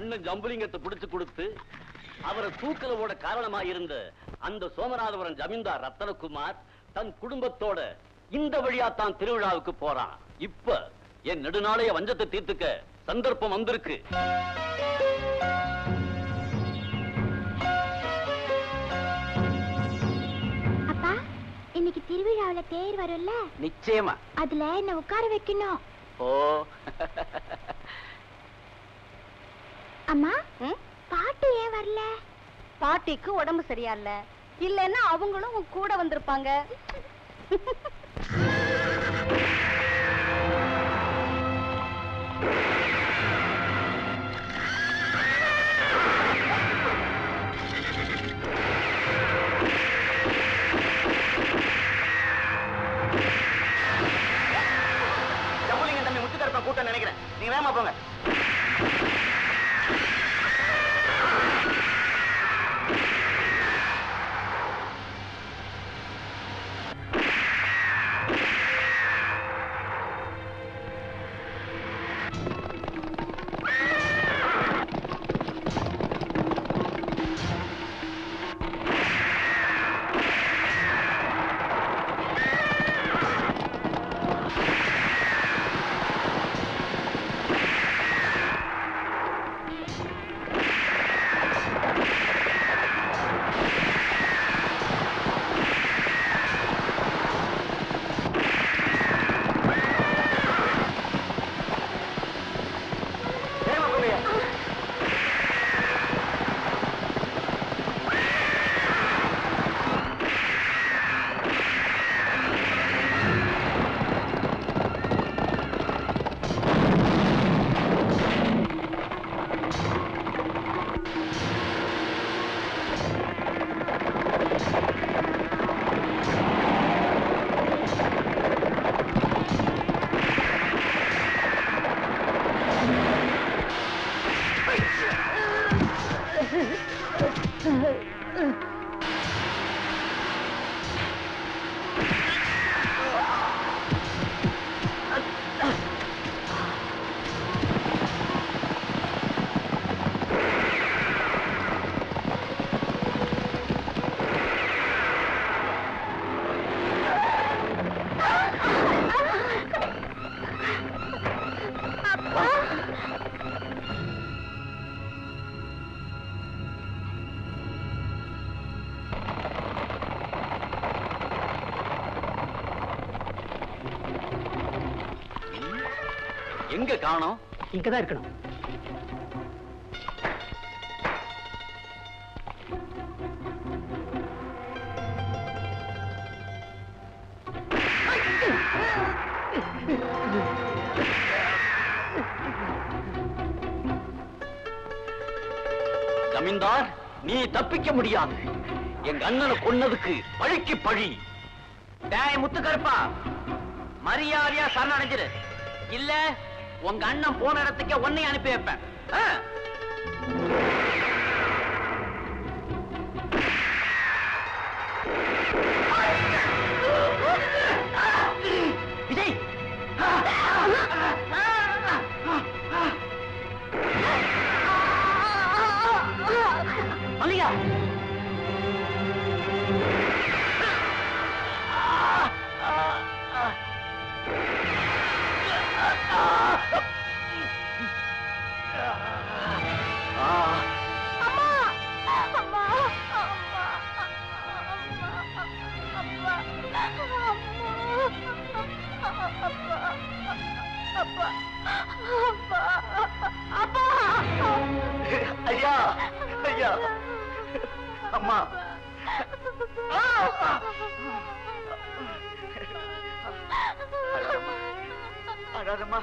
அண்ணன் ஜம்புலிங்கத்தை பிடிச்சு கொடுத்து அவரை தூக்கல ஓட காரணமா இருந்த அந்த சோமநாதபுரம் ஜமீன்தார் ரத்தனகுமார் தன் குடும்பத்தோட இந்த வழியா தான் திருவிழாவுக்கு போறான் இப்ப என் நெடுநாளைய வஞ்சத்தை தீர்த்துக்க சந்தர்ப்பம் வந்திருக்கு அப்பா இன்னைக்கு திருவிழாவுல தேர் வரும்ல நிச்சயமா அதுல என்ன உட்கார வைக்கணும் ஓ அம்மா பாட்டு ஏன் வரல பாட்டிக்கு உடம்பு சரியா இல்ல இல்லைன்னா அவங்களும் உன் கூட வந்திருப்பாங்க ஜம்புலிங்க தம்பி முத்துக்கருப்பன் கூட்டம் நினைக்கிறேன் நீங்க வேகமா போங்க வேகமா போங்க எங்க காணோம் இங்கதான் இருக்கணும் ஜமீன்தார் நீ தப்பிக்க முடியாது எங்க அண்ணனை கொன்னதுக்கு பழிக்கு பழி டேய் முத்துக்கருப்பா மரியாதையா சரணடைஞ்சிரு இல்ல உங்க அண்ணன் போன இடத்துக்கே உன்னையும் அனுப்பி வைப்பேன் ஆ? விஜய் மல்லிகா ஐயா ஐயா அம்மா அழாதம்மா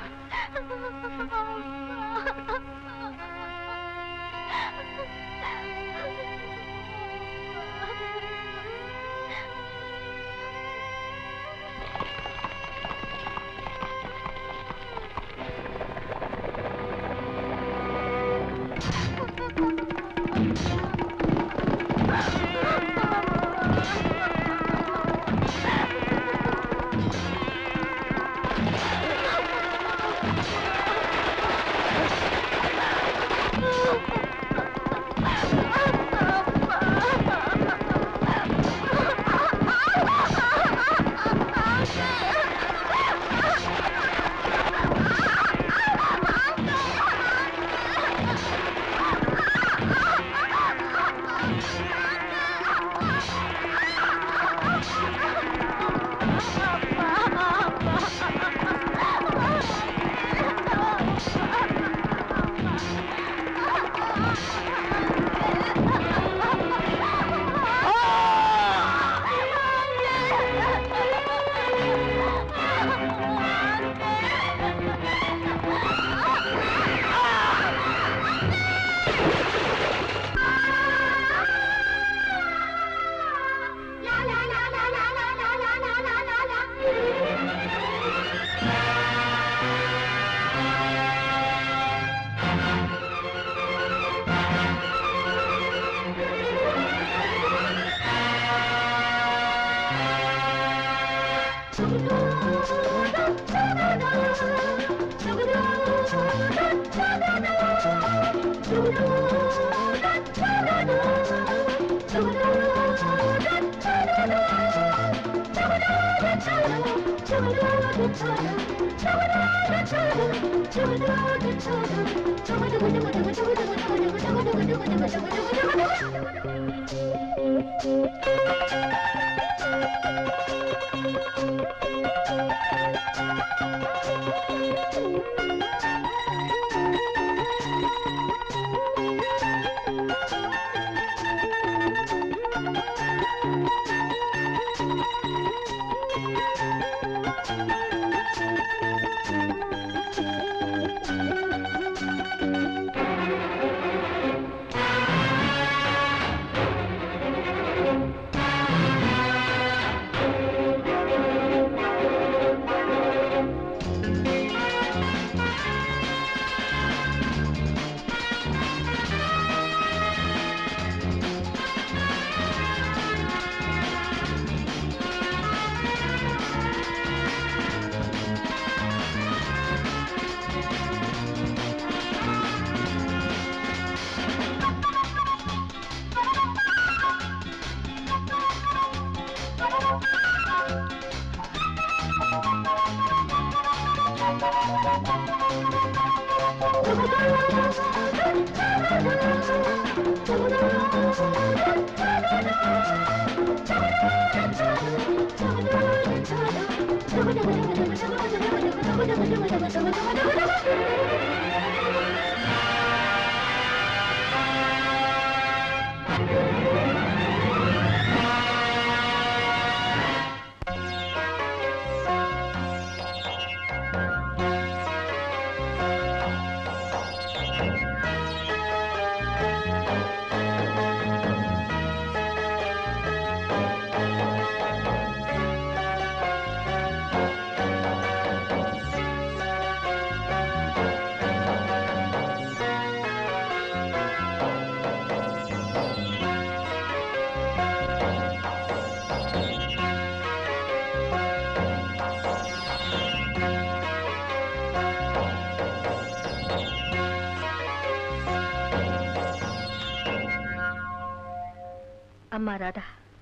அம்மா ராதா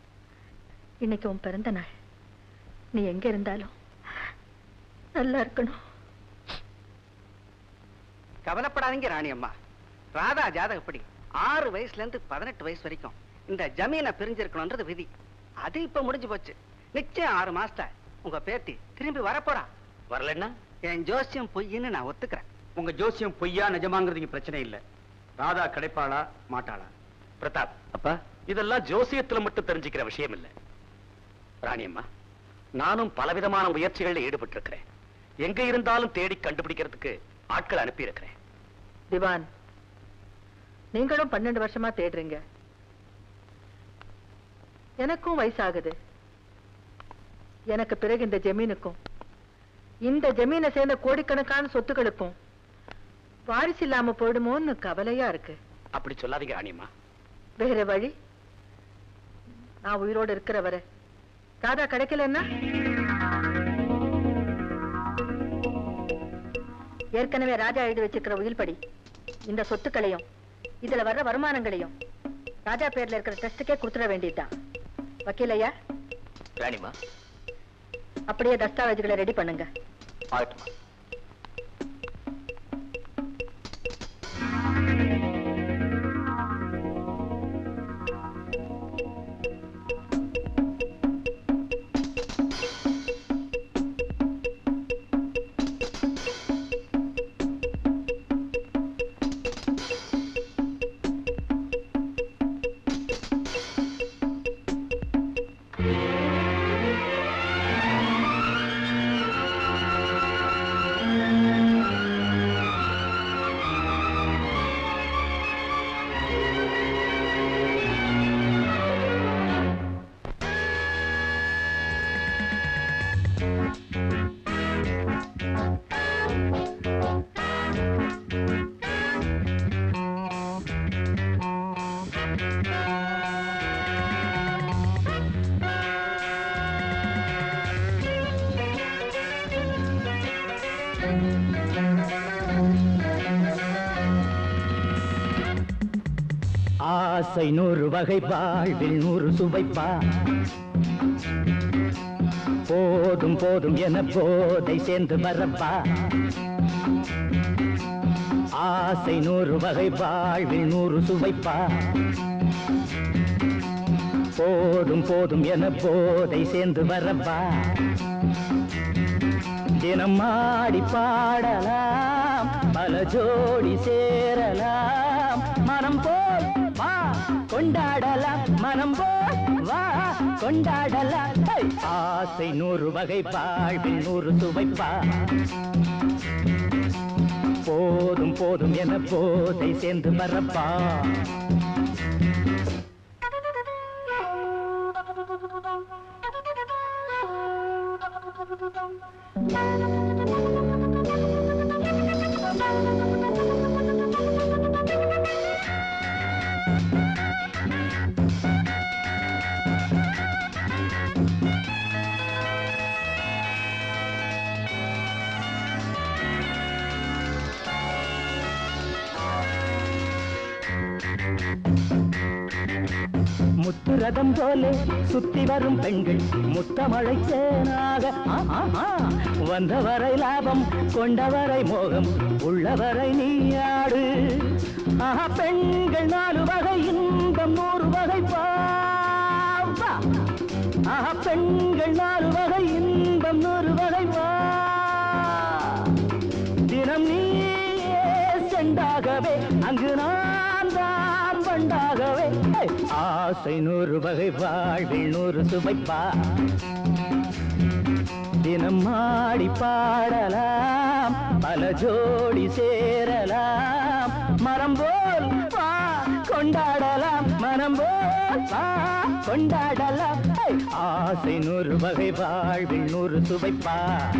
இன்னைக்கு உன் பிறந்த நாள் நீ எங்க இருந்தாலும் நல்லா இருக்கணும் கவலைப்படாதீங்க ராணி அம்மா ராதா ஜாதகப்படி ஆறு வயசுல இருந்து பதினெட்டு வயசு வரைக்கும் இந்த ஜமீனை பிரிஞ்சிருக்கணும்ன்றது விதி அது இப்ப முடிஞ்சு போச்சு நிச்சயம் ஆறு மாசத்துல உங்க பேத்தி திரும்பி வரப்போறா வரலன்னா என் ஜோசியம் பொய்ன்னு நான் ஒத்துக்கிறேன் உங்க ஜோசியம் பொய்யா நிஜமாங்கிறது இங்க பிரச்சனை இல்ல ராதா கிடைப்பாளா மாட்டாளா பிரதாப் அப்பா இதெல்லாம் ஜோசியத்துல மட்டும் தெரிஞ்சுக்கிற விஷயம் இல்ல ராணியம்மா நானும் பலவிதமான முயற்சிகள்ல ஈடுபட்டு இருக்கிறேன் எங்க இருந்தாலும் தேடி கண்டுபிடிக்கிறதுக்கு ஆட்கள் அனுப்பி இருக்கிறேன் திவான் நீங்களும் பன்னெண்டு வருஷமா தேடுறீங்க எனக்கும் வயசாகுது எனக்கு பிறகு இந்த ஜமீனுக்கும் இந்த ஜமீனை சேர்ந்த கோடிக்கணக்கான சொத்துக்களுக்கும் வாரிசு இல்லாம போயிடுமோன்னு கவலையா இருக்கு அப்படி சொல்லாதீங்க ராணியம்மா வேற வழி நான் உயிரோடு இருக்கிற வரை ராதா கிடைக்கலன்னா ஏற்கனவே ராஜா எழுதி வச்சிருக்கிற உயில் படி இந்த சொத்துக்களையும் இதுல வர்ற வருமானங்களையும் ராஜா பேர்ல இருக்கிற ட்ரஸ்டுக்கே கொடுத்துட வேண்டியதுதான் வக்கீலையா ராணிமா அப்படியே தஸ்தாவேஜுகளை ரெடி பண்ணுங்க ஆகட்டுமா ஆசை நூறு வகை வாழ்வில் நூறு சுவைப்பா போர் போதும் போதும் என போதை சேர்ந்து வரப்பா ஆசை நூறு வகை வாழ்வில் நூறு சுவைப்பா போதும் போதும் என போதை சேர்ந்து வரப்பா தினம் ஆடி பாடலாம் பல ஜோடி சேரலாம் மனம் போல் வா கொண்டாடலாம் மனம் போல் வா கொண்டாடலாம் ஹை! ஆசை நூறு வகை வாழ்வில் நூறு சுவைப்பா போதும் போதும் என போதை சேர்ந்து வரப்பா முத்துரதம் போலே சுத்தி வரும் பெண்கள் முத்தமழை தேனாக ஆ, ஆ, ஆ. வந்தவரை லாபம் கொண்டவரை மோகம் உள்ளவரை நீயாடு ஆஹா பெண்கள் நாலு வகை இன்பம் நூறு வகை பாவா ஆஹா பெண்கள் நாலு வகை இன்பம் நூறு வகை வா தினம் நீயே செண்டாகவே அங்கு நான் தான் வண்டாகவே ஹே! ஆசை நூறு வகை வாழ்வில் நூறு சுவைப்பா தினம் ஆடி பாடலாம் பல ஜோடி சேரலாம் மரம் போல் வா கொண்டாடலாம் மனம் போல் வா கொண்டாடலாம் ஹே! ஆசை நூறு வகை வாழ்வில் நூறு சுவைப்பா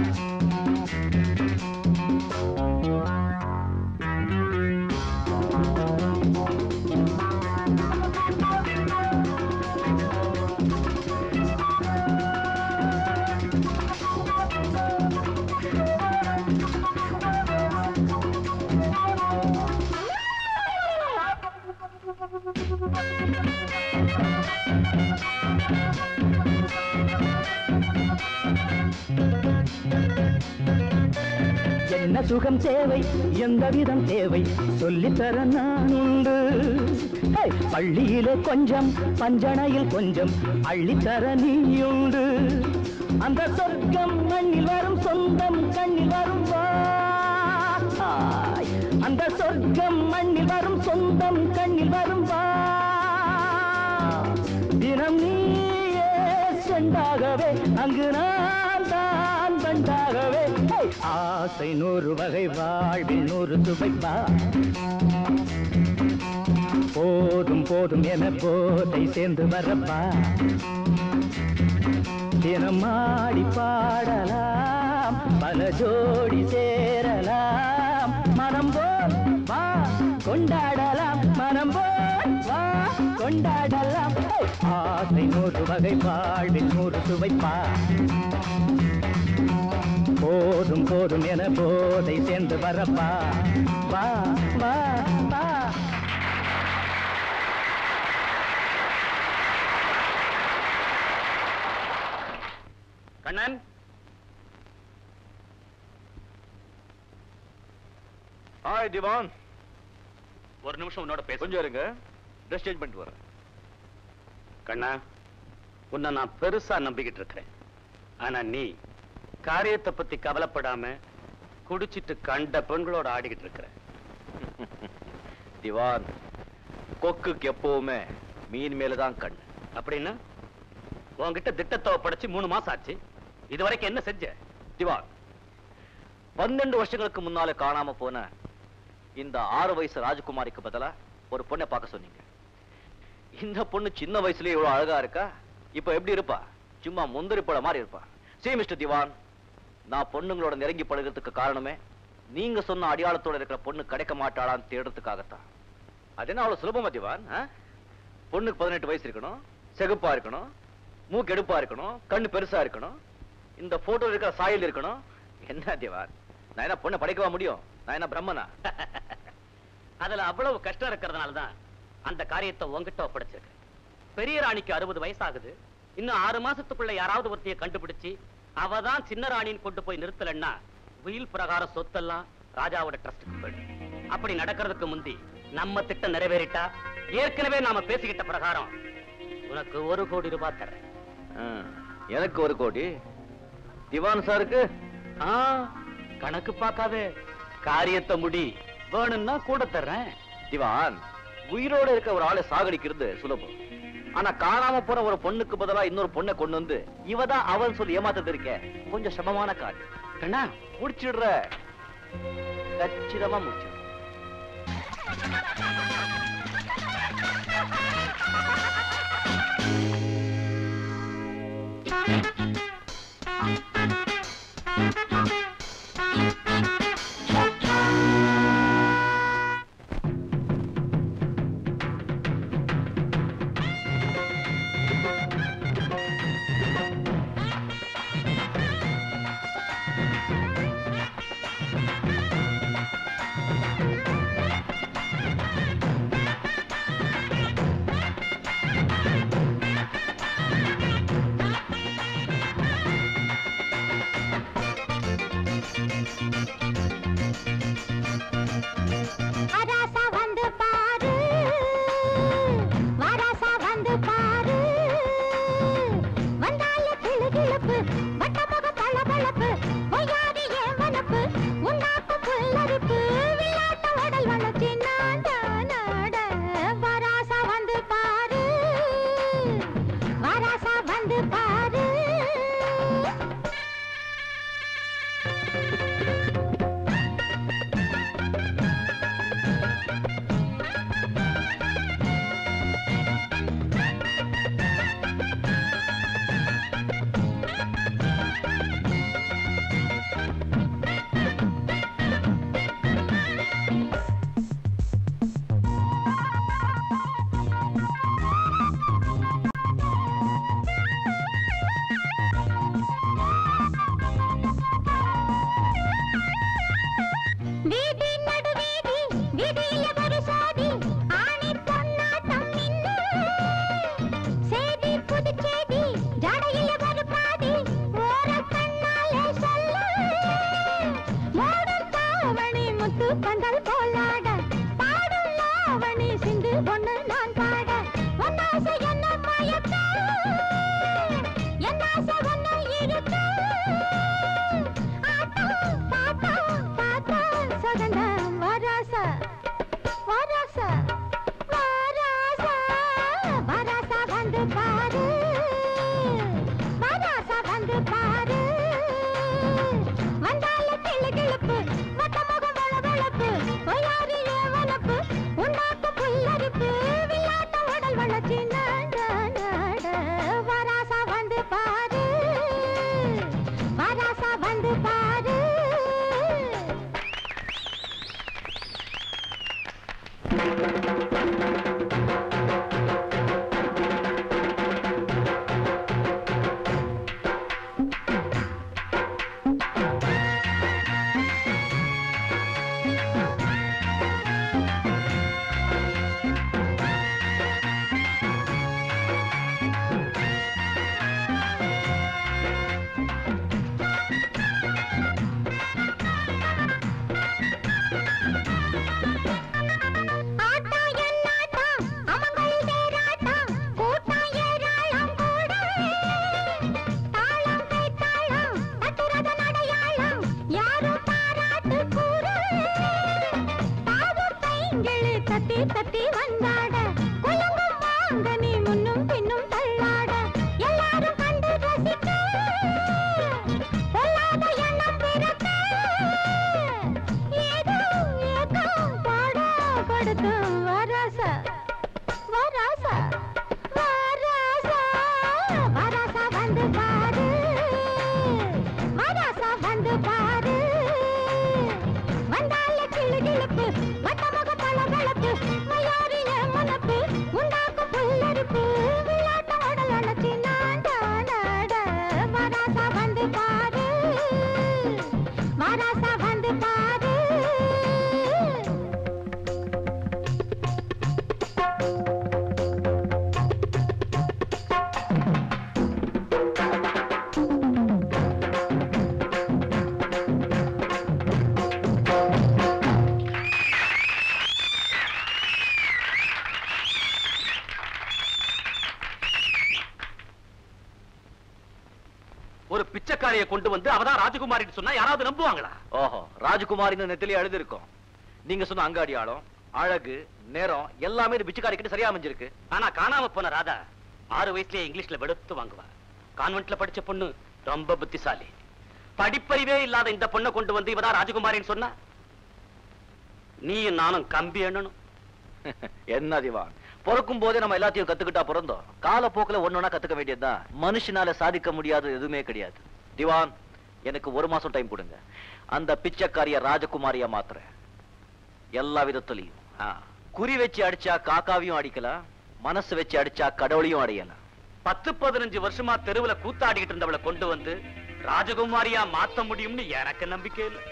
என்ன சுகம் தேவை எந்த விதம் தேவை சொல்லித்தர நான் உண்டு ஹே! பள்ளியிலே கொஞ்சம் பஞ்சனையில் கொஞ்சம் அள்ளித்தர நீயுண்டு அந்த சொர்க்கம் மண்ணில் வரும் சொந்தம் கண்ணில் வரும் வாய் அந்த சொர்க்கம் மண்ணில் வரும் சொந்தம் கண்ணில் வரும் வா தினம் நீயே செண்டாகவே அங்கு நான் தான் பண்டாகவே ஹே! ஆசை நூறு வகை வாழ்வில் நூறு சுவைப்பா போதும் போதும் என போதை சேர்ந்து வரப்பா தினம் ஆடி பாடலாம் பல ஜோடி சேரலாம் மனம் போல் வா கொண்டாடலாம் மனம் போல் வா கொண்டாடலாம் ஹே! ஆசை நூறு வகை வாழ்வில் நூறு சுவைப்பா போதும் போதும் என போதை சேர்ந்து வரப்பா வா வா வா கண்ணன் ஹாய் திவான் ஒரு நிமிஷம் உன்னோட பேச கொஞ்சம் இருங்க ட்ரெஸ் சேஞ்ச் பண்ணிட்டு வரேன் கண்ணா உன்னை நான் பெருசா நம்பிக்கிட்டு இருக்கிறேன் ஆனா நீ காரியத்தை பத்தி கவலைப்படாம குடிச்சிட்டு கண்ட பெண்களோட ஆடிக்கிட்டு இருக்கிற திவான் கொக்குக்கு எப்பவுமே மீன் மேல தான் கண் அப்படின்னா உன்கிட்ட திட்டத்தை படைச்சு மூணு மாசம் ஆச்சு இது வரைக்கும் என்ன செஞ்ச திவான் பன்னெண்டு வருஷங்களுக்கு முன்னால காணாம போன இந்த ஆறு வயசு ராஜகுமாரிக்கு பதிலா ஒரு பொண்ணை பார்க்க சொன்னீங்க இந்த பொண்ணு சின்ன வயசுலயே இவ்வளவு அழகா இருக்கா இப்ப எப்படி இருப்பா சும்மா முந்திரி பழ மாதிரி இருப்பா சீ மிஸ்டர் திவான் நான் பொண்ணுங்களோட நெருங்கி பழகுறதுக்கு காரணமே நீங்க சொன்ன அடையாளத்தோட இருக்கிற பொண்ணு கிடைக்க மாட்டாளான்னு தேடுறதுக்காகத்தான் அது என்ன அவ்வளவு சுலபமா திவான் ஆ? பொண்ணுக்கு பதினெட்டு வயசு இருக்கணும் செகுப்பா இருக்கணும் மூக்கு எடுப்பா இருக்கணும் கண்ணு பெருசா இருக்கணும் இந்த போட்டோ இருக்கிற சாயல் இருக்கணும் என்ன திவான் நான் என்ன பொண்ணை படைக்கவா முடியும் நான் என்ன பிரம்மனா அதுல அவ்வளவு கஷ்டம் இருக்கிறதுனால தான் அந்த காரியத்தை உன்கிட்ட ஒப்படைச்சிருக்கேன் பெரிய ராணிக்கு அறுபது வயசாகுது இன்னும் ஆறு மாசத்துக்குள்ள யாராவது ஒருத்தைய கண்டுபிடிச்சு அவதான் சின்ன ராணின்னு கொண்டு போய் நிறுத்தலன்னா உயில் பிரகாரம் சொத்தெல்லாம் ராஜாவோட ட்ரஸ்டுக்கு போயிடும் அப்படி நடக்கிறதுக்கு முந்தி நம்ம திட்டம் நிறைவேறிட்டா ஏற்கனவே நாம பேசிக்கிட்ட பிரகாரம் உனக்கு ஒரு கோடி ரூபாய் தர்றேன் ஆ, எனக்கு ஒரு கோடி திவான் சாருக்கு ஆ, கணக்கு பார்க்காதே காரியத்தை முடி வேணும்னா கூட தர்றேன் திவான் உயிரோட இருக்க ஒரு ஆளை சாகடிக்கிறது சுலபம் ஆனா காணாம போற ஒரு பொண்ணுக்கு பதிலா இன்னொரு பொண்ணை கொண்டு வந்து இவதான் அவன் சொல்லி ஏமாத்தது இருக்க கொஞ்சம் சிரமமான காரியம் கண்ணா முடிச்சிடுற கச்சிதமா முடிச்சிடுற வராசா வந்து பாரு வராசா வந்து பாரு வந்தால கிளுகிளுப்பு வட்டமுக பளபளப்பு பொய்யாதி ஏவனப்பு உன்னாக்கு புல்லரிப்பு விளையாட்ட உடல் வளர்ச்சி நாட நாட வராசா வந்து பாரு வராசா வந்து பாரு வீதி நடுவீதி வீதியில ஒரு சாதி ஆணி பொன்னாட்டம் நின்னு சேதி புதுச்சேதி ஜடையில ஒரு பாதி ஓர கண்ணாலே சொல்ல மூடும் தாவணி முத்து பந்தல் போலாட பாடும் லாவணி சிந்து பொண்ணு நான் பாட ஒன்னாசை என்ன மயக்க என்னாசை ஒன்னு இருக்க ஆட்டா பாட்டா பாட்டா சகன வராச வராச வராச வராச வந்து பாரு வராச வந்து பாரு வந்தால கிளு கிளுப்பு வட்டமுகம் வளவளப்பு ஒயாரி ஏவலப்பு உண்டாக்கு புல்லரிப்பு விளையாட்ட உடல் வளர்ச்சி நாட நாட வராசா வந்து பாரு வராசா வந்து பாரு ஆட்டா என்னாட்டா அமங்கல் தேராட்டா கூட்டா ஏராளம் கூட தாளம் கை தாளம் தட்டுறது நடையாளம் யாரும் பாராட்டு கூற பாவம் பைங்கிளி தட்டி தட்டி வந்தாட குலுங்கும் மாங்கனி முன்னும் பின்னும் தள்ளாட எல்லாரும் கண்டு ரசிக்க பொல்லாத எண்ணம் பிறக்க ஏதோ ஏதோ பாட கொடுத்து வராச வராச வராச வராச வந்து பாரு வராச வந்து பாரு வந்தால கிளு கிளுப்பு வட்டமுக பளபளப்பு மயாரில மனப்பு உண்டாக்கும் புல்லரிப்பு விளையாட்ட உடல் அணைச்சி நாட நாட வராச வந்து பாரு வராச வந்து பாரு ஒரு பிச்சைக்காரியை கொண்டு வந்து அவதான் ராஜகுமாரின்னு சொன்னா யாராவது நம்புவாங்களா ஓஹோ ராஜகுமாரின்னு நெத்திலே எழுதிருக்கோம் நீங்க சொன்ன அங்க அடையாளம் அழகு நேரம் எல்லாமே இந்த பிச்சைக்காரி கிட்ட சரியா அமைஞ்சிருக்கு ஆனா காணாம போன ராதா ஆறு வயசுலயே இங்கிலீஷ்ல வெடுத்து வாங்குவா கான்வென்ட்ல படிச்ச பொண்ணு ரொம்ப புத்திசாலி படிப்பறிவே இல்லாத இந்த பொண்ணை கொண்டு வந்து இவதான் ராஜகுமாரின்னு சொன்னா நீயும் நானும் கம்பி எண்ணணும் என்ன திவான் பிறக்கும் போதே நம்ம எல்லாத்தையும் கத்துக்கிட்டா பிறந்தோம் காலப்போக்குல ஒன்னொன்னா கத்துக்க வேண்டியதுதான் மனுஷனால சாதிக்க முடியாத எதுவுமே கிடையாது திவான் எனக்கு ஒரு மாசம் டைம் கொடுங்க அந்த பிச்சைக்காரிய ராஜகுமாரியா மாத்துறேன் எல்லா விதத்துலயும் ஆ. குறி வச்சு அடிச்சா காக்காவையும் அடிக்கலாம் மனசு வச்சு அடிச்சா கடவுளையும் அடையலாம் பத்து பதினஞ்சு வருஷமா தெருவுல கூத்தாடிக்கிட்டு இருந்தவளை கொண்டு வந்து ராஜகுமாரியா மாத்த முடியும்னு எனக்கு நம்பிக்கை இல்லை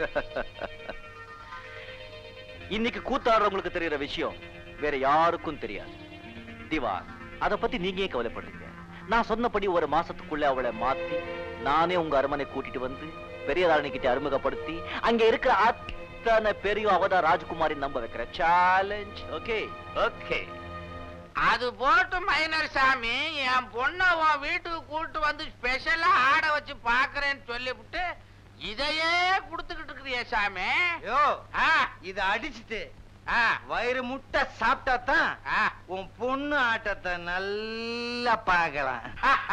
இன்னைக்கு கூத்தாடுறவங்களுக்கு தெரியற விஷயம் வேற யாருக்கும் தெரியாது திவான் அத பத்தி நீங்க ஏன் கவலைப்படுறீங்க நான் சொன்னபடி ஒரு மாசத்துக்குள்ள அவளை மாத்தி நானே உங்க அரமனை கூட்டிட்டு வந்து பெரியதாரணி கிட்ட அறிமுகப்படுத்தி அங்க இருக்கிற அத்தனை பெரிய அவதான் ராஜகுமாரி நம்ப வைக்கிற சேலஞ்ச் ஓகே ஓகே அது போட்டு மைனர் சாமி என் பொண்ணை உன் வீட்டுக்கு கூட்டு வந்து ஸ்பெஷலா ஆட வச்சு பாக்குறேன்னு சொல்லிவிட்டு இதையே குடுத்துக்கிட்டு இருக்கிறியே சாமி யோ ஆ, இத அடிச்சிட்டு ஆ, வயிறு முட்டை சாப்பிட்டா தான் ஆ. உன் பொண்ணு ஆட்டத்தை நல்லா பார்க்கலாம்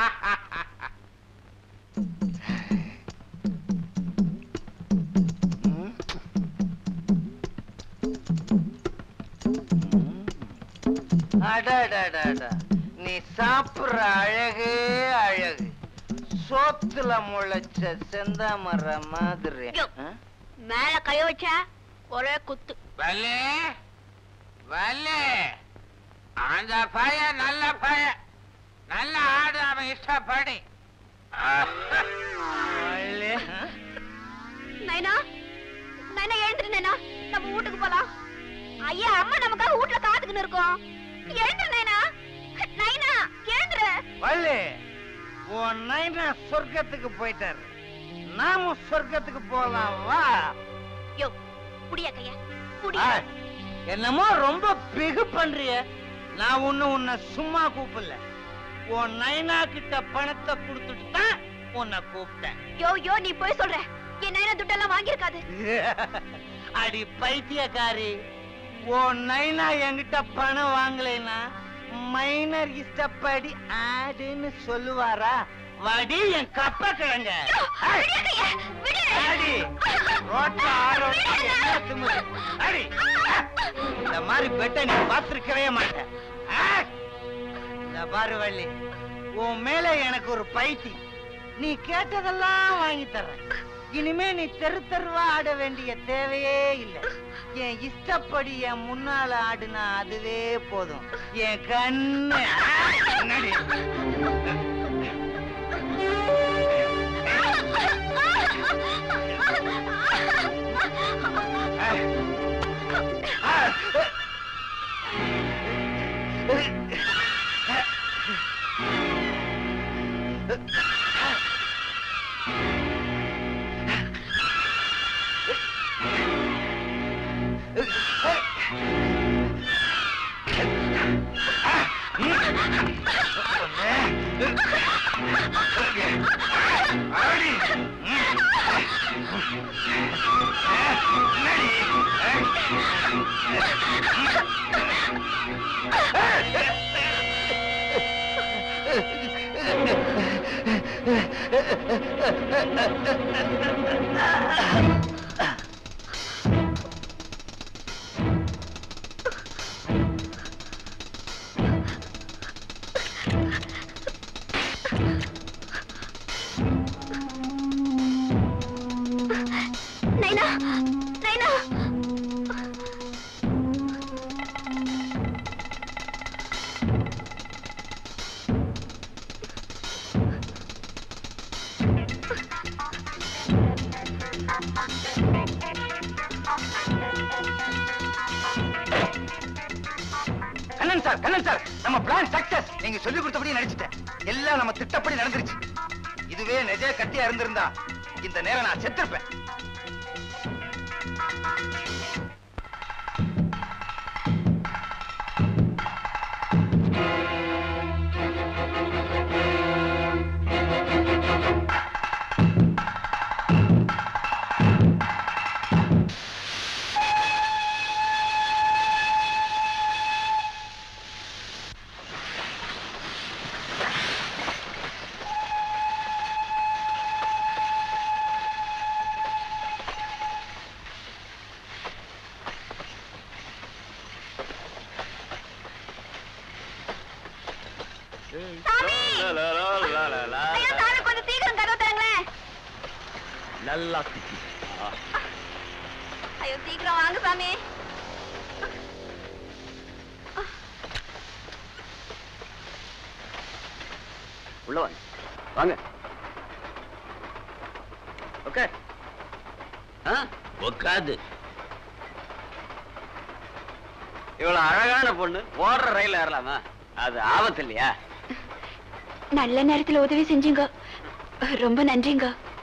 ம். ம். அடடடடா. நீ சாப்பிடுற அழகே அழகு சோத்துல முளைச்ச செந்தாமர மாதிரி யோ. ஆ? மேல கை வச்சா ஒரே குத்து வள்ளி வள்ளி அந்த பையன் நல்ல பையன் நல்ல ஆடு அவன் இஷ்டப்படி வள்ளி, ஆ? நைனா நைனா எழுந்துரு நைனா நம்ம வீட்டுக்கு போலாம் ஐயா அம்மா நமக்காக வீட்டுல காத்துக்கின்னு இருக்கோம் எழுந்துரு நைனா நைனா எழுந்துரு வள்ளி உன் நைனா சொர்க்கத்துக்கு போயிட்டாரு நாமும் சொர்க்கத்துக்கு போலாம் வா யோ புடியா கையா புடி ஆ, என்னமோ ரொம்ப பிகு பண்றிய நான் ஒண்ணு உன்னை சும்மா கூப்பிடல உன் நைனா கிட்ட பணத்தை கொடுத்துட்டு தான் உன்னை கூப்பிட்டேன் யோ யோ நீ போய் சொல்ற என் நைனா துட்டெல்லாம் வாங்கியிருக்காது அடி பைத்தியக்காரி உன் நைனா என்கிட்ட பணம் வாங்கலைன்னா மைனர் இஷ்டப்படி ஆடுன்னு சொல்லுவாரா வடி என் கப்ப கிழங்க விடு கையா விடு அடி ரோட்ல ஆரோட என்ன திமிரு? அடி இந்த மாதிரி பெட்டை நீ பார்த்திருக்கவே மாட்டேன் ஆ! இந்த பாரு வள்ளி உன் மேல எனக்கு ஒரு பைத்தி நீ கேட்டதெல்லாம் வாங்கி தர்றேன் இனிமே நீ தெரு தெருவா ஆட வேண்டிய தேவையே இல்லை என் இஷ்டப்படி என் முன்னால ஆடுனா அதுவே போதும் என் கண்ணு ஆ! என்னடி நைனா நைனா கண்ணன் சார் கண்ணன் சார் நம்ம பிளான் சக்சஸ் நீங்க சொல்லி கொடுத்தபடி நடிச்சிட்டேன் எல்லாம் நம்ம திட்டப்படி நடந்துருச்சு இதுவே நிஜ கட்டியா இருந்திருந்தா இந்த நேரம் நான் செத்திருப்பேன் நல்லா திட்டி ஐயோ சீக்கிரம் வாங்க சாமி உள்ள வாங்க வாங்க ஓகே உட்காது இவ்வளவு அழகான பொண்ணு ஓடுற ரயில் ஏறலாமா அது ஆபத்து இல்லையா நல்ல நேரத்துல உதவி செஞ்சீங்க ரொம்ப நன்றிங்க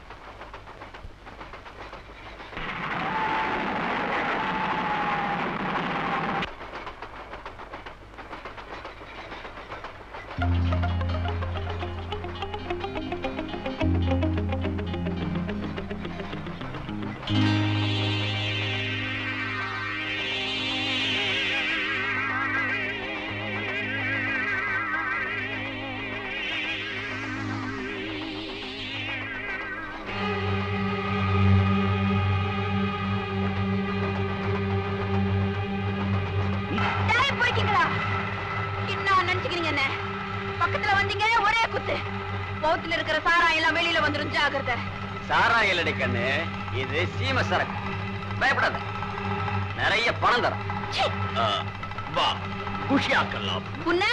டேய் போய்க்கிங்களா என்ன நினைச்சுக்கிறீங்க என்ன பக்கத்துல வந்தீங்க ஒரே குத்து பௌத்துல இருக்கிற சாராயம் எல்லாம் வெளியில வந்துரும் ஜாக்கிரதை சாராயம் இல்லடி கண்ணு இது சீம சரக்கு பயப்படாத நிறைய பணம் தரும் சீ, வா குஷியாக்கலாம் உன்னை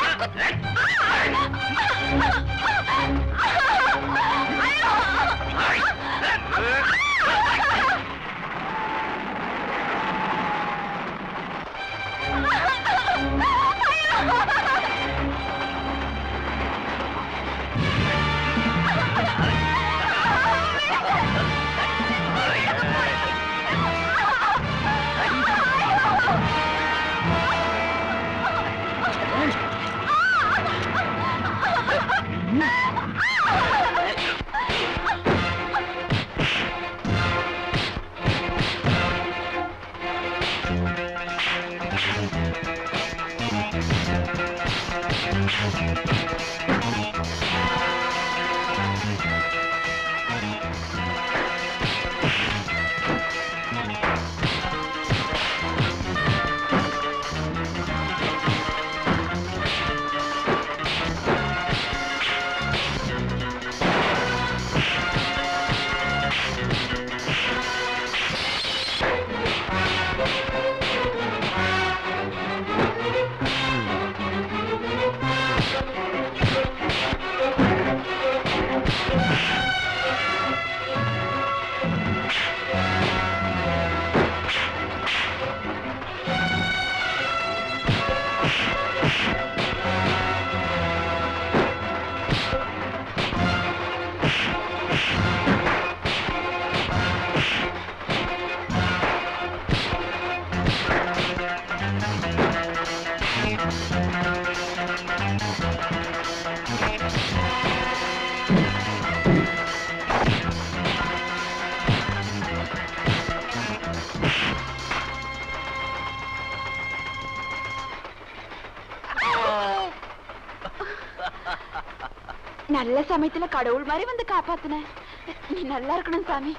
நல்ல சமயத்துல கடவுள் மாதிரி வந்து காப்பாத்துன நீ நல்லா இருக்கணும் சாமி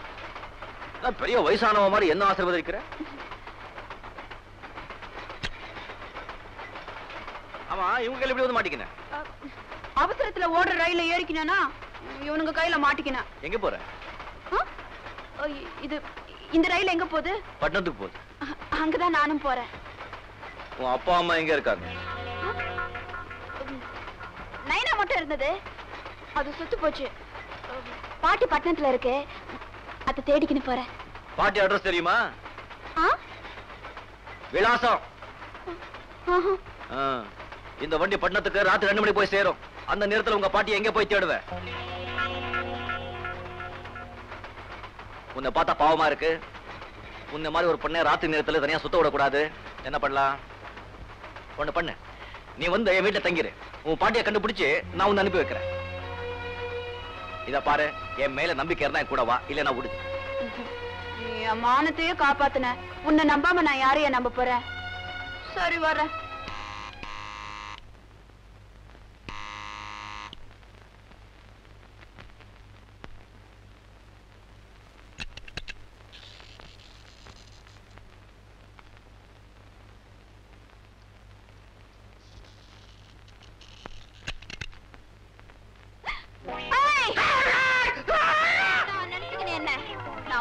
நான் பெரிய வயசானவ மாதிரி என்ன ஆசீர்வதிக்கிற ஆமா இவங்க கையில எப்படி வந்து மாட்டிக்கின அஹ், அவசரத்துல ஓடுற ரயில ஏறிக்கினா இவனுங்க கையில மாட்டிக்கினேன் எங்க போற ஆ? அஹ், இது இந்த ரயில் எங்க போகுது பட்டணத்துக்கு போகுது அஹ், அங்கதான் நானும் போறேன் உன் அப்பா அம்மா எங்க இருக்காங்க நைனா மட்டும் இருந்தது அது சுத்து போச்சு அஹ், பாட்டி பட்டணத்துல இருக்கு அதை தேடிக்கின்னு போறேன் பாட்டி அட்ரஸ் தெரியுமா ஆ? விலாசம் ஆஹா. ஆ. இந்த வண்டி பட்டணத்துக்கு ராத்திரி ரெண்டு மணி போய் சேரும் அந்த நேரத்துல உங்க பாட்டி எங்க போய் தேடுவ உன்னை பார்த்தா பாவமா இருக்கு உன்னை மாதிரி ஒரு பொண்ணை ராத்திரி நேரத்துல தனியா சுத்த விடக்கூடாது என்ன பண்ணலாம் ஒண்ணு பண்ணு நீ வந்து என் வீட்டுல தங்கிரு உன் பாட்டியை கண்டுபிடிச்சு நான் உன்னை அனுப்பி வைக்கிறேன் இத பாரு என் மேல நம்பிக்கை இருந்தா என் கூட வா இல்ல நான் விடு நீ என் மானத்தையே காப்பாத்துன உன்னை நம்பாம நான் யாரைய நம்ப போறேன் சரி வர்றேன் ஏய்! நான் நினைச்சுக்கினேன் என்ன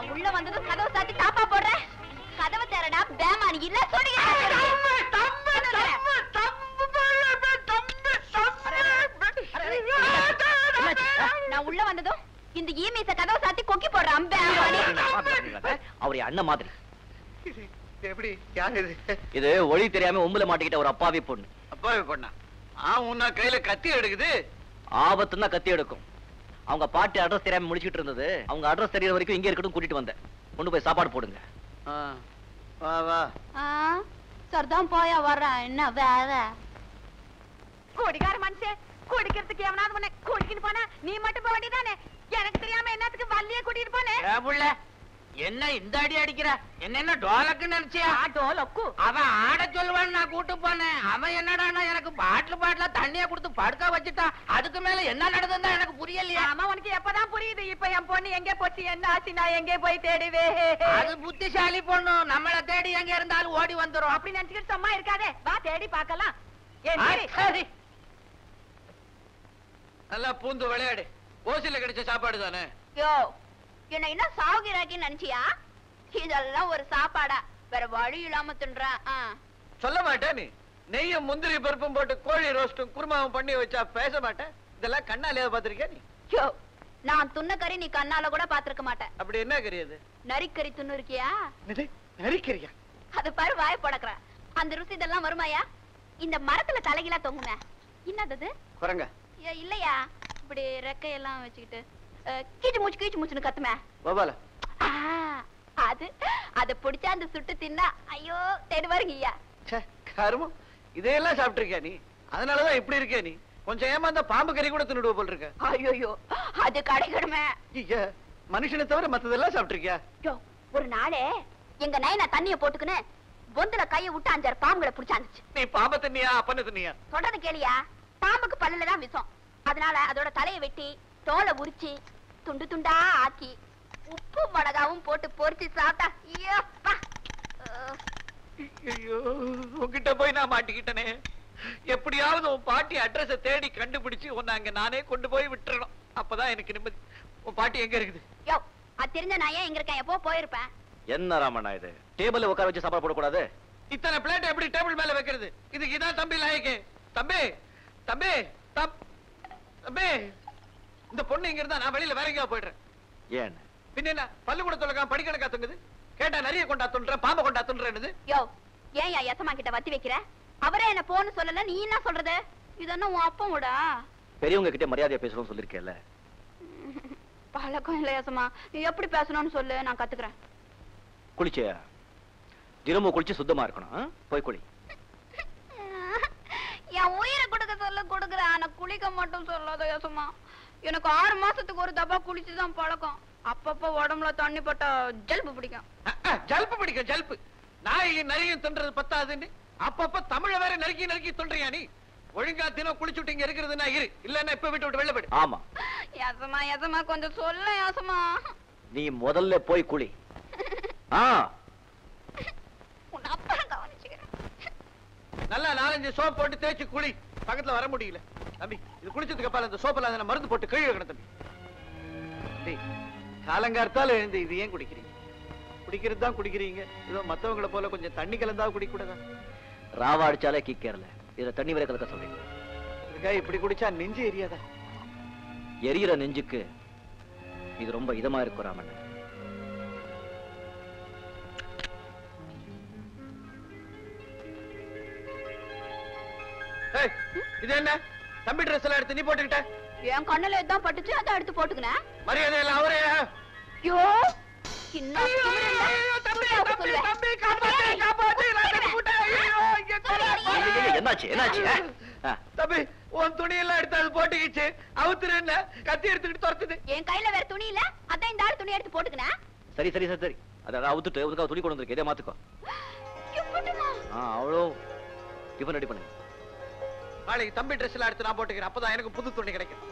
இந்த ஈமீச கதவை சாத்தி கொக்கி போடுற அம்பே அவர் என் அண்ணன் மாதிரி எப்படி யார் இது இது ஒளி தெரியாம உம்புல மாட்டிக்கிட்ட ஒரு அப்பாவி பொண்ணு அப்பாவே பொண்ணா ஆ உன்ன கையில கத்தி எடுக்குது ஆபத்துன்னா கத்தி எடுக்கும் அவங்க பாட்டி அட்ரஸ் தெரியாம முடிச்சிட்டு இருந்தது அவங்க அட்ரஸ் தெரியற வரைக்கும் இங்க இருக்கட்டும் கூட்டிட்டு வந்தேன் கொண்டு போய் சாப்பாடு போடுங்க ஆ, வா வா சரிதான் போயா வர்றேன் என்ன வேற குடிகார மனுஷன் குடிக்கிறதுக்கு எவனாவது உன்னை குடிக்கிட்டு போனா நீ மட்டும் போக வேண்டியதானே எனக்கு தெரியாம என்னத்துக்கு வள்ளிய கூட்டிட்டு போனே ஏ புள்ள என்ன இந்த அடி அடிக்கிற என்ன என்ன டோலக்குன்னு நினைச்சியா டோலக்கு அவன் ஆட சொல்லுவான்னு நான் கூட்டு போனேன் அவன் என்னடான்னா எனக்கு பாட்டில் பாட்டிலா தண்ணிய கொடுத்து படுக்க வச்சுட்டான் அதுக்கு மேல என்ன நடந்ததுன்னு எனக்கு புரியலையா ஆமா உனக்கு எப்பதான் புரியுது இப்ப என் பொண்ணு எங்க போச்சு என்ன ஆச்சு நான் எங்கே போய் தேடுவே அது புத்திசாலி பொண்ணு நம்மள தேடி எங்க இருந்தாலும் ஓடி வந்துரும் அப்படி நினைச்சுக்கிட்டு சும்மா இருக்காதே வா தேடி பார்க்கலாம் ஏன் ஆ, சரி. சரி நல்லா பூந்து விளையாடு ஓசில கிடைச்ச சாப்பாடு தானே யோ என்ன என்ன சாகுகிறாக்கி நினைச்சியா இதெல்லாம் ஒரு சாப்பாடா வேற வழி இல்லாம தின்றேன் ஆ. சொல்ல மாட்டேன் நீ நெய்யும் முந்திரி பருப்பும் போட்டு கோழி ரோஸ்டும் குருமாவும் பண்ணி வச்சா பேச மாட்டேன் இதெல்லாம் கண்ணாலே பாத்திருக்கியா நீ யோ நான் துண்ண கறி நீ கண்ணால கூட பாத்திருக்க மாட்டேன் அப்படி என்ன கறியது நரிக்கறி துண்ணு இருக்கியா நரிக்கிறியா அது பாரு வாய் படக்குற அந்த ருசி இதெல்லாம் வருமாயா இந்த மரத்துல தலைகீழா தொங்குன என்னது அது? குரங்க ஏ, இல்லையா இப்படி ரெக்கையெல்லாம் வச்சுக்கிட்டு அஹ், கீச்சு மூச்சு கீச்சு மூச்சுன்னு கத்துமே கோபால ஆ, அது அத பிடிச்சா அந்த சுட்டு தின்னா ஐயோ தேடு வருங்க ஐயா ச்சே கருமம் இதையெல்லாம் சாப்பிட்டிருக்கியா நீ அதனாலதான் இப்படி இருக்க நீ கொஞ்சம் ஏமாந்த பாம்பு கறி கூட தின்னுடுவ போல் இருக்க ஐயோ அது கிடைக்கணுமே ஐயா மனுஷனை தவிர மத்ததெல்லாம் சாப்பிட்டிருக்கியா யோ, ஒரு நாளே எங்க நைனா தண்ணிய போட்டுக்கின்னு பொந்துல கைய விட்டு அஞ்சாறு பாம்புகளை புடிச்சாந்துச்சு நீ பாம்பை தின்னியா அப்பன்னு தின்னியா சொல்றது கேளியா பாம்புக்கு பல்லுல தான் விஷம் அதனால அதோட தலையை வெட்டி தோலை உரிச்சு துண்டு துண்டா ஆக்கி உப்பு மிளகாவும் போட்டு பொரிச்சு சாப்பிட்டா ஐயோ, அப்பா. அஹ், ஐயோ உன்கிட்ட போய் நான் மாட்டிக்கிட்டனே எப்படியாவது உன் பாட்டி அட்ரஸ தேடி கண்டுபிடிச்சு உன்னை அங்க நானே கொண்டு போய் விட்டுறணும் அப்பதான் எனக்கு நிம்மதி உன் பாட்டி எங்க இருக்குது யோ அது தெரிஞ்ச நான் ஏன் இங்க இருக்கேன் எப்போ போயிருப்பேன் என்ன ராமண்ணா இது டேபிள்ல உட்கார வச்சு சாப்பாடு போடக்கூடாது இத்தனை பிளேட் எப்படி டேபிள் மேல வைக்கிறது இதுக்கு இதான் தம்பி லாயக்கு தம்பி தம்பி தம்- தம்பி இந்த பொண்ணு இங்க இருந்தா நான் வெளியில வேற எங்கேயா போயிடுறேன் ஏன் பின்ன என்ன பள்ளிக்கூட தொலைக்காம படிக்கணக்கா தொங்குது கேட்டா நிறைய கொண்டா துன்ற பாம்பை கொண்டா துன்றேன்னு யோ ஏன் யா எசமா கிட்ட வத்தி வைக்கிற அவரே என்ன போன்னு சொல்லல நீ என்ன சொல்றது இதென்ன உன் அப்பன் விடா பெரியவங்க கிட்ட மரியாதையா பேசணும்னு சொல்லிருக்கேன்ல பழக்கம் இல்ல எசமா நீ எப்படி பேசணும்னு சொல்லு நான் கத்துக்கிறேன் குளிச்சியா தினமும் குளிச்சு சுத்தமா இருக்கணும் ஆ? போய் குளி என் உயிரை கொடுக்க சொல்ல கொடுக்குறேன் ஆனா குளிக்க மட்டும் சொல்லாத யசமா எனக்கு ஆறு மாசத்துக்கு ஒரு தப்பா குளிச்சுதான் பழக்கம் அப்பப்ப உடம்புல தண்ணி பட்டா ஜலுப்பு பிடிக்கும் அஹ், அஹ், ஜல்பு பிடிக்கும் ஜல்பு நாயையும் நரியும் தின்றது பத்தாதுன்னு அப்பப்ப தமிழ வேற நறுக்கி நறுக்கி சொல்றியா நீ ஒழுங்கா தினம் குளிச்சுட்டு இங்க இருக்கிறதுனா இரு இல்லன்னா இப்ப விட்டு விட்டு வெளில போயிடு ஆமா யசமா யசமா கொஞ்சம் சொல்ல யசமா நீ முதல்ல போய் குளி ஆ உன் அப்புறம் கவனிச்சுக்கிறேன் நல்லா நாலஞ்சு சோப் போட்டு தேய்ச்சு குளி பக்கத்துல வர முடியல தம்பி இது குளிச்சதுக்கு அப்பால இந்த சோப்பெல்லாம் அதுல மருந்து போட்டு கழுவி வைக்கணும் தம்பி டேய், காலங்கார்த்தால எழுந்து இது ஏன் குடிக்கிறீங்க குடிக்கிறது தான் குடிக்கிறீங்க ஏதோ மத்தவங்கள போல கொஞ்சம் தண்ணி கலந்தா குடிக்க கூடாதா ராவா அடிச்சாலே கிக்கேறல இதுல தண்ணி வரை கலக்க சொல்றீங்க இதுக்காக இப்படி குடிச்சா நெஞ்சு எரியாதா எரியிற நெஞ்சுக்கு இது ரொம்ப இதமா இருக்கும் ராமன் ஏய், இது என்ன தம்பி ட்ரெஸ் எல்லாம் எடுத்து நீ போட்டுக்கிட்ட என் கண்ணுல எதான் பட்டுச்சு அதை எடுத்து போட்டுக்கினேன் மரியாதை எல்லாம் அவரே ஐயோ என்ன திமிரு இருந்தா சும்மா இருக்க சொல்லுவேன். என்னாச்சு என்னாச்சு ஆ? ஆ, தம்பி உன் துணி எல்லாம் எடுத்து அது போட்டுக்கிச்சு அவுத்துரு என்ன கத்தி எடுத்துக்கிட்டு துரத்துது என் கையில வேற துணி இல்ல அதான் இந்த ஆள் துணி எடுத்து போட்டுக்கினேன் சரி சரி சரி சரி அதை அவுத்துட்டு உனக்கு துணி கொண்டு வந்திருக்கேன் இதே மாத்துக்கோ எப்படிமா? ஆ அவ்வளோ டிஃபன் ரெடி பண்ணு நாளைக்கு தம்பி ட்ரெஸ் எல்லாம் எடுத்து நான் போட்டுக்கிறேன் அப்பதான் எனக்கு புது துணி கிடைக்கும்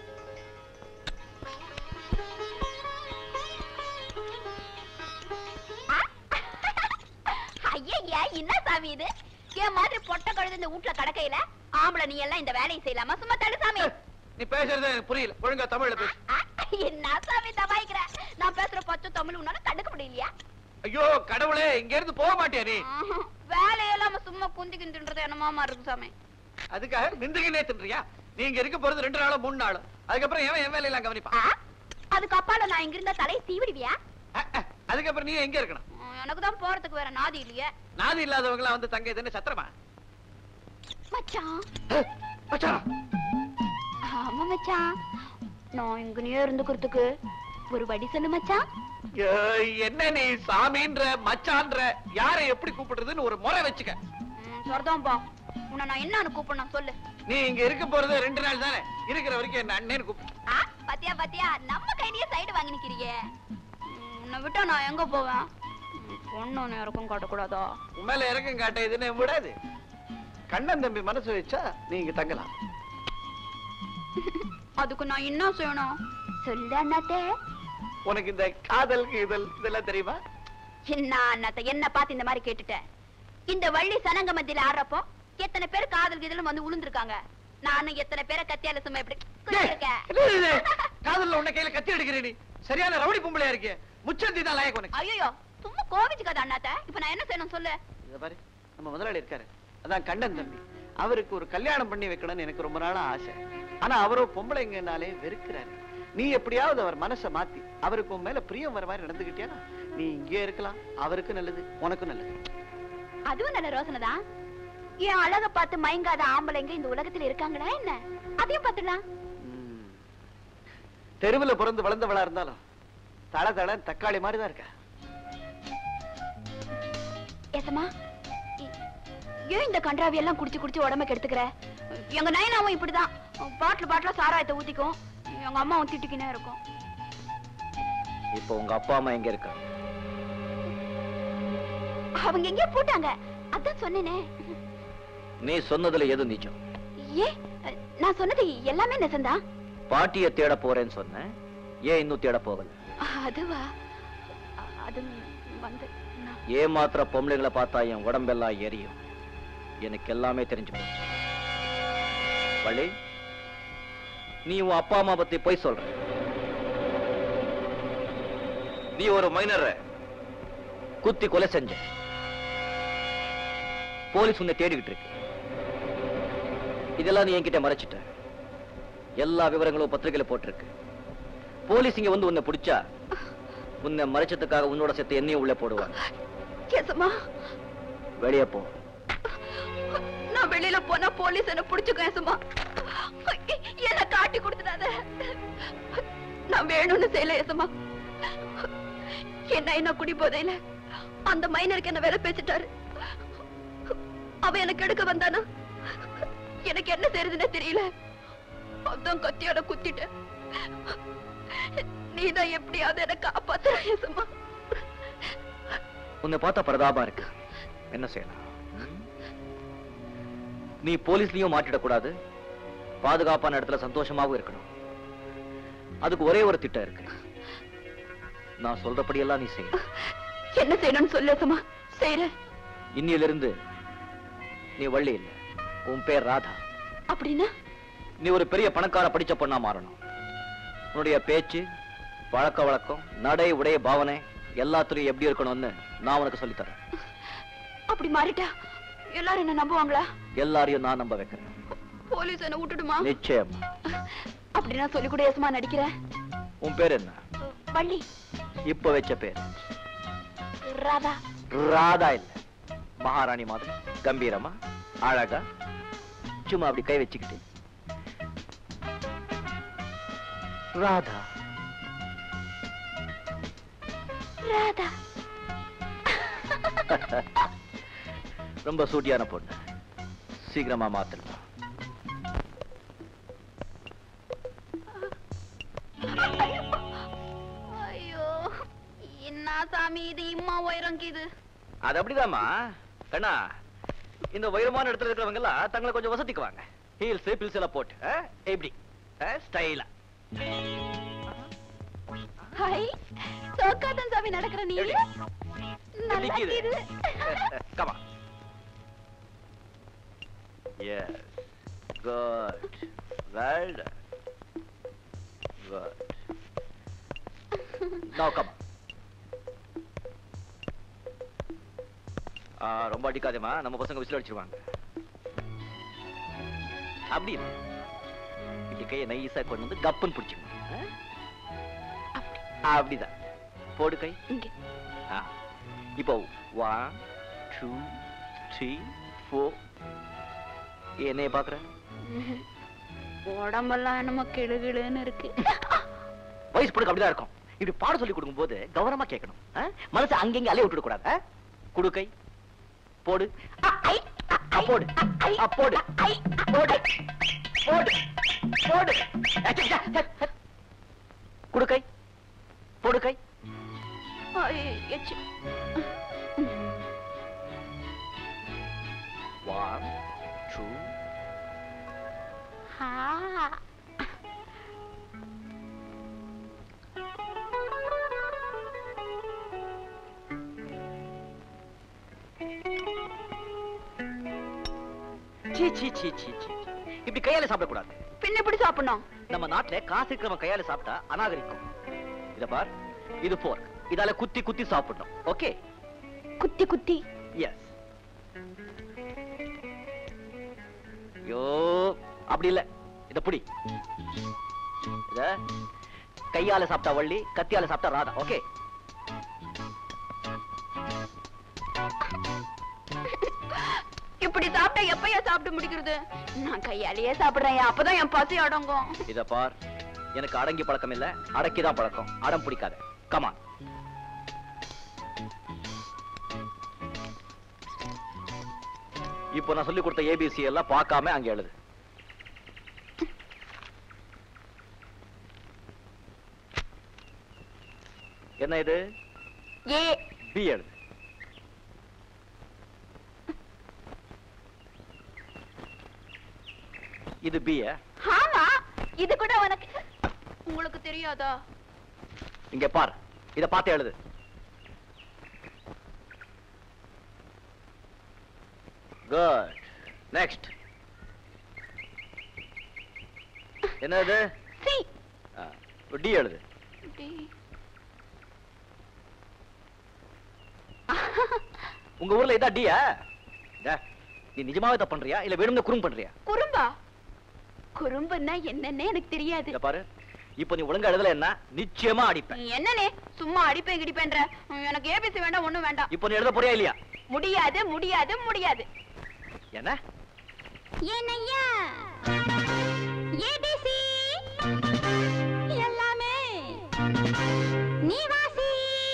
ஐயையா என்ன சாமி இது என் மாதிரி பொட்டை கழுது இந்த வீட்டுல கடக்கையில ஆம்பளை நீ எல்லாம் இந்த வேலையை செய்யலாமா சும்மா தடு சாமி நீ பேசுறது எனக்கு புரியல ஒழுங்கா தமிழ்ல பேசு ஆ, என்ன சாமி தபாய்க்கிற நான் பேசுற பச்சை தமிழ் உன்னால கண்டுக்க முடியலையா ஐயோ கடவுளே இங்க இருந்து போக மாட்டியா நீ ஆஹா, வேலையெல்லாம சும்மா குந்தி கிந்துன்றது என்னமாமா இருக்கு சாமி அதுக்காக நிந்துகினே தின்றியா நீ இங்க இருக்க போறது ரெண்டு நாளும் மூணு நாளும் அதுக்கப்புறம் எவன் என் வேலையெல்லாம் கவனிப்பான் ஆ, அதுக்கு அப்பால நான் இங்க இருந்தா தலையை சீவிடுவியா அஹ், அஹ், அதுக்கப்புறம் நீ எங்க இருக்கணும் எனக்கு தான் போறதுக்கு வேற நாதி இல்லையே நாதி இல்லாதவங்க எல்லாம் வந்து தங்க இதுன்னு சத்திரமா மச்சான் மச்சான் ஆமா மச்சான் நான் இங்கனே இருந்துக்கிறதுக்கு ஒரு வழி சொல்லு மச்சான் ஏய், என்ன நீ சாமின்ற மச்சான்ற யாரை எப்படி கூப்பிடுறதுன்னு ஒரு முறை வச்சுக்க ம், சரிதான்பா உன்னை நான் என்னன்னு கூப்பிடணும் சொல்லு நீ இங்க இருக்க போறது ரெண்டு நாள் தானே இருக்கிற வரைக்கும் என்ன அண்ணேன்னு கூப்பிடு ஆ பாத்தியா பாத்தியா நம்ம கையிலேயே சைடு வாங்கி நிக்கிறீங்க ம், உன்னை விட்டா நான் எங்க போவேன் ம், பொண்ணு ஒண்ணு இறக்கம் காட்டக்கூடாதா உன் மேல இறக்கம் காட்ட இதுன்னு விடாது கண்ணன் தம்பி மனசு வச்சா நீ இங்க தங்கலாம் அதுக்கு நான் என்ன செய்யணும் சொல்லு அண்ணாத்தே உனக்கு இந்த காதல் கீதல் இதெல்லாம் தெரியுமா என்ன அண்ணாத்த என்ன பார்த்து இந்த மாதிரி கேட்டுட்டேன் இந்த வள்ளி சனங்க மத்தியில ஆடுறப்போ எத்தனை பேர் காதல் கீதலும் வந்து உளுந்திருக்காங்க நானும் எத்தனை பேரை கத்தியால சும்மா இப்படி குத்திருக்கேன். என்ன இது? காதல்ல உன்னை கையில கத்தி எடுக்கிறே நீ சரியான ரவுடி பொம்பளையா இருக்கே முச்சந்தி தான் லாயக்கு உனக்கு ஐயோ சும்மா கோவிச்சுக்காத அண்ணாத்த இப்ப நான் என்ன செய்யணும் சொல்லு இத பாரு நம்ம முதலாளி இருக்காரு அதான் கண்ணன் தம்பி அவருக்கு ஒரு கல்யாணம் பண்ணி வைக்கணும்னு எனக்கு ரொம்ப நாளா ஆசை ஆனா அவரோ பொம்பளைங்கனாலே வெறுக்கிறாரு நீ எப்படியாவது அவர் மனசை மாத்தி அவருக்கு உன் மேல பிரியம் வர மாதிரி நடந்துகிட்டியா நீ இங்கே இருக்கலாம் அவருக்கு நல்லது உனக்கும் நல்லது அதுவும் நல்ல ரோசனை தான் என் அழக பார்த்து மயங்காத ஆம்பளைங்க இந்த உலகத்துல இருக்காங்களா என்ன அதையும் பாத்துடலாம் ம். தெருவுல பிறந்து வளர்ந்தவளா இருந்தாலும் தள தள தக்காளி மாதிரி தான் இருக்கா ஏசமா இ- ஏன் இந்த கன்றாவி எல்லாம் குடிச்சு குடிச்சு உடம்ப கெடுத்துக்கிற எங்க நயனாவும் இப்படிதான் பாட்டில் பாட்டில சாராயத்தை ஊத்திக்கும் எங்க அம்மாவும் திட்டிக்கினே இருக்கும் இப்போ உங்க அப்பா அம்மா எங்க இருக்கா அவங்க எங்கேயோ போட்டாங்க அதான் சொன்னேனே நீ சொன்னதுல எது நிஜம் ஏ நான் சொன்னது எல்லாமே நெசந்தான் பாட்டிய தேட போறேன்னு சொன்னேன் ஏன் இன்னும் தேட போகல அதுவா அ- அது வந்து நான் ஏமாத்திர பொம்பளைகளை பார்த்தா என் உடம்பெல்லாம் எரியும் எனக்கு எல்லாமே தெரிஞ்சு போச்சு வள்ளி நீ உன் அப்பா அம்மா பத்தி போய் சொல்ற நீ ஒரு மைனரை குத்தி கொலை செஞ்ச போலீஸ் உன்னை தேடிக்கிட்டு இருக்கு இதெல்லாம் நீ என்கிட்ட மறைச்சிட்ட எல்லா விவரங்களும் பத்திரிகையில போட்டிருக்கு போலீஸ் இங்க வந்து உன்னை பிடிச்சா உன்னை மறைச்சதுக்காக உன்னோட சேர்த்து என்னையும் உள்ள போடுவாங்க ஏசமா வெளியே போ நான் வெளியில போனா போலீஸ் என்ன புடிச்சுக்கும் ஏசமா என்ன காட்டி கொடுத்துடாத நான் வேணும்னு செய்யல ஏசமா என்ன என்ன குடி போதையில அந்த மைனருக்கு என்ன வேலை பேசிட்டாரு அவ எனக்கு எடுக்க வந்தானா எனக்கு என்ன செய்யறதுன்னே தெரியல அதான் கத்தியோட குத்திட்டேன் நீதான் எப்படியாவது என்ன காப்பாத்துற ஏசமா உன்னை பார்த்தா பிரதாபம் இருக்கு என்ன செய்யலாம் ம்? நீ போலீஸ்லயும் மாட்டிடக்கூடாது பாதுகாப்பான இடத்துல சந்தோஷமாவும் இருக்கணும் அதுக்கு ஒரே ஒரு திட்டம் இருக்கு நான் சொல்றபடியெல்லாம் நீ செய்ய என்ன செய்யணும்னு சொல்லு ஏசமா செய்யறேன் இன்னிலிருந்து நீ வள்ளி இல்ல உன் பேர் ராதா அப்படின்னா நீ ஒரு பெரிய பணக்கார படிச்ச பொண்ணா மாறணும் உன்னுடைய பேச்சு பழக்க வழக்கம் நடை உடைய பாவனை எல்லாத்துலயும் எப்படி இருக்கணும்னு நான் உனக்கு சொல்லித் தரேன் அப்படி மாறிட்டா எல்லாரும் என்ன நம்புவாங்களா எல்லாரையும் நான் நம்ப வைக்கிறேன் போலீஸ் என்ன விட்டுடுமா நிச்சயம் அப்படின்னா சொல்லி கூட ஏசமா நடிக்கிறேன் உன் பேர் என்ன வள்ளி இப்ப வச்ச பேர் ராதா ராதா இல்ல மகாராணி மாதிரி கம்பீரமா அழகா சும்மா அப்படி கை வச்சுக்கிட்டு ராதா ராதா ரொம்ப சூட்டியான பொண்ணு சீக்கிரமா மாத்தலாம் ஐயோ என்ன சாமி இது இம்மா உயரம் இது அது அப்படிதாம்மா கண்ணா இந்த உயரமான இடத்துல இருக்கிறவங்க எல்லாம் தங்களை கொஞ்சம் வசதிக்குவாங்க ஹீல்ஸ் பில்ஸ் எல்லாம் போட்டு ஆ? எப்படி ஸ்டைலா ஹை சோக்காதான் சாமி நடக்கிற நீ நல்லா நிக்குது. இருக்குது. கமா yes good well done good now come ரொம்ப அடிக்காதேம்மா நம்ம பசங்க விசில் அடிச்சிருவாங்க அப்படி இல்ல இப்படி கையை நைஸா கொண்டு வந்து கப்புன்னு பிடிச்சிக்கணும் ஆ? அப்படிதான் போடு கை இங்க. ஆ. இப்போ ஒன் டூ த்ரீ ஃபோர் என்னைய பாக்குற உடம்பெல்லாம் என்னமோ கிடுகிடுன்னு இருக்கு வயசு பொண்ணுக்கு அப்படிதான் இருக்கும் இப்படி பாட சொல்லி கொடுக்கும் போது கவனமா கேட்கணும் ஆ? மனசை அங்கங்க அலைய விட்டுட கூடாது ஆ? குடு கை போடு ஆ, போடு ஆ, போடு போடு போடு போடு அச்ச, அச்ச, அச்ச. குடு கை போடு கை ஐ, எச்சு. ஒன் டூ ஆ. சீ சீ சீ சீ சீ இப்படி கையால சாப்பிடக்கூடாது பின்ன எப்படி சாப்பிடணும் நம்ம நாட்டுல காசு இருக்கிறவன் கையால சாப்பிட்டா அநாகரிகம் இத பார் இது போர்க் இதால குத்தி குத்தி சாப்பிடணும் ஓகே குத்தி குத்தி எஸ் ஐயோ அப்படி இல்ல இத புடி இத கையால சாப்பிட்டா வள்ளி கத்தியால சாப்பிட்டா ராதா ஓகே இப்படி சாப்பிட்டா எப்பயா சாப்பிட்டு முடிக்கிறது நான் கையாலேயே சாப்பிடுறேன் அப்பதான் என் பசி அடங்கும் இத பார் எனக்கு அடங்கி பழக்கம் இல்ல அடக்கிதான் பழக்கம் அடம் பிடிக்காத கமான் இப்போ நான் சொல்லி கொடுத்த ஏபிசி எல்லாம் பார்க்காம அங்க எழுது என்ன இது ஏ பி எழுது இது பி ஆமா இது கூட உனக்கு உங்களுக்கு தெரியாதா இங்க பார் இத பார்த்து எழுது குட் நெக்ஸ்ட் என்ன இது சி டி எழுது உங்க ஊர்ல இதா டியா நீ நிஜமாவே தப்பு பண்றியா இல்ல வேணும்னு குறும் பண்றியா குறும்பா குறும்புன்னா என்னன்னே எனக்கு தெரியாது இத பாரு இப்போ நீ ஒழுங்கா எழுதல என்ன நிச்சயமா அடிப்பேன் நீ என்னனே சும்மா அடிப்பேன் கிடிப்பேன்ற எனக்கு ஏபிசி வேண்டாம் ஒண்ணும் வேண்டாம் இப்போ நீ எழுத போறியா இல்லையா முடியாது முடியாது முடியாது என்ன ஏனையா ஏபிசி எல்லாமே நீ வாசி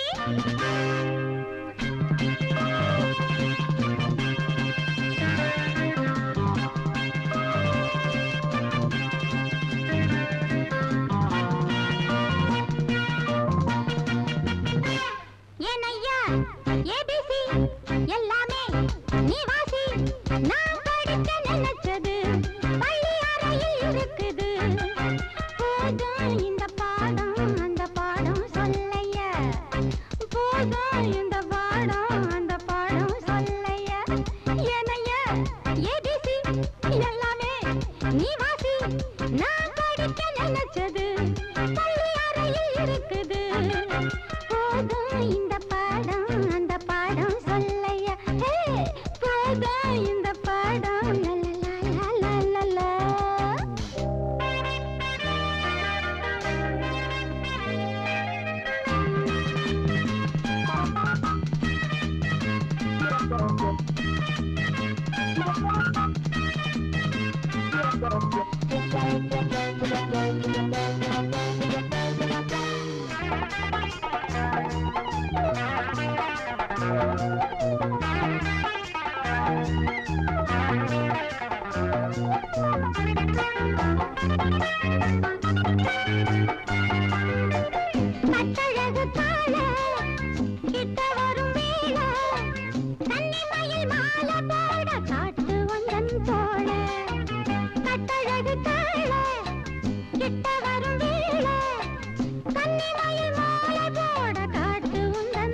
ஏனையா ஏபிசி எல்லாமே நீ வாசி நான் படிக்க நினைச்சது பள்ளி அறையில் இருக்குது போதும் இந்த பாடம் அந்த பாடம் சொல்லையா போதும் இந்த பாடம் அந்த பாடம் சொல்லையா ஏனையா ஏபிசி எல்லாமே நீ வாசி நான் படிக்க நினைச்சது பள்ளி அறையில் இருக்குது போதும் இந்த பாடம் அந்த பாடம் சொல்லையா ஹே, போதும் இந்த பாடம் லலலலலலலா. கட்டழகு கால கிட்ட வரும் வேள கன்னிமயில் மாலை போட காட்டு வந்தன் தோழ கட்டழகு கால கிட்ட வரும் வேள கன்னிமயில் மாலை போட காட்டு வந்தன்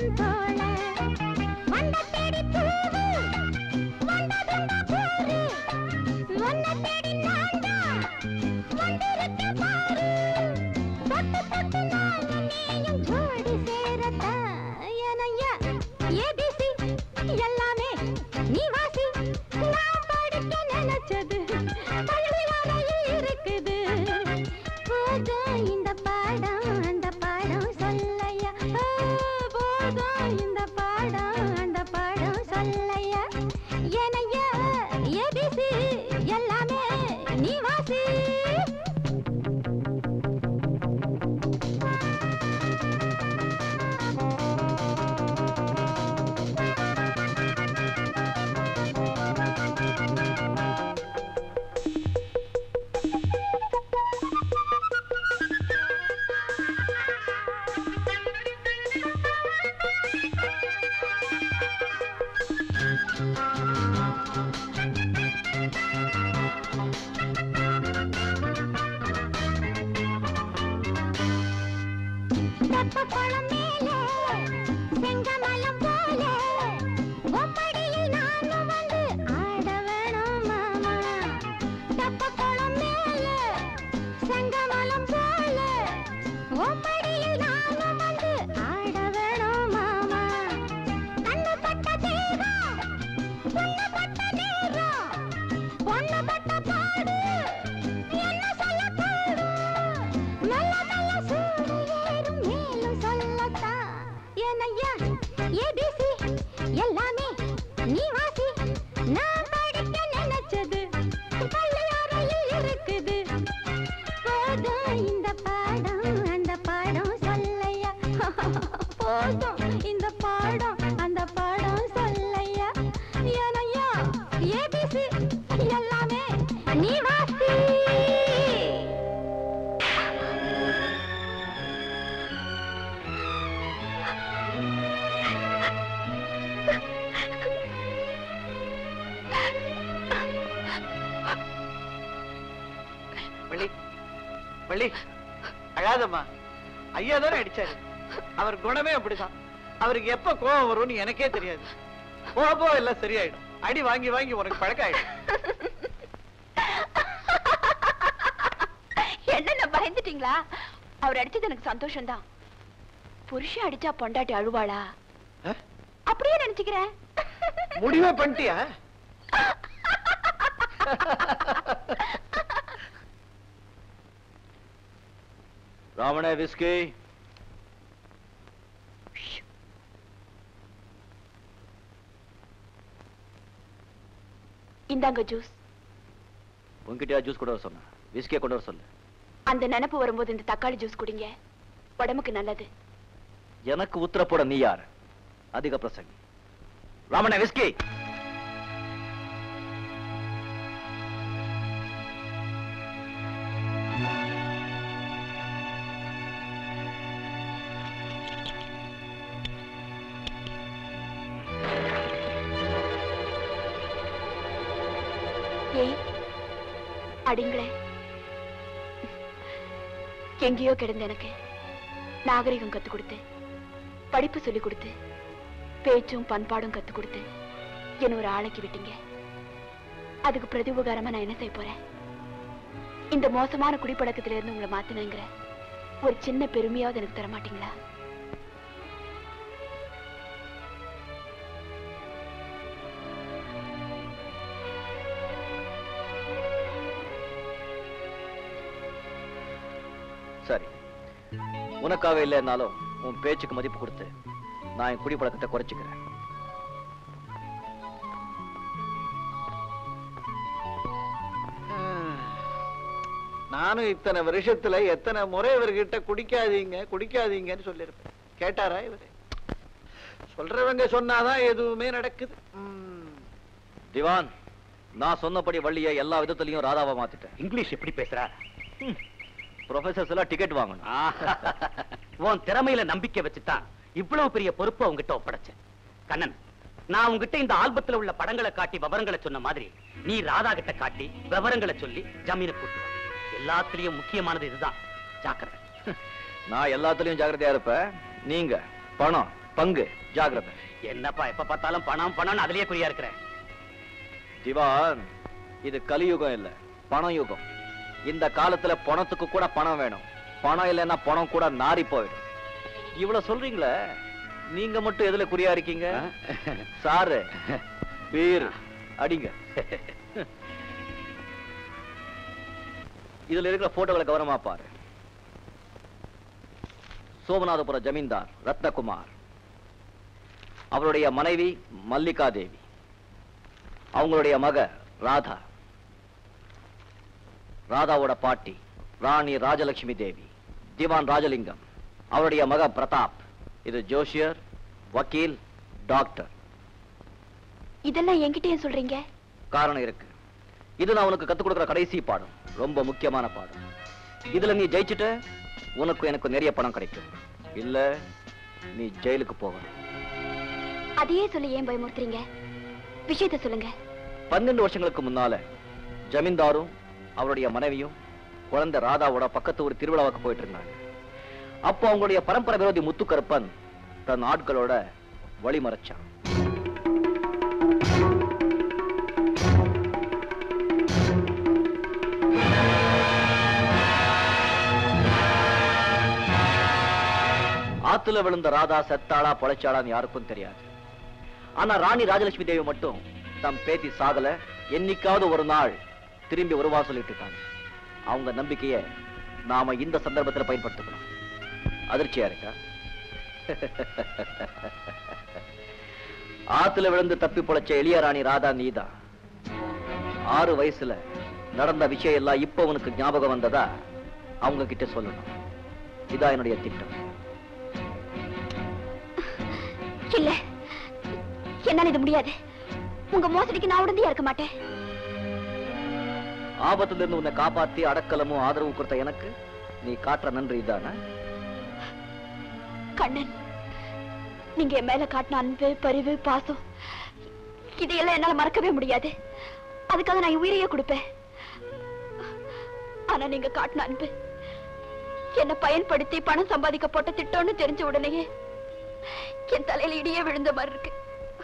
தெப்பக்குளம் மேலே செங்கமலம் போல உம்மடியில் நானும் வந்து ஆட வேணும் மாமா தெப்பக்குளம் மேலே செங்கமலம் போல உம்மடியில் நானும் வந்து ஆட வேணும் மாமா கண்ணு பட்ட தேகம் பொண்ணு பட்ட நேரம் பொண்ணு பட்ட பாடு என்ன சொல்ல பாடு மெல்ல மெல்ல சூடு ஏறும் மேலும் சொல்லத்தான் ஏனையா ஏபிசி எல்லாமே நீ வாசி நான் படிக்க நினைச்சது பள்ளியறையில் இருக்குது போதும் இந்த பாடம் அந்த பாடம் சொல்லையா போதும் இந்த பாடம் அந்த பாடம் சொல்லையா ஏனையா ஏபிசி எல்லாமே நீ வாசி வள்ளி வள்ளி அழாதம்மா ஐயா தானே அடிச்சாரு அவர் குணமே அப்படிதான் அவருக்கு எப்ப கோபம் வரும்னு எனக்கே தெரியாது போக போக எல்லாம் சரியாயிடும் அடி வாங்கி வாங்கி உனக்கு பழக்கம் ஆயிடும் என்ன பயந்துட்டீங்களா அவர் அடிச்சது எனக்கு சந்தோஷம்தான் புருஷன் அடிச்சா பொண்டாட்டி அழுவாளா ஆ? அப்படியே நினைச்சுக்கிறேன் முடிவே பண்ணிட்டியா ராவண விஸ்கி இந்தாங்க ஜூஸ் உன்கிட்டயா ஜூஸ் கொண்டு வர சொன்னேன் விஸ்கியை கொண்டு வர சொல்லு அந்த நினைப்பு வரும்போது இந்த தக்காளி ஜூஸ் குடிங்க உடம்புக்கு நல்லது எனக்கு உத்தர போட நீ யார் அதிக பிரசங்கி ராமண்ண விஸ்கி ஏய் அடிங்களே எங்கேயோ கிடந்த எனக்கு நாகரிகம் கத்து கொடுத்து படிப்பு சொல்லி கொடுத்து பேச்சும் பண்பாடும் கத்து கொடுத்து என்ன ஒரு ஆளைக்கு விட்டீங்க அதுக்கு பிரதி உபகாரமா நான் என்ன செய்ய போறேன் இந்த மோசமான குடிப்பழக்கத்துல இருந்து உங்களை மாத்தினங்கிற ஒரு சின்ன பெருமையாவது எனக்கு தர மாட்டீங்களா சரி உனக்காக இல்லைன்னாலும் உன் பேச்சுக்கு மதிப்பு கொடுத்து நான் என் குடிப்பழக்கத்தை குறைச்சிக்கிறேன் நானும் இத்தனை வருஷத்துல எத்தனை முறை இவர்கிட்ட குடிக்காதீங்க குடிக்காதீங்கன்னு சொல்லியிருப்பேன் கேட்டாரா இவரு சொல்றவங்க சொன்னாதான் எதுவுமே நடக்குது ம். திவான் நான் சொன்னபடி வள்ளியை எல்லா விதத்திலையும் ராதாவா மாத்திட்டேன் இங்கிலீஷ் எப்படி பேசுறா ப்ரொஃபசர்ஸ் எல்லாம் டிக்கெட் வாங்கணும் உன் திறமையில நம்பிக்கை வச்சுதான் இவ்வளவு பெரிய பொறுப்பை உங்ககிட்ட ஒப்படைச்சேன் கண்ணன் நான் உங்ககிட்ட இந்த ஆல்பத்துல உள்ள படங்களை காட்டி விவரங்களை சொன்ன மாதிரி நீ ராதா கிட்ட காட்டி விவரங்களை சொல்லி ஜமீனை கூட்டு வா. எல்லாத்துலயும் முக்கியமானது இதுதான் ஜாக்கிரதை நான் எல்லாத்துலயும் ஜாக்கிரதையா இருப்பேன் நீங்க பணம் பங்கு ஜாக்கிரதை என்னப்பா எப்ப பார்த்தாலும் பணம் பணம்னு அதுலயே குறியா இருக்கிறேன் திவான் இது கலியுகம் இல்ல பணம் யுகம் இந்த காலத்துல பணத்துக்கு கூட பணம் வேணும் பணம் இல்லைன்னா பணம் கூட நாரி போயிடும் இவ்வளவு சொல்றீங்களே நீங்க மட்டும் எதுல குறியா இருக்கீங்க சாரு பீர் அடிங்க இதுல இருக்கிற போட்டோகளை கவனமா பாரு சோமநாதபுரம் ஜமீன்தார் ரத்னகுமார் அவருடைய மனைவி மல்லிகா தேவி அவங்களுடைய மக ராதா ராதாவோட பாட்டி ராணி ராஜலட்சுமி தேவி திவான் ராஜலிங்கம் அவருடைய மக பிரதாப் இது ஜோஷியர் வக்கீல் டாக்டர் இதெல்லாம் என்கிட்டயே சொல்றீங்க காரணம் இருக்கு இது நான் உனக்கு கத்துக் கொடுக்கிற கடைசி பாடம் ரொம்ப முக்கியமான பாடம் இதுல நீ ஜெயிச்சுட்ட உனக்கு எனக்கு நிறைய பணம் கிடைக்கும் இல்ல நீ ஜெயிலுக்கு போகணும் அதையே சொல்லி ஏன் பயமுறுத்துறீங்க விஷயத்த சொல்லுங்க பன்னெண்டு வருஷங்களுக்கு முன்னால ஜமீன்தாரும் அவருடைய மனைவியும் குழந்தை ராதாவோட பக்கத்து ஒரு திருவிழாவுக்கு போயிட்டு இருந்தாங்க அப்போ அவங்களுடைய பரம்பரை விரோதி முத்துக்கருப்பன் தன் ஆட்களோட வழிமறைச்சான் ஆத்துல விழுந்த ராதா செத்தாளா பொழைச்சாளான்னு யாருக்கும் தெரியாது ஆனா ராணி ராஜலட்சுமி தேவி மட்டும் தம் பேத்தி சாகல என்னைக்காவது ஒரு நாள் திரும்பி வருவா சொல்லிட்டு இருக்காங்க அவங்க நம்பிக்கைய நாம இந்த சந்தர்ப்பத்துல பயன்படுத்திக்கணும் அதிர்ச்சியா இருக்கா ஆத்துல விழுந்து தப்பி பொழைச்ச எளிய ராணி ராதா நீதான் ஆறு வயசுல நடந்த விஷயம் எல்லாம் இப்ப உனக்கு ஞாபகம் வந்ததா அவங்க கிட்ட சொல்லணும் இதான் என்னுடைய திட்டம் இல்ல என்னால இது முடியாது உங்க மோசடிக்கு நான் உடந்தையா இருக்க மாட்டேன் ஆபத்துல இருந்து உன்னை காப்பாத்தி அடக்கலமும் ஆதரவும் கொடுத்த எனக்கு நீ காட்டுற நன்றி இதானே கண்ணன் நீங்க என் மேல காட்டின அன்பு பரிவு பாசம் இதையெல்லாம் என்னால மறக்கவே முடியாது அதுக்காக நான் என் உயிரையே கொடுப்பேன் ஆனா நீங்க காட்டின அன்பு என்ன பயன்படுத்தி பணம் சம்பாதிக்க போட்ட திட்டம்னு தெரிஞ்ச உடனேயே என் தலையில இடியே விழுந்த மாதிரி இருக்கு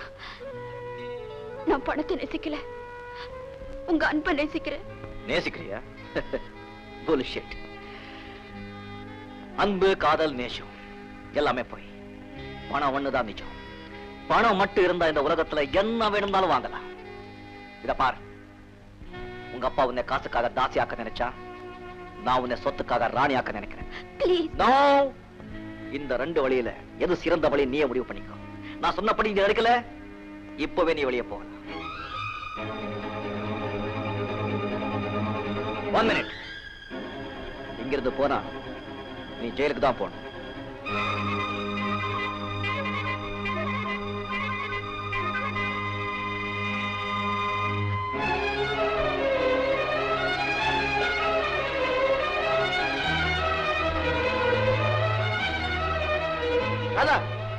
நான் பணத்தை நேசிக்கல உங்க அன்பை நேசிக்கிறேன் நேசிக்கிறியா புல்ஷிட் அன்பு காதல் நேசம் எல்லாமே போய் பணம் ஒண்ணுதான் நிஜம் பணம் மட்டும் இருந்தா இந்த உலகத்துல என்ன வேணும்னாலும் வாங்கலாம் இத பார் உங்க அப்பா உன்னை காசுக்காக தாசியாக்க நினைச்சா நான் உன்னை சொத்துக்காக ராணியாக்க நினைக்கிறேன் ப்ளீஸ் No! இந்த ரெண்டு வழியில எது சிறந்த வழி நீயே முடிவு பண்ணிக்கோ நான் சொன்னபடி நீ நடக்கல இப்பவே நீ வெளியே போகலாம் ஒன் மினிட் இங்கிருந்து போனா நீ ஜெயிலுக்கு தான் போகணும் ராதா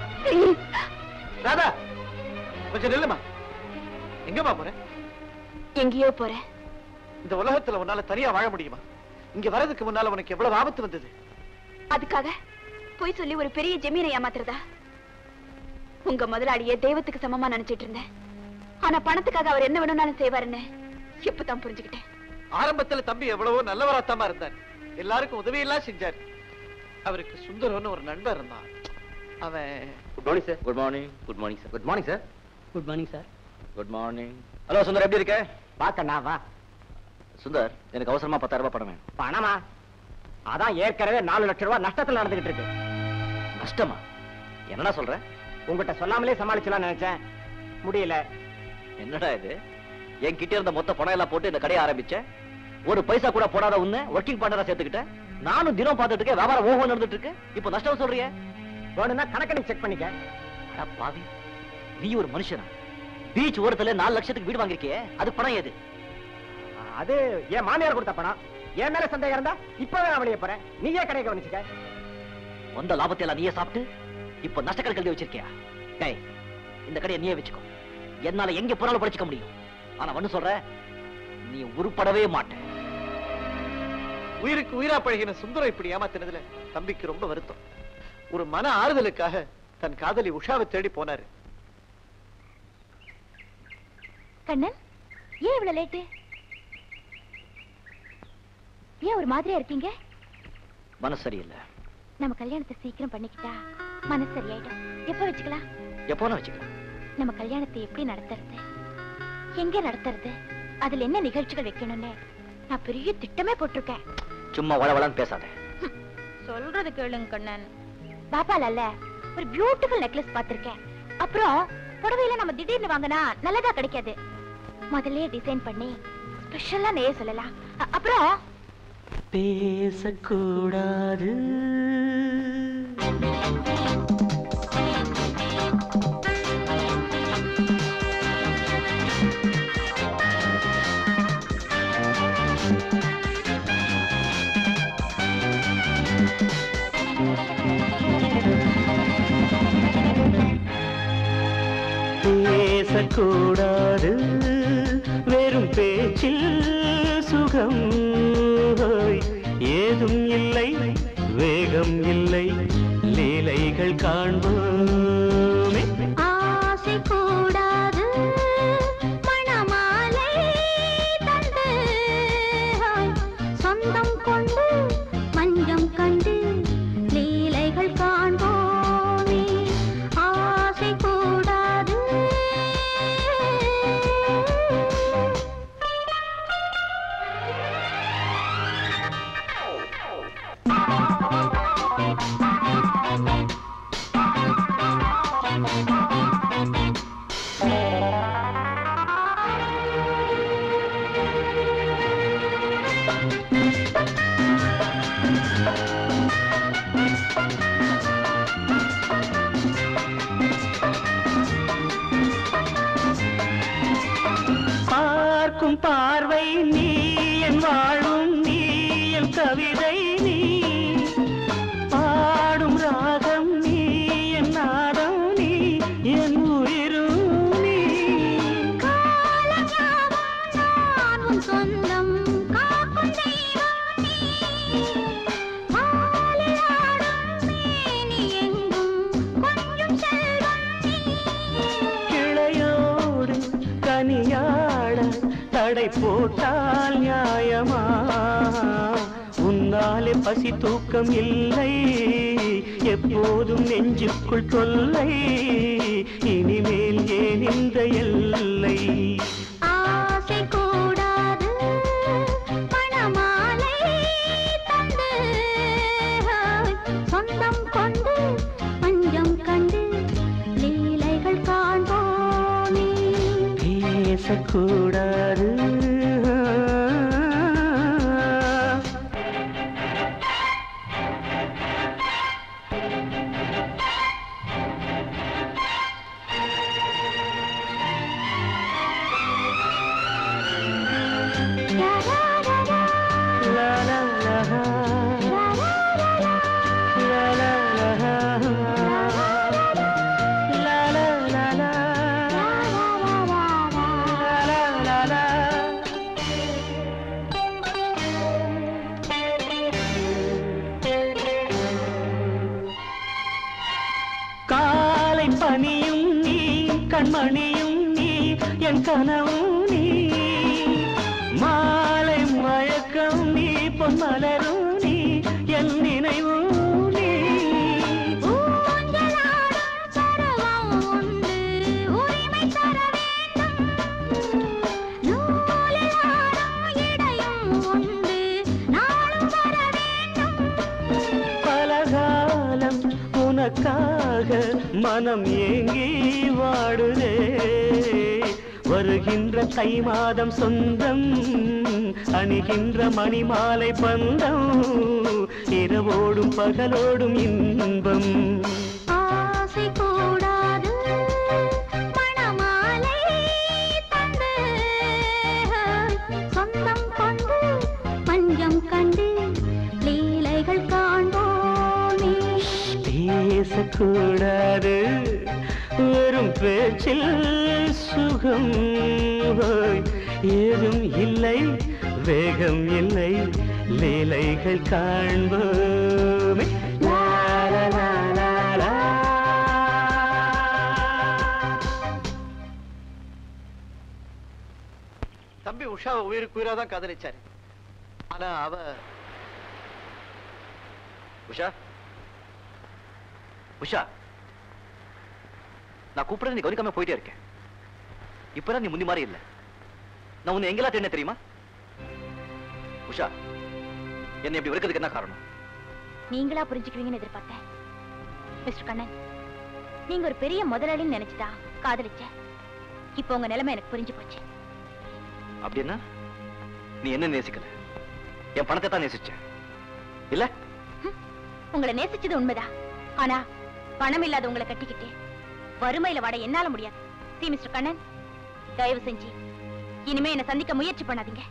ராதா கொஞ்சம் நில்லுமா எங்கம்மா போற எங்கேயோ போறேன் இந்த உலகத்துல உன்னால தனியா வாழ முடியுமா இங்க வரதுக்கு முன்னால உனக்கு எவ்வளவு ஆபத்து வந்தது அதுக்காக போய் சொல்லி ஒரு பெரிய ஜமீனை ஏமாத்துறதா உங்க முதலாளிய தெய்வத்துக்கு சமமா நினைச்சிட்டு இருந்தேன் ஆனா பணத்துக்காக அவர் என்ன வேணும்னாலும் செய்வாருன்னு இப்பதான் புரிஞ்சுக்கிட்டேன் ஆரம்பத்துல தம்பி எவ்வளவோ நல்லவராத்தாமா இருந்தார் எல்லாருக்கும் உதவி எல்லாம் செஞ்சார் அவருக்கு சுந்தரம்னு ஒரு நண்பர் இருந்தான் அவன் good morning sir good morning good morning sir good morning sir good morning sir good morning hello Sundar எப்படி இருக்க பாக்கண்ணா வா சுந்தர் எனக்கு அவசரமா பத்தாயிரம் ரூபாய் பணம் வேணும் பணமா அதான் ஏற்கனவே நாலு லட்சம் ரூபாய் நஷ்டத்துல நடந்துகிட்டு இருக்கு நஷ்டமா என்னடா சொல்ற உங்ககிட்ட சொல்லாமலே சமாளிச்சலாம் நினைச்சேன் முடியல என்னடா இது என் கிட்ட இருந்த மொத்த பணம் எல்லாம் போட்டு இந்த கடையை ஆரம்பிச்சேன் ஒரு பைசா கூட போடாத உன்ன ஒர்க்கிங் பார்ட்னரா சேர்த்துக்கிட்டேன் நானும் தினம் பார்த்துட்டு இருக்கேன் வியாபாரம் ஓஹோ நடந்துட்டு இருக்கு இப்போ நஷ்டம் சொல்றிய வேணும்னா கணக்கணி செக் பண்ணிக்க அட பாவி நீ ஒரு மனுஷனா பீச் ஓரத்துல நாலு லட்சத்துக்கு வீடு வாங்கிருக்கியே அது பணம் ஏது அது என் மாமியார் கொடுத்த பணம் என் மேல சந்தேகம் இருந்தா இப்பவே நான் வெளியே போறேன் நீயே கடையை கவனிச்சுக்க வந்த லாபத்தை எல்லாம் நீயே சாப்பிட்டு இப்போ நஷ்டக்கணக்கு எழுதி வச்சிருக்கியா டேய் இந்த கடையை நீயே வச்சுக்கோ என்னால எங்க போனாலும் படிச்சுக்க முடியும் ஆனா ஒண்ணு சொல்ற நீ உருப்படவே மாட்ட உயிருக்கு உயிரா பழகின சுந்தரம் இப்படி ஏமாத்தினதுல தம்பிக்கு ரொம்ப வருத்தம் ஒரு மன ஆறுதலுக்காக தன் காதலி உஷாவை தேடி போனாரு கண்ணன் ஏன் இவ்வளவு லேட்டு ஏன் ஒரு மாதிரியா இருக்கீங்க மனசு சரியில்லை நம்ம கல்யாணத்தை சீக்கிரம் பண்ணிக்கிட்டா மனசு சரியாயிடும் எப்ப வச்சுக்கலாம் எப்போனா வச்சுக்கலாம் நம்ம கல்யாணத்தை எப்படி நடத்துறது எங்க நடத்துறது அதுல என்ன நிகழ்ச்சிகள் வைக்கணும்னு நான் பெரிய திட்டமே போட்டிருக்கேன் சும்மா வளவளன்னு பேசாத சொல்றது கேளுங்க கண்ணன் பாப்பால அல்ல ஒரு பியூட்டிஃபுல் நெக்லஸ் பார்த்திருக்கேன் அப்புறம் புடவையில நம்ம திடீர்னு வாங்கினா நல்லதா கிடைக்காது முதல்லயே டிசைன் பண்ணி ஸ்பெஷலா நெய்ய சொல்லலாம் அ- அப்புறம் பேசக்கூடாது பேசக்கூடாது வெறும் பேச்சில் சுகம் ஹோய். ஏதும் இல்லை வேகம் இல்லை லீலைகள் காண்போமே ஆசை கூடாது மணமாலை தந்து சொந்தம் கொண்டு மஞ்சம் கண்டு லீலைகள் காண்போமே ஆசை கூடாது பார்க்கும் பார்வை நீ என் வாழும் நீ என் கவிதை நீ பாடும் ராகம் நீ என் நாதம் நீ என் உயிரும் நீ நான் உன் சொந்தம் காக்கும் தெய்வம் நீ மாலையாடும் மேனி எங்கும் கொஞ்சம் செல்வம் நீ கிளையோடு கனியாட தடை போட்டால் நியாயமா உன்னாலே பசி தூக்கம் இல்லை எப்போதும் நெஞ்சுக்குள் தொல்லை இனிமேல் ஏன் இந்த எல்லை ஆசை கூடாது மணமாலை தந்து சொந்தம் கொண்டு பஞ்சம் கண்டு லீலைகள் காண்போமே பேசக்கூடாது லா லா லா லா லா லா லா லா லா லா காலை பனியும் நீ கண்மணியும் நீ என் கனவும் நீ மாலை மயக்கம் நீ பொன்மலரும் நீ என் நினைவும் நீ ஊஞ்சலாடும் சரவம் உண்டு உரிமை தர வேண்டும் நூலில் ஆடும் இடையும் உண்டு நாளும் வர வேண்டும் பலகாலம் உனக்காக மனம் ஏங்கி வாடுதே வருகின்ற தை மாதம் சொந்தம் அணிகின்ற மணிமாலை பந்தம் இரவோடும் பகலோடும் இன்பம் ஆசை கூடாது மணமாலை தந்து சொந்தம் கொண்டு பஞ்சம் கண்டு லீலைகள் காண்போமே பேசக்கூடாது வெறும் பேச்சில் சுகம் ஹோய், ஏதும் இல்லை வேகம் இல்லை லீலைகள் காண்போமே லா, லா, லா, லா, லா. தம்பி உஷாவை உயிருக்கு உயிரா தான் காதலிச்சாரு ஆனா அவ உஷா உஷா நான் கூப்பிடுறது நீ கவனிக்காம போயிட்டே இருக்கேன் இப்பதான் நீ முந்தி மாதிரி இல்ல நான் உன்னை எங்கெல்லாம் தேடினேன் தெரியுமா உஷா என்னை இப்படி வெறுக்கிறதுக்கு என்ன காரணம் நீங்களா புரிஞ்சுக்குவீங்கன்னு எதிர்பார்த்தேன் மிஸ்டர் கண்ணன் நீங்க ஒரு பெரிய முதலாளின்னு நினைச்சுதா காதலிச்சேன் இப்போ உங்க நிலைமை எனக்கு புரிஞ்சு போச்சு அப்படின்னா நீ என்ன நேசிக்கல என் பணத்தை தான் நேசிச்ச இல்ல உங்களை நேசிச்சது உண்மைதான் ஆனா பணம் இல்லாத உங்களை கட்டிக்கிட்டு வறுமையில வாட என்னால முடியாது சி மிஸ்டர் கண்ணன் தயவு செஞ்சு இனிமே என்ன சந்திக்க முயற்சி பண்ணாதீங்க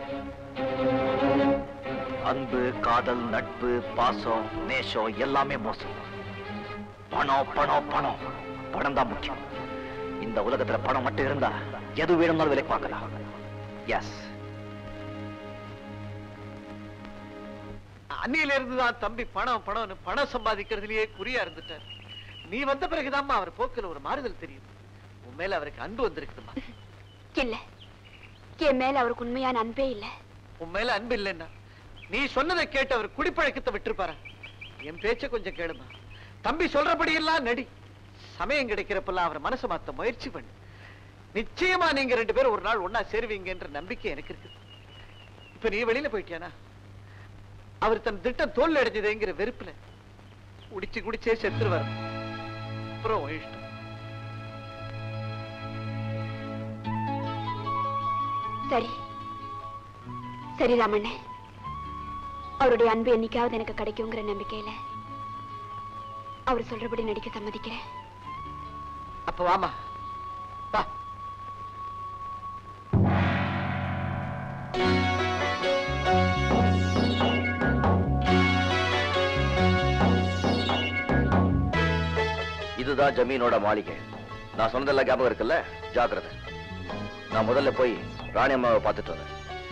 அன்பு காதல் நட்பு பாசம் நேசம் எல்லாமே மோசம் பணம் பணம் பணம் பணம் தான் முக்கியம் இந்த உலகத்துல பணம் மட்டும் இருந்தா எது வேணும்னாலும் விலைக்கு பார்க்கலாம் எஸ் அன்னையில இருந்து தான் தம்பி பணம் பணம்னு பணம் சம்பாதிக்கிறதுலயே குறியா இருந்துட்டார் நீ வந்த பிறகுதாம்மா அவர் போக்குல ஒரு மாறுதல் தெரியுது உன் மேல அவருக்கு அன்பு வந்திருக்குதுமா இல்ல என் மேல அவருக்கு உண்மையான அன்பே இல்ல உன் மேல அன்பு இல்லைன்னா நீ சொன்னதை கேட்டு அவர் குடிப்பழக்கத்தை விட்டுருப்பாரா என் பேச்ச கொஞ்சம் கேளுமா தம்பி சொல்றபடி எல்லாம் நடி சமயம் கிடைக்கிறப்பெல்லாம் அவர் மனசை மாத்த முயற்சி பண்ணு நிச்சயமா நீங்க ரெண்டு பேரும் ஒரு நாள் ஒண்ணா சேருவீங்கன்ற நம்பிக்கை எனக்கு இருக்கு இப்ப நீ வெளியில போயிட்டியானா அவர் தன் திட்டம் தோல்வி அடைஞ்சதுங்கிற வெறுப்புல குடிச்சு குடிச்சே செத்துருவார் அப்புறம் உன் இஷ்டம் சரி சரி ராமண்ணே அவருடைய அன்பு என்னைக்காவது எனக்கு கிடைக்குங்கிற நம்பிக்கையில அவர் சொல்றபடி நடிக்க சம்மதிக்கிறேன் அப்ப வாமா வா இதுதான் ஜமீனோட மாளிகை நான் சொன்னதெல்லாம் ஞாபகம் இருக்குல்ல ஜாக்கிரதை நான் முதல்ல போய் ராணி அம்மாவை பார்த்துட்டு வரேன்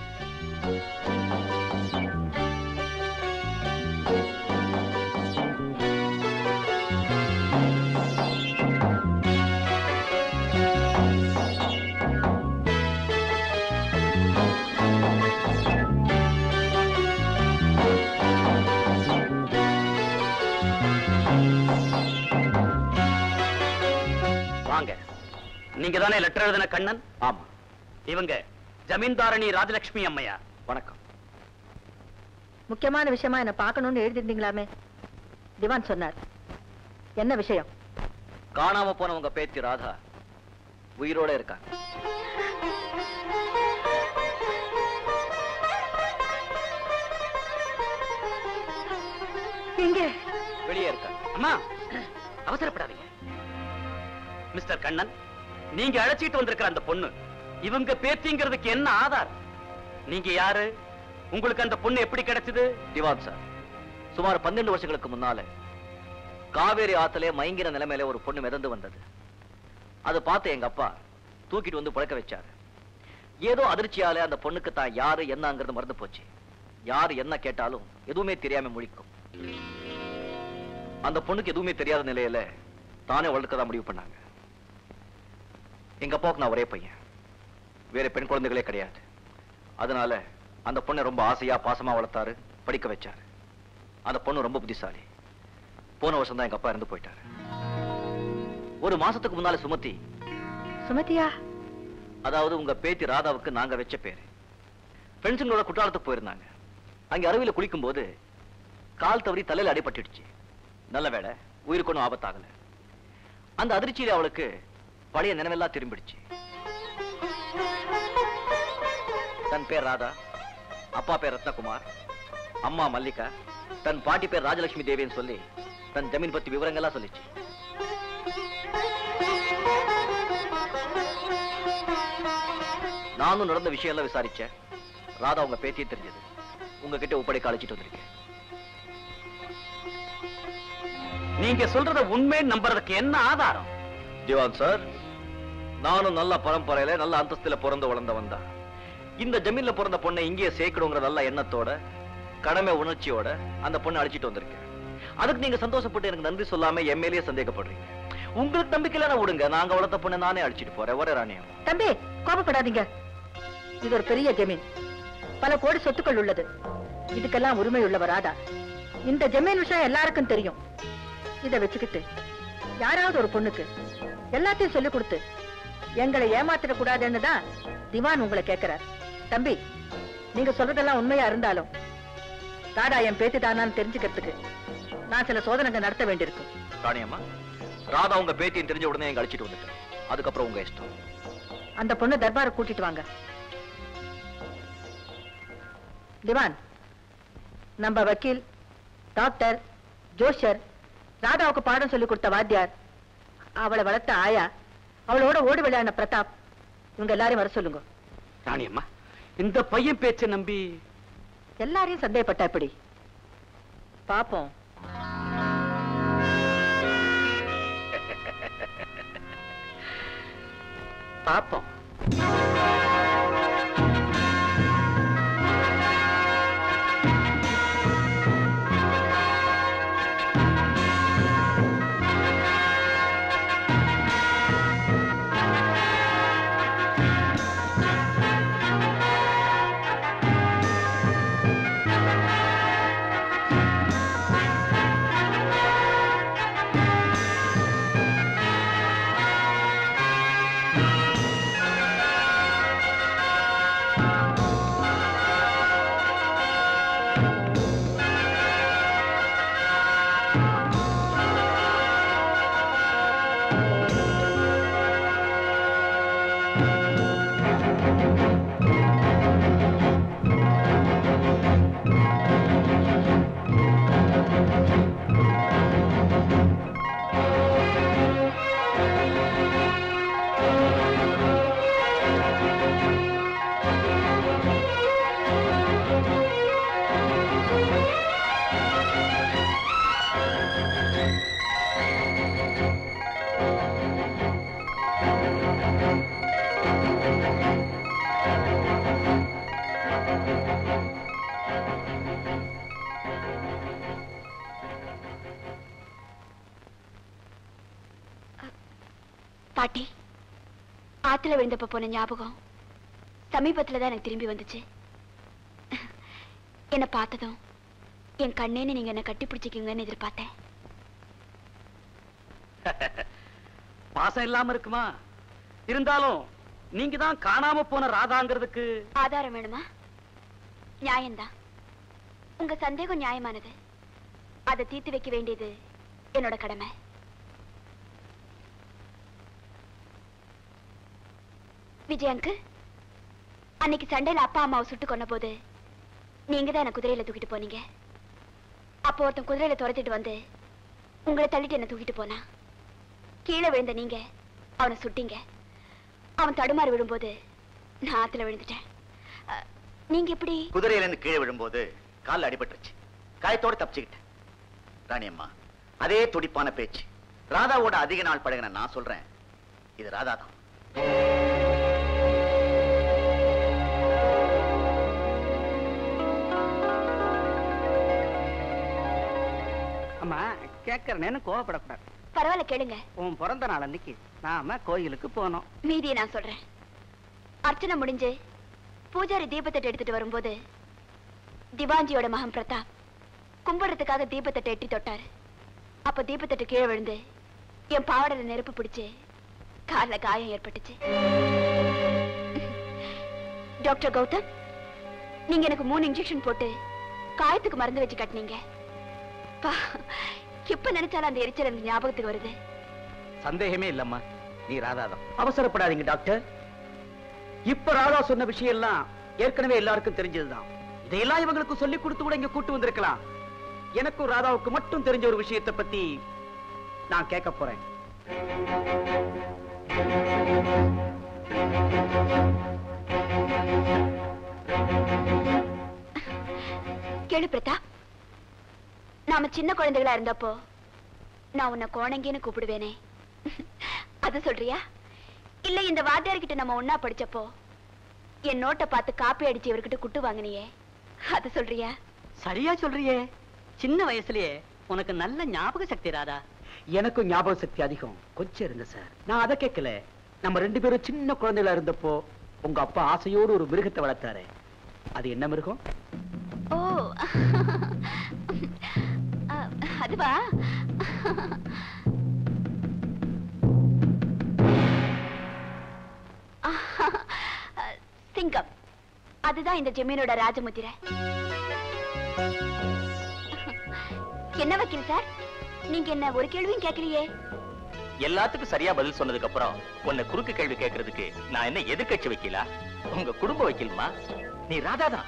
வாங்க நீங்க தானே லெட்டர் எழுதின கண்ணன் ஆமா இவங்க ஜமீன்தாரணி ராஜலட்சுமி அம்மையா வணக்கம் முக்கியமான விஷயமா என்ன பார்க்கணும்னு எழுதிருந்தீங்களாமே திவான் சொன்னார் என்ன விஷயம் காணாம போன உங்க பேத்தி ராதா உயிரோட இருக்காங்க எங்க வெளியே இருக்காங்க அம்மா அவசரப்படாதீங்க மிஸ்டர் கண்ணன் நீங்க அழைச்சிட்டு வந்திருக்கிற அந்த பொண்ணு இவங்க பேத்திங்கிறதுக்கு என்ன ஆதார் நீங்க யாரு உங்களுக்கு அந்த பொண்ணு எப்படி கிடைச்சது திவான் சார் சுமார் பன்னெண்டு வருஷங்களுக்கு முன்னால காவேரி ஆத்திலே மயங்கிற நிலைமையில ஒரு பொண்ணு மிதந்து வந்தது அதை பார்த்து எங்க அப்பா தூக்கிட்டு வந்து பழக்க வச்சாரு ஏதோ அதிர்ச்சியால அந்த பொண்ணுக்கு தான் யாரு என்னங்கிறது மறந்து போச்சு யாரு என்ன கேட்டாலும் எதுவுமே தெரியாம முழிக்கும் அந்த பொண்ணுக்கு எதுவுமே தெரியாத நிலையில தானே வளர்க்கதான் முடிவு பண்ணாங்க எங்க அப்பாவுக்கு நான் ஒரே பையன் வேற பெண் குழந்தைகளே கிடையாது அதனால அந்த பொண்ணை ரொம்ப ஆசையா பாசமா வளர்த்தாரு படிக்க வச்சாரு அந்த பொண்ணு ரொம்ப புத்திசாலி போன வருஷம் தான் எங்க அப்பா இறந்து போயிட்டாரு ஒரு மாசத்துக்கு முன்னால சுமதி சுமதியா அதாவது உங்க பேத்தி ராதாவுக்கு நாங்க வச்ச பேரு ஃப்ரெண்ட்ஸுங்களோட குற்றாலத்துக்கு போயிருந்தாங்க அங்க அருவியில குளிக்கும் போது கால் தவறி தலையில அடிபட்டுடுச்சு நல்ல வேளை உயிருக்கு ஒன்றும் ஆபத்தாகல அந்த அதிர்ச்சியில அவளுக்கு பழைய நினைவெல்லாம் திரும்பிடுச்சு தன் பேர் ராதா அப்பா பேர் ரத்னகுமார் அம்மா மல்லிகா தன் பாட்டி பேர் ராஜலட்சுமி தேவின்னு சொல்லி தன் ஜமீன் பத்தி விவரங்கள்லாம் சொல்லிச்சு நானும் நடந்த விஷயம் எல்லாம் விசாரிச்சேன் ராதா உங்க பேத்தியே தெரிஞ்சது உங்ககிட்ட ஒப்படைக்க அழைச்சிட்டு வந்திருக்கேன் நீங்க சொல்றத உண்மை நம்புறதுக்கு என்ன ஆதாரம் திவான் சார் நானும் நல்ல பரம்பரையில நல்ல அந்தஸ்துல பிறந்து வளர்ந்தவன் தான் இந்த ஜமீன்ல பிறந்த பொண்ணை இங்கேயே சேர்க்கணுங்கிற நல்ல எண்ணத்தோட கடமை உணர்ச்சியோட அந்த பொண்ணை அழைச்சிட்டு வந்திருக்கேன் அதுக்கு நீங்க சந்தோஷப்பட்டு எனக்கு நன்றி சொல்லாம என் மேலேயே சந்தேகப்படுறீங்க உங்களுக்கு நம்பிக்கை இல்லைன்னா விடுங்க நாங்க வளர்த்த பொண்ணை நானே அழைச்சிட்டு போறேன் வர ராணியம் தம்பி கோபப்படாதீங்க இது ஒரு பெரிய ஜமீன் பல கோடி சொத்துக்கள் உள்ளது இதுக்கெல்லாம் உரிமை உள்ளவர் ராதா இந்த ஜமீன் விஷயம் எல்லாருக்கும் தெரியும் இத வச்சுக்கிட்டு யாராவது ஒரு பொண்ணுக்கு எல்லாத்தையும் சொல்லிக் கொடுத்து எங்களை ஏமாத்திட கூடாதுன்னு தான் திவான் உங்களை கேட்கிறார் தம்பி நீங்க சொல்றதெல்லாம் உண்மையா இருந்தாலும் ராதா என் பேத்தி தானான்னு தெரிஞ்சுக்கிறதுக்கு நான் சில சோதனைகள் நடத்த வேண்டியிருக்கும் ராணியம்மா ராதா உங்க பேத்தியும் தெரிஞ்ச உடனே எங்க அழைச்சிட்டு வந்துட்டேன் அதுக்கப்புறம் உங்க இஷ்டம் அந்த பொண்ணு தர்பாரை கூட்டிட்டு வாங்க திவான் நம்ம வக்கீல் டாக்டர் ஜோஷர் ராதாவுக்கு பாடம் சொல்லி கொடுத்த வாத்தியார் அவளை வளர்த்த ஆயா அவளோட ஓடி விளையாடின பிரதாப் இவங்க எல்லாரையும் வர சொல்லுங்க ராணி அம்மா இந்த பையன் பேச்சை நம்பி எல்லாரையும் சந்தேகப்பட்டா எப்படி பாப்போம் பாப்போம் பாட்டி ஆத்துல விழுந்தப்ப போன ஞாபகம் சமீபத்துல தான் எனக்கு திரும்பி வந்துச்சு என்ன பார்த்ததும் என் கண்ணேன்னு நீங்க என்ன கட்டி பிடிச்சிக்கீங்கன்னு எதிர்பார்த்தேன் பாசம் இல்லாம இருக்குமா இருந்தாலும் நீங்க தான் காணாம போன ராதாங்கிறதுக்கு ஆதாரம் வேணுமா நியாயம்தான் உங்க சந்தேகம் நியாயமானது அதை தீர்த்து வைக்க வேண்டியது என்னோட கடமை விஜய் அங்கிள் அன்னைக்கு சண்டையில அப்பா அம்மாவை சுட்டு கொன்ன போது நீங்க தான் என்ன குதிரையில தூக்கிட்டு போனீங்க அப்போ ஒருத்தன் குதிரையில துரத்திட்டு வந்து உங்களை தள்ளிட்டு என்ன தூக்கிட்டு போனா கீழே விழுந்த நீங்க அவனை சுட்டீங்க அவன் தடுமாறி விழும்போது நான் ஆத்துல விழுந்துட்டேன் அஹ், நீங்க எப்படி குதிரையில இருந்து கீழே விழும்போது கால்ல அடிபட்டுருச்சு காயத்தோட தப்பிச்சுக்கிட்டேன் ராணி அம்மா அதே துடிப்பான பேச்சு ராதாவோட அதிக நாள் பழகின நான் சொல்றேன் இது ராதா தான் அம்மா கேட்கறேன்னு கோவப்படக்கூடாது பரவாயில்ல கேளுங்க உன் பிறந்த நாள் அன்னைக்கு நாம கோயிலுக்கு போனோம் மீதியை நான் சொல்றேன் அர்ச்சனை முடிஞ்சு பூஜாரி தீபத்தட்டை எடுத்துட்டு வரும்போது திவாஞ்சியோட மகன் பிரதாப் கும்பிடுறதுக்காக தீபத்தட்டை எட்டி தொட்டாரு அப்ப தீபத்தட்டு கீழே விழுந்து என் பாவாடையில நெருப்பு பிடிச்சு கால்ல காயம் ஏற்பட்டுச்சு டாக்டர் கௌதம் நீங்க எனக்கு மூணு இன்ஜெக்ஷன் போட்டு காயத்துக்கு மருந்து வச்சு கட்டினீங்க பா, இப்ப நினைச்சாலும் அந்த எரிச்சல் எனக்கு ஞாபகத்துக்கு வருது சந்தேகமே இல்லம்மா நீ ராதா தான் அவசரப்படாதீங்க டாக்டர் இப்ப ராதா சொன்ன விஷயம் எல்லாம் ஏற்கனவே எல்லாருக்கும் தெரிஞ்சதுதான் இதையெல்லாம் இவங்களுக்கு சொல்லி கொடுத்து கூட இங்க கூட்டு வந்திருக்கலாம் எனக்கும் ராதாவுக்கு மட்டும் தெரிஞ்ச ஒரு விஷயத்தை பத்தி நான் கேட்க போறேன் கேளு பிரதாப் நாம சின்ன குழந்தைகளா இருந்தப்போ நான் உன்னை கோணங்கின்னு கூப்பிடுவேனே அது சொல்றியா இல்ல இந்த வாத்தியார்கிட்ட நம்ம ஒண்ணா படிச்சப்போ என் நோட்டை பார்த்து காப்பி அடிச்சு இவர்கிட்ட குட்டு வாங்கினியே அது சொல்றியா சரியா சொல்றியே சின்ன வயசுலயே உனக்கு நல்ல ஞாபக சக்தி ராதா எனக்கும் ஞாபக சக்தி அதிகம் கொஞ்சம் இருங்க சார் நான் அதை கேட்கல நம்ம ரெண்டு பேரும் சின்ன குழந்தைகளா இருந்தப்போ உங்க அப்பா ஆசையோடு ஒரு மிருகத்தை வளர்த்தாரு அது என்ன மிருகம் ஓ அ, அதுவா சிங்கம் அதுதான் இந்த ஜமீனோட ராஜமுத்திரை என்ன வக்கீல் சார் நீங்க என்ன ஒரு கேள்வியும் கேட்கலையே எல்லாத்துக்கும் சரியா பதில் சொன்னதுக்கு அப்புறம் உன்னை குறுக்கு கேள்வி கேட்கறதுக்கு நான் என்ன எதிர்க்கட்சி வைக்கலா உங்க குடும்ப வைக்கலுமா நீ ராதா தான்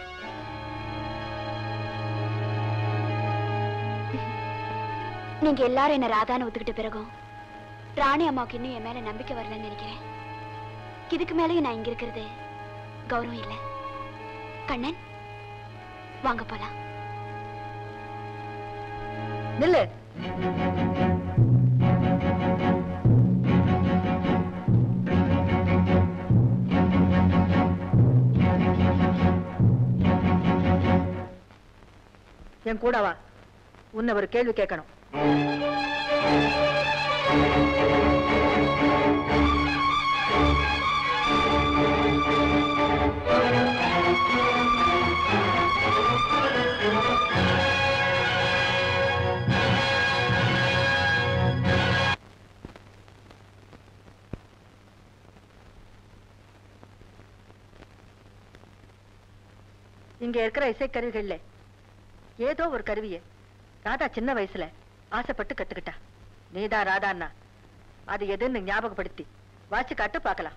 நீங்க எல்லாரும் என்ன ராதான்னு ஒத்துக்கிட்ட பிறகும் ராணி அம்மாவுக்கு இன்னும் என் மேல நம்பிக்கை வரலன்னு நினைக்கிறேன் இதுக்கு மேலேயும் நான் இங்க இருக்கிறது கௌரவம் இல்ல கண்ணன் வாங்க போலாம் நில்லு என் கூட வா உன்னை ஒரு கேள்வி கேட்கணும் இங்க இருக்கிற இசைக்கருவிகள்ல ஏதோ ஒரு கருவியை ராதா சின்ன வயசுல ஆசைப்பட்டு கத்துக்கிட்டா நீதான் ராதான்னா அது எதுன்னு ஞாபகப்படுத்தி வாச்சு காட்டு பார்க்கலாம்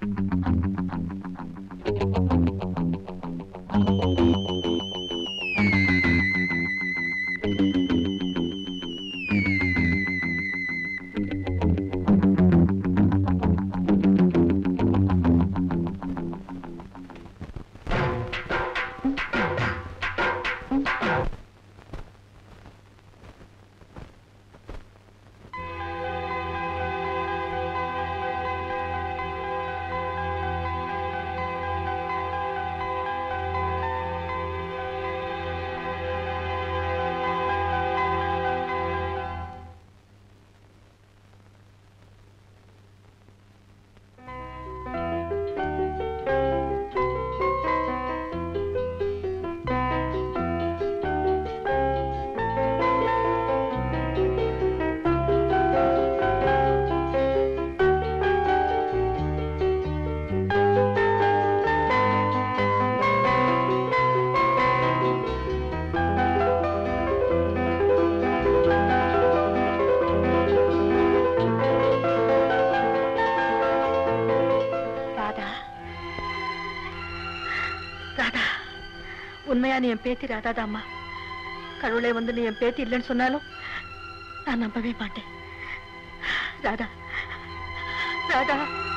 உண்மையா நீ என் பேத்தி ராதாதாம்மா கடவுளே வந்து நீ என் பேத்தி இல்லைன்னு சொன்னாலும் நான் நம்பவே மாட்டேன் ராதா ராதா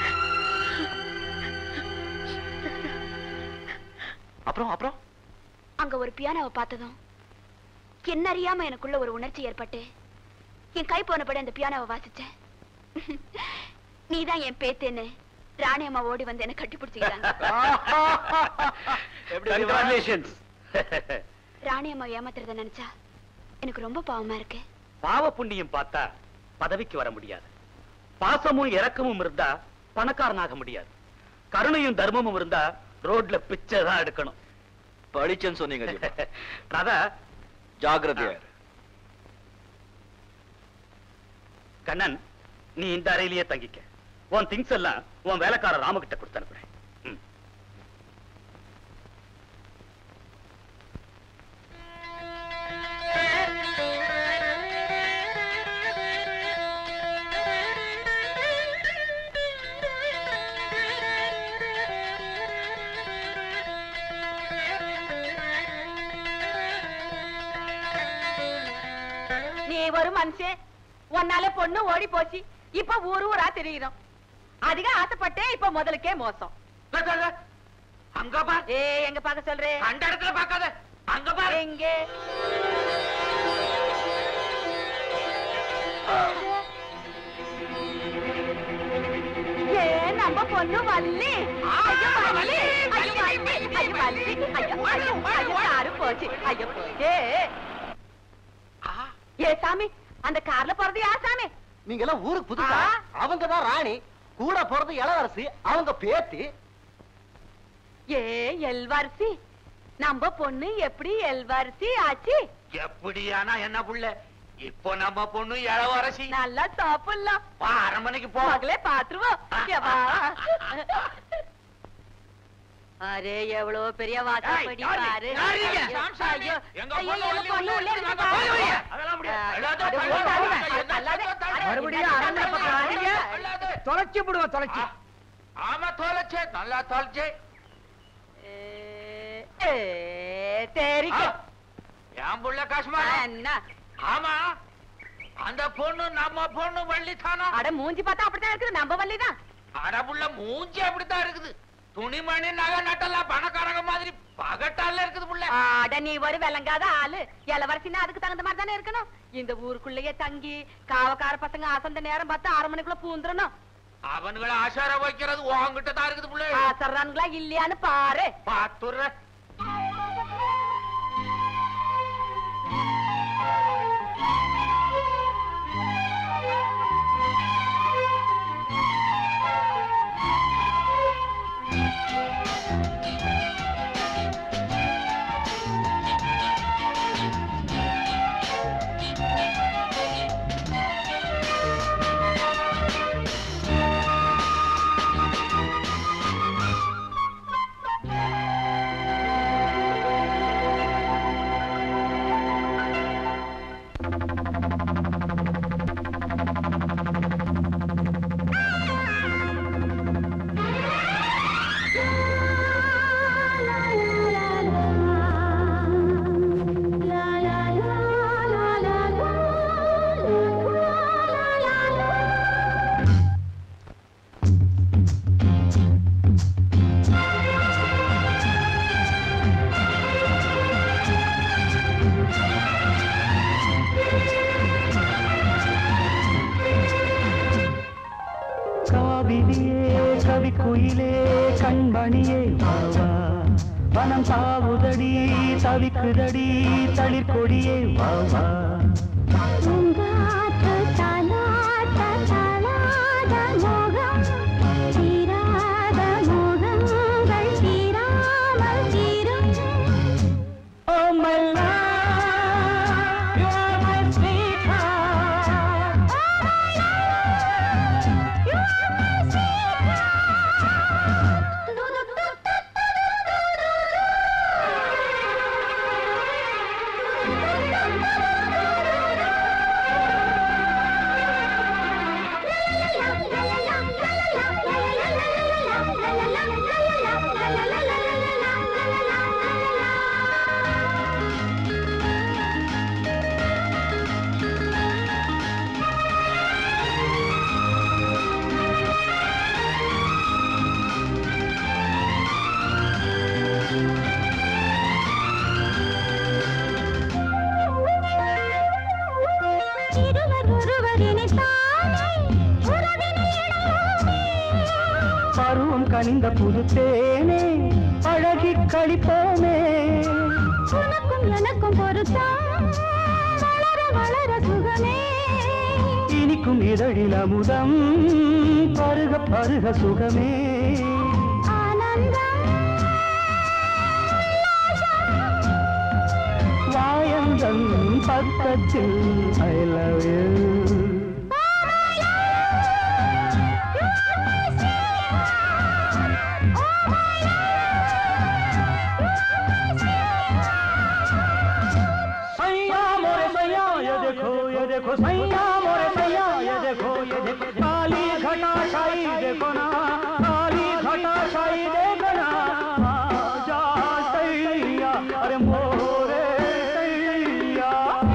அப்புறம் அப்புறம் அங்க ஒரு பியானோவை பார்த்ததும் என்ன அறியாம எனக்குள்ள ஒரு உணர்ச்சி ஏற்பட்டு என் கை போனபடி அந்த பியானோவை வாசிச்சேன் நீதான் என் பேத்தேன்னு ராணி அம்மா ஓடி வந்து என்ன கட்டி பிடிச்சிக்கிறாங்க Congratulations. ராணி அம்மா ஏமாத்துறத நினைச்சா எனக்கு ரொம்ப பாவமா இருக்கு பாவ புண்ணியம் பார்த்தா பதவிக்கு வர முடியாது பாசமும் இரக்கமும் இருந்தா பணக்காரனாக முடியாது கருணையும் தர்மமும் இருந்தா ரோட்ல பிச்சை தான் எடுக்கணும் படிச்சேன்னு சொன்னீங்க ஜீவா. ராதா ஜாக்கிரதையா இரு. கண்ணன் நீ இந்த அறையிலேயே தங்கிக்க உன் திங்ஸ் எல்லாம் உன் வேலைக்கார ராமகிட்ட கொடுத்து அனுப்புறேன் ம். நீ ஒரு மனுஷன் உன்னால பொண்ணு ஓடி போச்சு இப்ப ஊரு ஊரா தெரியுறோம் அதிக ஆசைப்பட்டே இப்ப முதலுக்கே மோசம் அங்க பார் ஏ எங்க பாக்க சொல்றேன் கண்ட இடத்துல பார்க்காத அங்க பார் எங்க ஏ நம்ம பொண்ணு வள்ளி ஐயோ வள்ளி ஐயோ வள்ளி ஐயோ வள்ளி ஐயோ ஐயோ ஐயோ காரு போச்சு ஐயோ ஏ ஏ சாமி அந்த கார்ல போறது யார் சாமி நீங்க எல்லாம் ஊருக்கு புதுசா ஆ. அவங்க தான் ராணி கூட போறது இளவரசி அவங்க பேத்தி ஏ எல்வாரிசி நம்ம பொண்ணு எப்படி எல்வாரிசி ஆச்சு எப்படியானா என்ன புள்ள இப்போ நம்ம பொண்ணு இளவரசி நல்லா சாப்பிடலாம் வா அரண்மனைக்கு போ மகளே பாத்துருவோம் எவா. அரே எவ்வளவு பெரிய வாசப்படி ஏய், யாரு? பாரு யாருங்க? ஐயோ, சாமி. ஐயோ, எங்க ஐயோ, பொண்ணு எங்க உள்ளே பொண்ணு உள்ளே உள்ளே இருக்கு. இருக்கு. போய் பாரு. வைங்க. அதெல்லாம் முடியாது. ஆ, எல்லாத்தையும் அது தள்ளு, உள்ளே தள்ளு, தள்ளு. தள்ளு. தள்ளாதே. அட, மறுபடியும் என்ன அரண்மனை பக்கம் தள்ளாதே. வாரீங்க? அல்லாது. தொலைச்சு விடுவோம் தொலைச்சு ஆமா தோலச்சே நல்லா தோலச்சே ஏ, தெரிக்க. என் புள்ள காஷ்மாரா என்ன ஆமா அந்த பொண்ணு நம்ம பொண்ணு வள்ளித்தானா அட மூஞ்சி பார்த்தா அப்படித்தான் இருக்குது நம்ம வள்ளிதான் அடபுள்ள மூஞ்சி அப்படித்தான் இருக்குது துணிமணி நகை நட்டெல்லாம் பணக்காரங்க மாதிரி பகட்டால இருக்குது புள்ள அட நீ ஒரு விளங்காத ஆளு இளவரசின்னா அதுக்கு தகுந்த மாதிரி தானே இருக்கணும் இந்த ஊருக்குள்ளேயே தங்கி காவக்கார பசங்க அசந்த நேரம் பார்த்து அரை மணிக்குள்ள பூந்துடணும் அவனுங்களை ஆசார வைக்கிறது உங்ககிட்ட தான் இருக்குது புள்ள ஆசர்றானுங்களா இல்லையான்னு பாரு பாத்துற காவிரியே கவி குயிலே கண்மணியே வாவா வனம் சாவுதடி தவிக்குதடி தளிர் கொடியே வாவா Oh my love, you are my sweetheart. கனிந்த புது தேனே அழகி கழிப்போமே உனக்கும் எனக்கும் பொருத்தம் வளர வளர சுகமே இனிக்கும் இதழில் அமுதம் பருக பருக சுகமே ஆனந்தம் வாயந்தன் பக்கத்தில் ஐ லவ் யூ सैया मोरे सैया ये देखो ये देखो सैया मोरे सैया ये देखो ये देखो काली घटा छाई देखो ना काली घटा छाई देखो ना आजा सैया अरे मोरे सैया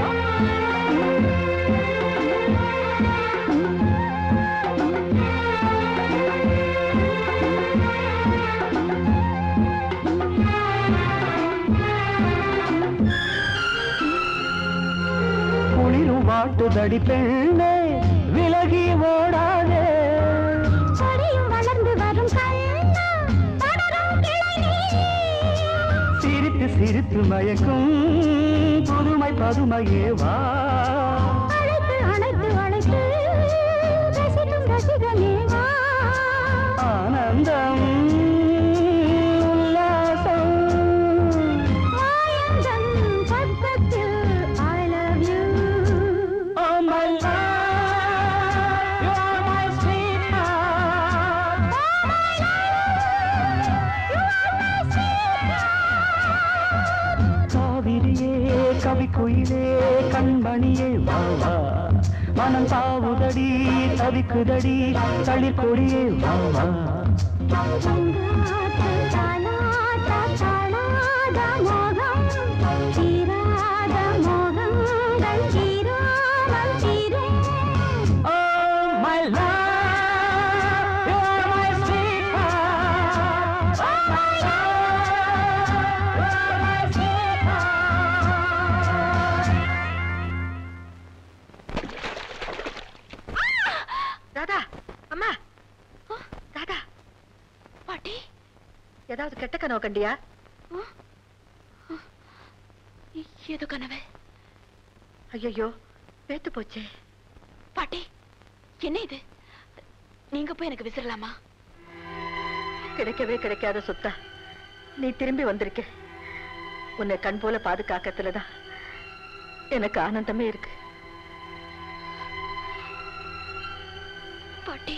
குளிரும் வாட்டுதடி பெண்ணே விலகி ஓடாதே கொடியும் வளர்ந்து வரும் கண்ணா தொடரும் கிளை நீ சிரித்து சிரித்து மயக்கும் புதுமை பதுமையே வா அழைத்து அழைத்து அழைத்து ரசிக்கும் ரசிகனே வா ஆனந்தம் உல்லாசம் மாயந்தன் பக்கத்தில் I love you Oh my love, you are my sweetheart. காவிரியே கவிக்குயிலே கண்மணியே வா வா மனம் தாவுதடி தவிக்குதடி தளிர் கொடியே வா வா தானாட்ட தானாத மோகம் தீராத மோகங்கள் தீராமல் தீரும் Oh my love, you are my sweetheart. Oh my love, you are my sweetheart. Radha அம்மா ராதா பாட்டி ஏதாவது கெட்ட கனவு கண்டியா ஏதோ கனவு ஐயோ பேத்து போச்சே பாட்டி என்ன இது நீங்க போய் எனக்கு விசிறலாமா கிடைக்கவே கிடைக்காத சொத்தா நீ திரும்பி வந்திருக்க உன்னை கண் போல பாதுகாக்கத்துலதான் எனக்கு ஆனந்தமே இருக்கு பாட்டி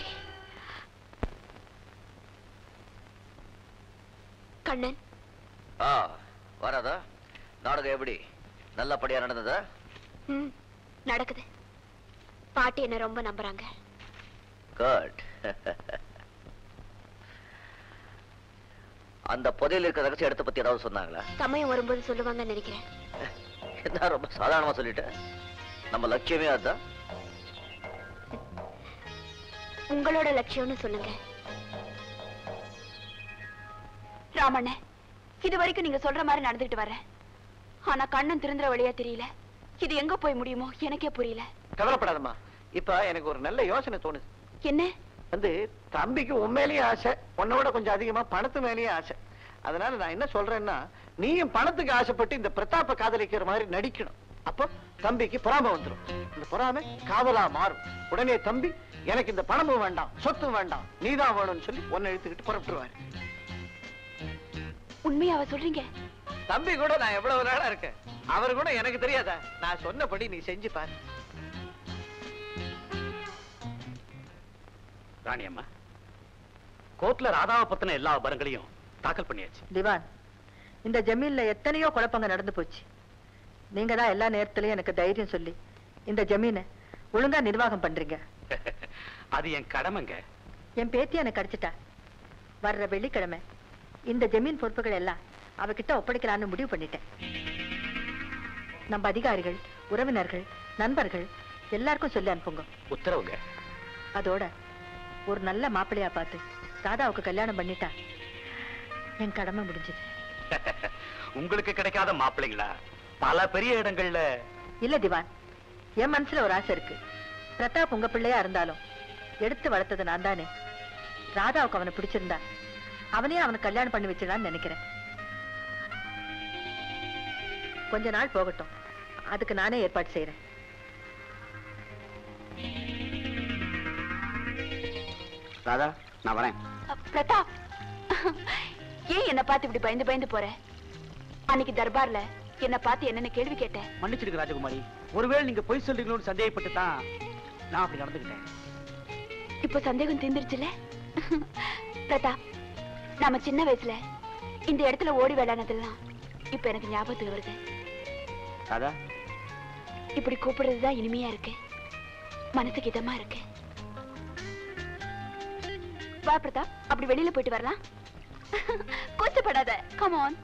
கண்ணன் ஆ வராதா நாடகம் எப்படி நல்லபடியா நடந்ததா ம் நடக்குது பாட்டி என்ன ரொம்ப நம்புறாங்க குட் அந்த புதையில இருக்கிற ரகசிய இடத்தை பத்தி ஏதாவது சொன்னாங்களா சமயம் வரும்போது சொல்லுவாங்கன்னு நினைக்கிறேன் என்ன ரொம்ப சாதாரணமா சொல்லிட்டேன் நம்ம லட்சியமே அதுதான் உங்களோட லட்சியம்னு சொல்லுங்க ராமண்ண இது வரைக்கும் நீங்க சொல்ற மாதிரி நடந்துகிட்டு வர்றேன் ஆனா கண்ணன் திருந்துற வழியா தெரியல இது எங்க போய் முடியுமோ எனக்கே புரியல கவலைப்படாதம்மா இப்ப எனக்கு ஒரு நல்ல யோசனை தோணுது என்ன வந்து தம்பிக்கு உண்மையிலேயே ஆசை உன்னை விட கொஞ்சம் அதிகமா பணத்து மேலேயே ஆசை அதனால நான் என்ன சொல்றேன்னா நீயும் பணத்துக்கு ஆசைப்பட்டு இந்த பிரதாப்ப காதலிக்கிற மாதிரி நடிக்கணும் அப்போ தம்பிக்கு பொறாமை வந்துடும் இந்த பொறாமை காதலா மாறும் உடனே தம்பி எனக்கு இந்த பணமும் வேண்டாம் சொத்தும் வேண்டாம் நீதான் வேணும்னு சொல்லி உன்னை இழுத்துக்கிட்டு புறப்பட்டுருவாரு உண்மையாவ சொல்றீங்க தம்பி கூட நான் எவ்வளவு நாளா இருக்கேன் அவர் கூட எனக்கு தெரியாதா நான் சொன்னபடி நீ செஞ்சு பாரு ராணி அம்மா கோர்ட்ல ராதாவை பத்தின எல்லா விவரங்களையும் தாக்கல் பண்ணியாச்சு திவான் இந்த ஜமீன்ல எத்தனையோ குழப்பங்க நடந்து போச்சு நீங்க தான் எல்லா நேரத்திலயும் எனக்கு தைரியம் சொல்லி இந்த ஜமீனை ஒழுங்கா நிர்வாகம் பண்றீங்க அது என் கடமைங்க என் பேத்தி எனக்கு அடிச்சிட்டா வர்ற வெள்ளிக்கிழமை இந்த ஜமீன் பொறுப்புகள் எல்லாம் அவகிட்ட ஒப்படைக்கலான்னு முடிவு பண்ணிட்டேன் நம்ம அதிகாரிகள் உறவினர்கள் நண்பர்கள் எல்லாருக்கும் சொல்லி அனுப்புங்க உத்தரவுங்க அதோட ஒரு நல்ல மாப்பிள்ளையா பார்த்து ராதாவுக்கு கல்யாணம் பண்ணிட்டா என் கடமை முடிஞ்சது உங்களுக்கு கிடைக்காத மாப்பிள்ளைங்களா பல பெரிய இடங்கள்ல இல்ல திவான் என் மனசுல ஒரு ஆசை இருக்கு பிரதாப் உங்க பிள்ளையா இருந்தாலும் எடுத்து வளர்த்தது நான் தானே ராதாவுக்கு அவனை பிடிச்சிருந்தா அவனே அவனுக்கு கல்யாணம் பண்ணி வச்சிடலான்னு நினைக்கிறேன் கொஞ்ச நாள் போகட்டும் அதுக்கு நானே ஏற்பாடு செய்யறேன் ராதா நான் வரேன் அ, பிரதாப் ஏன் என்ன பார்த்து இப்படி பயந்து பயந்து போற அன்னைக்கு தர்பார்ல என்ன பார்த்து என்னன்னு கேள்வி கேட்டேன் மன்னிச்சிடுங்க ராஜகுமாரி ஒருவேளை நீங்க பொய் சொல்றீங்களோன்னு சந்தேகப்பட்டு தான் நான் அப்படி நடந்துக்கிட்டேன் இப்போ சந்தேகம் தீர்ந்துருச்சுல பிரதாப் நாம சின்ன வயசுல இந்த இடத்துல ஓடி விளையாடுனதெல்லாம் இப்ப எனக்கு ஞாபகத்துக்கு வருது ராதா இப்படி கூப்பிடுறதுதான் இனிமையா இருக்கு மனசுக்கு இதமா இருக்கு வா பிரதாப் அப்படி வெளியில போயிட்டு வரலாம் கூச்சப்படாத கம் ஆன்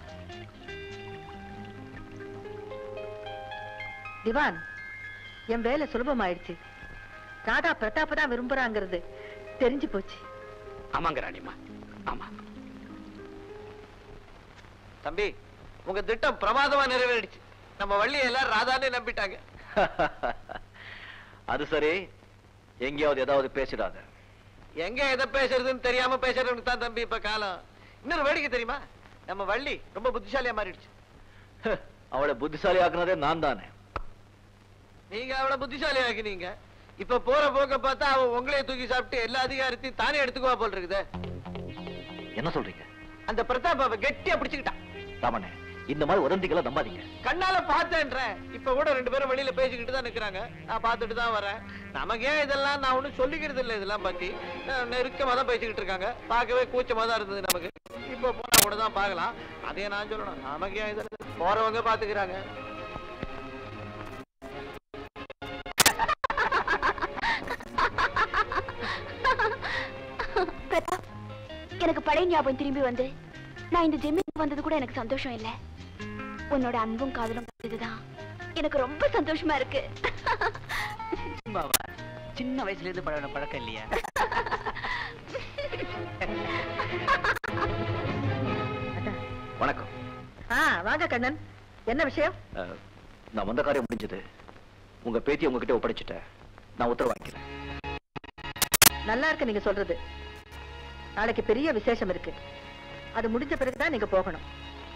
திவான் என் வேலை சுலபமாயிடுச்சு ராதா பிரதாப்ப தான் விரும்புறாங்கிறது தெரிஞ்சு போச்சு ஆமாங்க ராணிம்மா ஆமா தம்பி உங்க திட்டம் பிரமாதமா நிறைவேறிடுச்சு நம்ம வள்ளியை எல்லாம் ராதானே நம்பிட்டாங்க அது சரி எங்கேயாவது ஏதாவது பேசிடாத எங்க எதை பேசுறதுன்னு தெரியாம பேசுறதுன்னு தான் தம்பி இப்ப காலம் இன்னொரு வேடிக்கை தெரியுமா நம்ம வள்ளி ரொம்ப புத்திசாலியா மாறிடுச்சு அவளை புத்திசாலி ஆக்குனதே நான் தானே நீங்க அவளை புத்திசாலி ஆக்கினீங்க இப்ப போற போக்க பார்த்தா அவ உங்களையே தூக்கி சாப்பிட்டு எல்லா அதிகாரத்தையும் தானே எடுத்துக்குவா போல் இருக்குதே என்ன சொல்றீங்க அந்த பிரதாப் அவ கெட்டியா பிடிச்சுக்கிட்டான் ராமண்ணே இந்த மாதிரி உதந்திகளை நம்பாதீங்க கண்ணால பார்த்தேன்றேன் இப்ப கூட ரெண்டு பேரும் வெளியில பேசிக்கிட்டு தான் நிக்கிறாங்க நான் பார்த்துட்டு தான் வரேன் நமக்கு ஏன் இதெல்லாம் நான் ஒண்ணும் சொல்லிக்கிறது இல்லை இதெல்லாம் பத்தி அஹ் நெருக்கமா தான் பேசிக்கிட்டு இருக்காங்க பார்க்கவே கூச்சமா தான் இருந்தது நமக்கு இப்போ போனா கூட தான் பார்க்கலாம் அதே நான் சொல்லணும் நமக்கு ஏன் இதெல்லாம் போறவங்க பாத்துக்கிறாங்க பிரதாப் எனக்கு பழைய ஞாபகம் திரும்பி வந்து நான் இந்த ஜெமீன் வந்தது கூட எனக்கு சந்தோஷம் இல்ல உன்னோட அன்பும் காதலும் இதுதான் எனக்கு ரொம்ப சந்தோஷமா இருக்கு பாவா சின்ன வயசுல இருந்து பழகின பழக்கம் இல்லையா வணக்கம் ஆ வாங்க கண்ணன் என்ன விஷயம் அஹ், நான் வந்த காரியம் முடிஞ்சது உங்க பேத்தி உங்ககிட்ட ஒப்படைச்சிட்டேன் நான் உத்தரவு வாங்கிக்கிறேன் நல்லா இருக்கு நீங்க சொல்றது நாளைக்கு பெரிய விசேஷம் இருக்கு அது முடிஞ்ச பிறகுதான் நீங்க போகணும்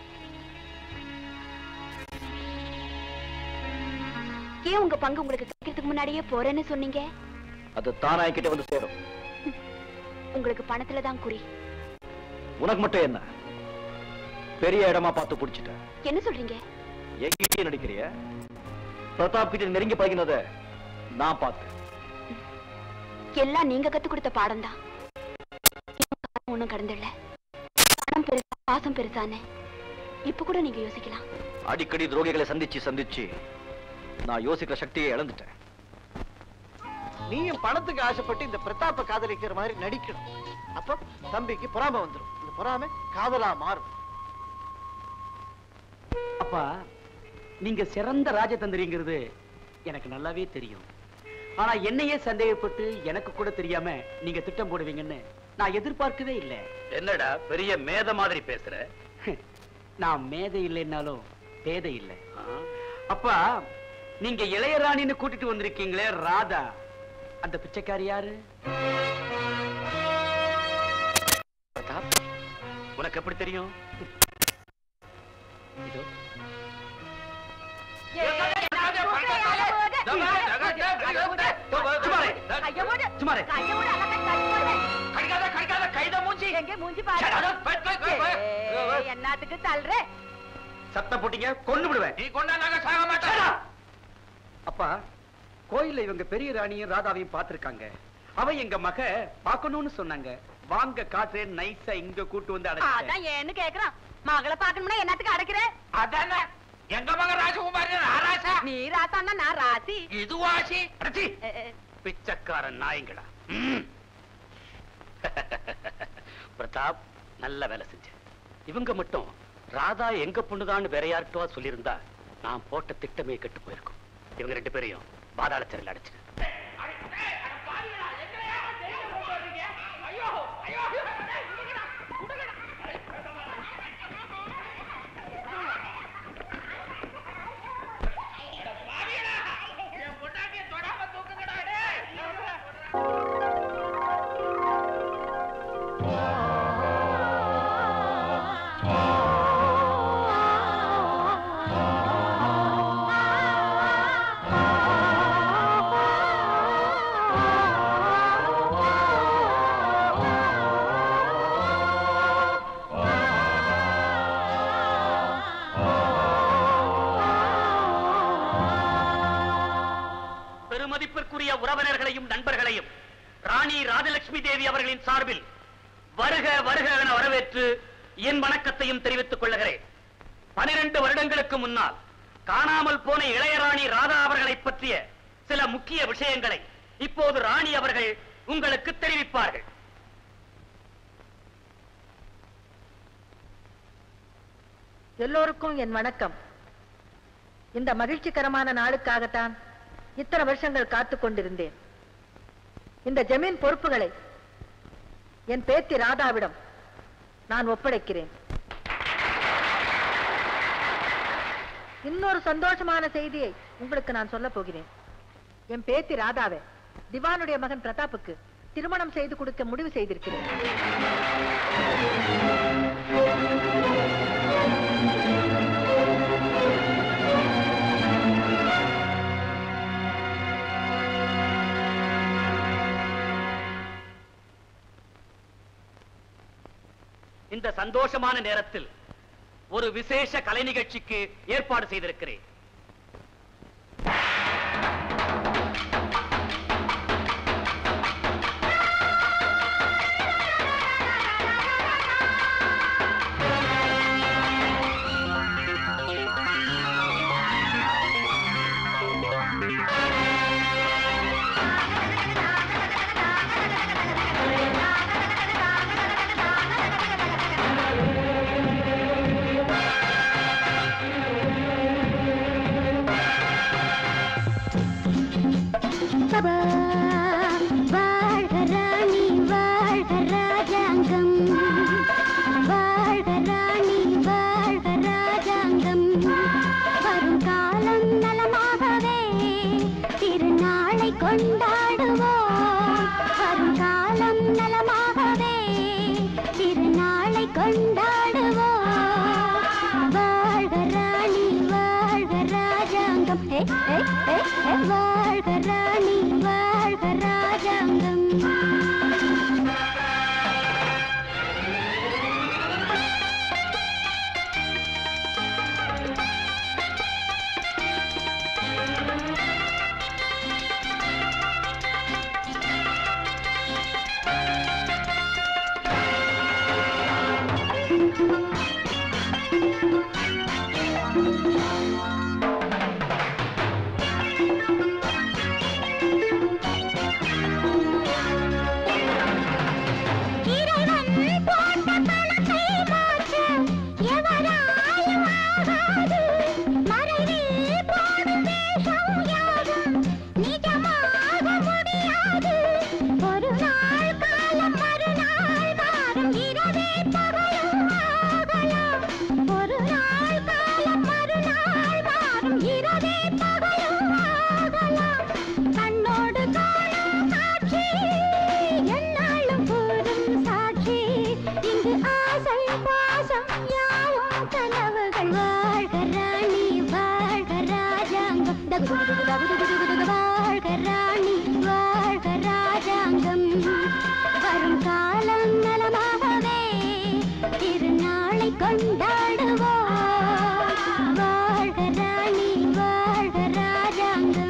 ஏன் உங்க பங்கு உங்களுக்கு கிடைக்கிறதுக்கு முன்னாடியே போறேன்னு சொன்னீங்க அது தானா என்கிட்ட வந்து சேரும் உங்களுக்கு பணத்துல தான் குறி உனக்கு மட்டும் என்ன பெரிய இடமா பார்த்து பிடிச்சிட்டேன் என்ன சொல்றீங்க என்கிட்டயே நடிக்கிறிய பிரதாப் கிட்ட நெருங்கி பழகினத நான் பார்த்தேன் எல்லாம் நீங்க கத்து கொடுத்த பாடம் தான் ஒண்ணும் கடந்துடல பணம் பெருசா பாசம் பெருசான்னு இப்ப கூட நீங்க யோசிக்கலாம் அடிக்கடி துரோகிகளை சந்திச்சு சந்திச்சு நான் யோசிக்கிற சக்தியை இழந்துட்டேன் நீயும் பணத்துக்கு ஆசைப்பட்டு இந்த பிரதாப்ப காதலிக்கிற மாதிரி நடிக்கணும் அப்போ தம்பிக்கு பொறாமை வந்துடும் இந்த பொறாமை காதலா மாறும் அப்பா நீங்க சிறந்த ராஜதந்திரிங்கிறது எனக்கு நல்லாவே தெரியும் ஆனா என்னையே சந்தேகப்பட்டு எனக்கு கூட தெரியாம நீங்க திட்டம் போடுவீங்கன்னு நான் எதிர்பார்க்கவே இல்லை என்னடா பெரிய மேத மாதிரி பேசுற நான் மேதை இல்லைன்னாலும் பேதை இல்லை அப்பா நீங்க இளையராணின்னு கூட்டிட்டு வந்திருக்கீங்களே ராதா அந்த பிச்சைக்காரி யாரு பிரதாப் உனக்கு எப்படி தெரியும் இதோ சுமாரே என்னத்துக்கு தள்ளுற சத்தம் போட்டீங்க கொண்டு விடுவேன் நீ கொண்டாங்க சாக மாட்டேன் அப்பா கோயில்ல இவங்க பெரிய ராணியும் ராதாவையும் பார்த்திருக்காங்க அவ எங்க மக பார்க்கணும்னு சொன்னாங்க வாங்க காட்டுறேன் நைஸா இங்க கூட்டு வந்து அடைச்சிட்டேன் அதான் ஏன்னு கேக்குறான் மகளை பாக்கணும்னா என்னத்துக்கு அடைக்கிற அதானே எங்க மக ராஜகுமாரி ராராசா நீ ராசான்னா நான் ராசி இது வாசி அடச்சி! பிச்சைக்காரன் நாய்ங்களா ம். பிரதாப் நல்ல வேலை செஞ்ச இவங்க மட்டும் ராதா எங்க பொண்ணுதான்னு வேற யார்கிட்டவா சொல்லியிருந்தா நான் போட்ட திட்டமே கெட்டு போயிருக்கும் இவங்க ரெண்டு பேரையும் பாதாள சிறையில் அடைச்சிட்டு ஆ உறவினர்களையும் நண்பர்களையும் ராணி ராஜலட்சுமி தேவி அவர்களின் சார்பில் வருக வருக என வரவேற்று என் வணக்கத்தையும் தெரிவித்துக் கொள்கிறேன் பனிரெண்டு வருடங்களுக்கு முன்னால் காணாமல் போன இளையராணி ராதா அவர்களை பற்றிய சில முக்கிய விஷயங்களை இப்போது ராணி அவர்கள் உங்களுக்கு தெரிவிப்பார்கள் எல்லோருக்கும் என் வணக்கம் இந்த மகிழ்ச்சிகரமான நாளுக்காகத்தான் இத்தனை வருஷங்கள் காத்துக் கொண்டிருந்தேன் இந்த ஜமீன் பொறுப்புகளை என் பேத்தி ராதாவிடம் நான் ஒப்படைக்கிறேன் இன்னொரு சந்தோஷமான செய்தியை உங்களுக்கு நான் சொல்ல போகிறேன் என் பேத்தி ராதாவை திவானுடைய மகன் பிரதாப்புக்கு திருமணம் செய்து கொடுக்க முடிவு செய்திருக்கிறேன் இந்த சந்தோஷமான நேரத்தில் ஒரு விசேஷ கலை நிகழ்ச்சிக்கு ஏற்பாடு செய்திருக்கிறேன் சபா வாழ்க ராணி வாழ்க ராஜாங்கம் வாழ்க ராணி வாழ்க ராஜாங்கம் வரும் காலம் நலமாகவே திருநாளை கொண்டாடுவோம் வரும் காலம் நலமாகவே திருநாளை கொண்டாடுவோம் வாழ்க ராணி வாழ்க ராஜாங்கம் ஏ, ஏ, ஏ, ஏ, வாழ்க ராணி வாழ்க ராஜாங்கம் இறைவன் போட்ட பணத்தை மாற்ற எவராலும் ஆகாது. மறைவில் போடும் வேஷம் யாவும் நிஜமாக முடியாது. ஒரு நாள் காலம் மறுநாள் மாறும் இரவே பகலும் ஆகலாம். ஒரு நாள் காலம் மறுநாள் மாறும் இரவே பகலும் ஆகலாம். கண்ணோடு காணும் காட்சி என்னாலும் கூறும் சாட்சி இங்கு ஆசை பாசம் யாவும் கனவுகள் வாழ்க ராணி வாழ்க ராஜாங்கம் தகு தகு தகு தகு தகு தகு வாழ்க ராணி வாழ்க ராஜாங்கம் வரும் காலம் நலமாகவே திருநாளை கொண்டாடுவோம் வாழ்க ராணி வாழ்க ராஜாங்கம்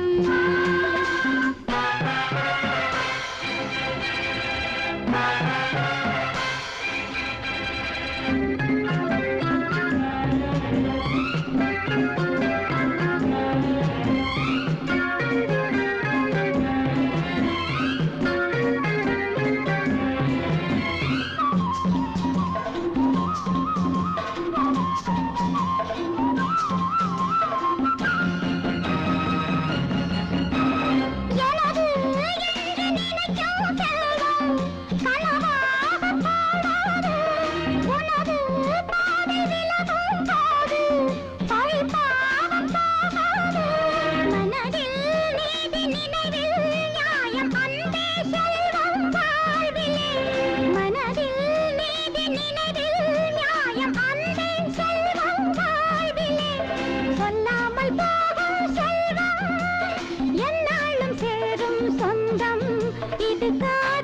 எனது என்று நினைக்கும் செல்வம் களவாக போகாது. உனது பாதை விலகும் போது பழிபாவம் போகாது. மனதில் நீதி நினைவில் நியாயம் அன்பே செல்வம் வாழ்விலே. மனதில் நீதி நினைவில் நியாயம் அன்பே செல்வம் வாழ்விலே. சொல்லாமல் போகும் செல்வம் என்னாலும் சேரும் சொந்தம் இது காண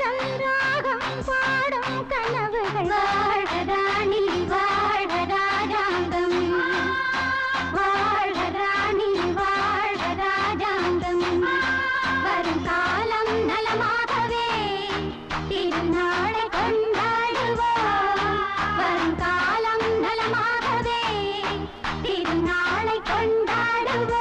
திருநாளை கொண்டாடுவோம் வருங்காலம் நலமாகவே திருநாளை கொண்டாடுவோம்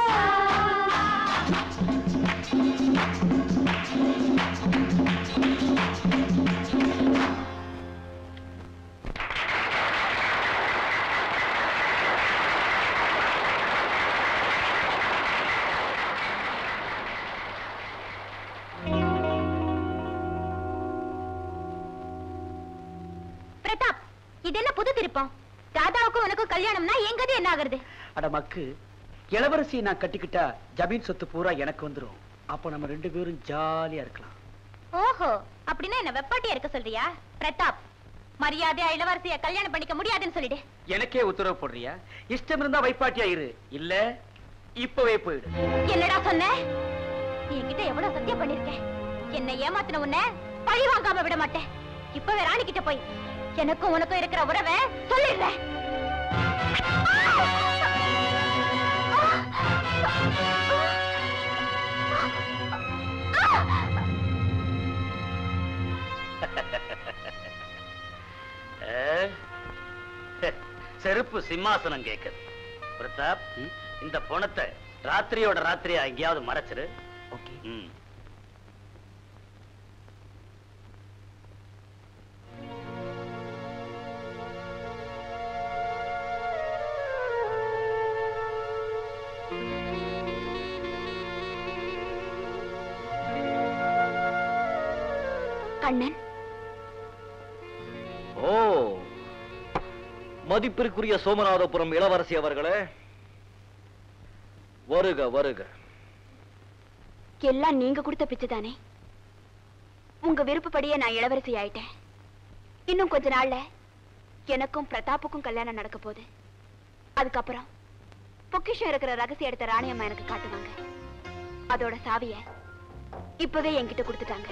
பிரதாப் இது என்ன புது திருப்பம் ராதாவுக்கும் உனக்கும் கல்யாணம்னா எங்கது என்ன ஆகுறது அட மக்கு இளவரசியை நான் கட்டிக்கிட்டா ஜமீன் சொத்து பூரா எனக்கு வந்துரும் அப்ப நம்ம ரெண்டு பேரும் ஜாலியா இருக்கலாம் ஓஹோ அப்படின்னா என்ன வெப்பாட்டியா இருக்க சொல்றியா பிரதாப் மரியாதையா இளவரசிய கல்யாணம் பண்ணிக்க முடியாதுன்னு சொல்லிடு எனக்கே உத்தரவு போடுறியா இஷ்டம் இருந்தா வைப்பாட்டியா இரு இல்ல இப்பவே போயிடு என்னடா சொன்ன நீ என்கிட்ட எவ்வளவு சத்தியம் பண்ணிருக்கேன் என்னை ஏமாத்தின உன்னை பழி வாங்காம விட மாட்டேன் இப்பவே ராணி கிட்ட போய் எனக்கும் உனக்கும் இருக்கிற உறவை சொல்லிடுறேன் செருப்பு சிம்மாசனம் கேக்குது பிரதாப் இந்த பணத்தை ராத்திரியோட ராத்திரியா எங்கேயாவது மறைச்சிரு ம். கண்ணன் ஓ மதிப்பிற்குரிய சோமநாதபுரம் இளவரசி அவர்களே வருக வருக எல்லாம் நீங்க கொடுத்த பிச்சை தானே உங்க விருப்பப்படியே நான் இளவரசி ஆயிட்டேன் இன்னும் கொஞ்ச நாள்ல எனக்கும் பிரதாப்புக்கும் கல்யாணம் நடக்க போகுது அதுக்கப்புறம் பொக்கிஷம் இருக்கிற ரகசிய எடுத்த ராணியம்மா எனக்கு காட்டுவாங்க அதோட சாவிய இப்பவே என்கிட்ட கொடுத்துட்டாங்க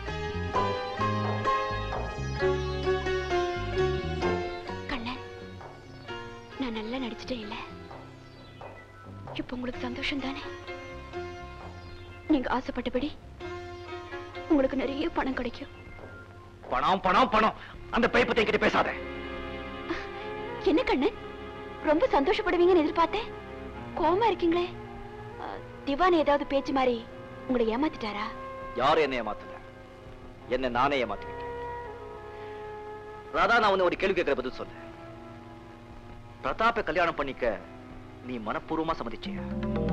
கண்ணன் நான் நல்லா நடிச்சிட்டேன் இல்ல இப்ப உங்களுக்கு சந்தோஷம் தானே நீங்க ஆசைப்பட்டபடி உங்களுக்கு நிறைய பணம் கிடைக்கும் பணம் பணம் பணம் அந்த பைப்பத்தை கிட்ட பேசாத என்ன கண்ணன் ரொம்ப சந்தோஷப்படுவீங்கன்னு எதிர்பார்த்தேன் கோவமா இருக்கீங்களே அஹ், திவான் ஏதாவது பேச்சு மாதிரி உங்களை ஏமாத்திட்டாரா யாரும் என்ன ஏமாத்தல என்ன நானே ஏமாத்திக்கிட்டேன் ராதா நான் உன்னை ஒரு கேள்வி கேட்கிற பதில் சொல்ல பிரதாப்பை கல்யாணம் பண்ணிக்க நீ மனப்பூர்வமா சம்மதிச்சியா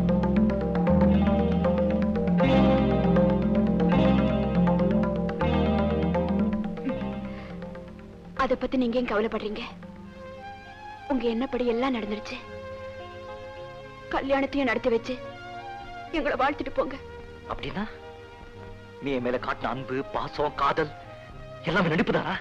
அத பத்தி நீங்க ஏன் கவலைப்படுறீங்க உங்க எண்ணப்படி எல்லாம் நடந்துருச்சு கல்யாணத்தையும் நடத்தி வச்சு எங்களை வாழ்த்திட்டு போங்க அப்படின்னா நீ என் மேல காட்டின அன்பு பாசம் காதல் எல்லாமே நடிப்புதானா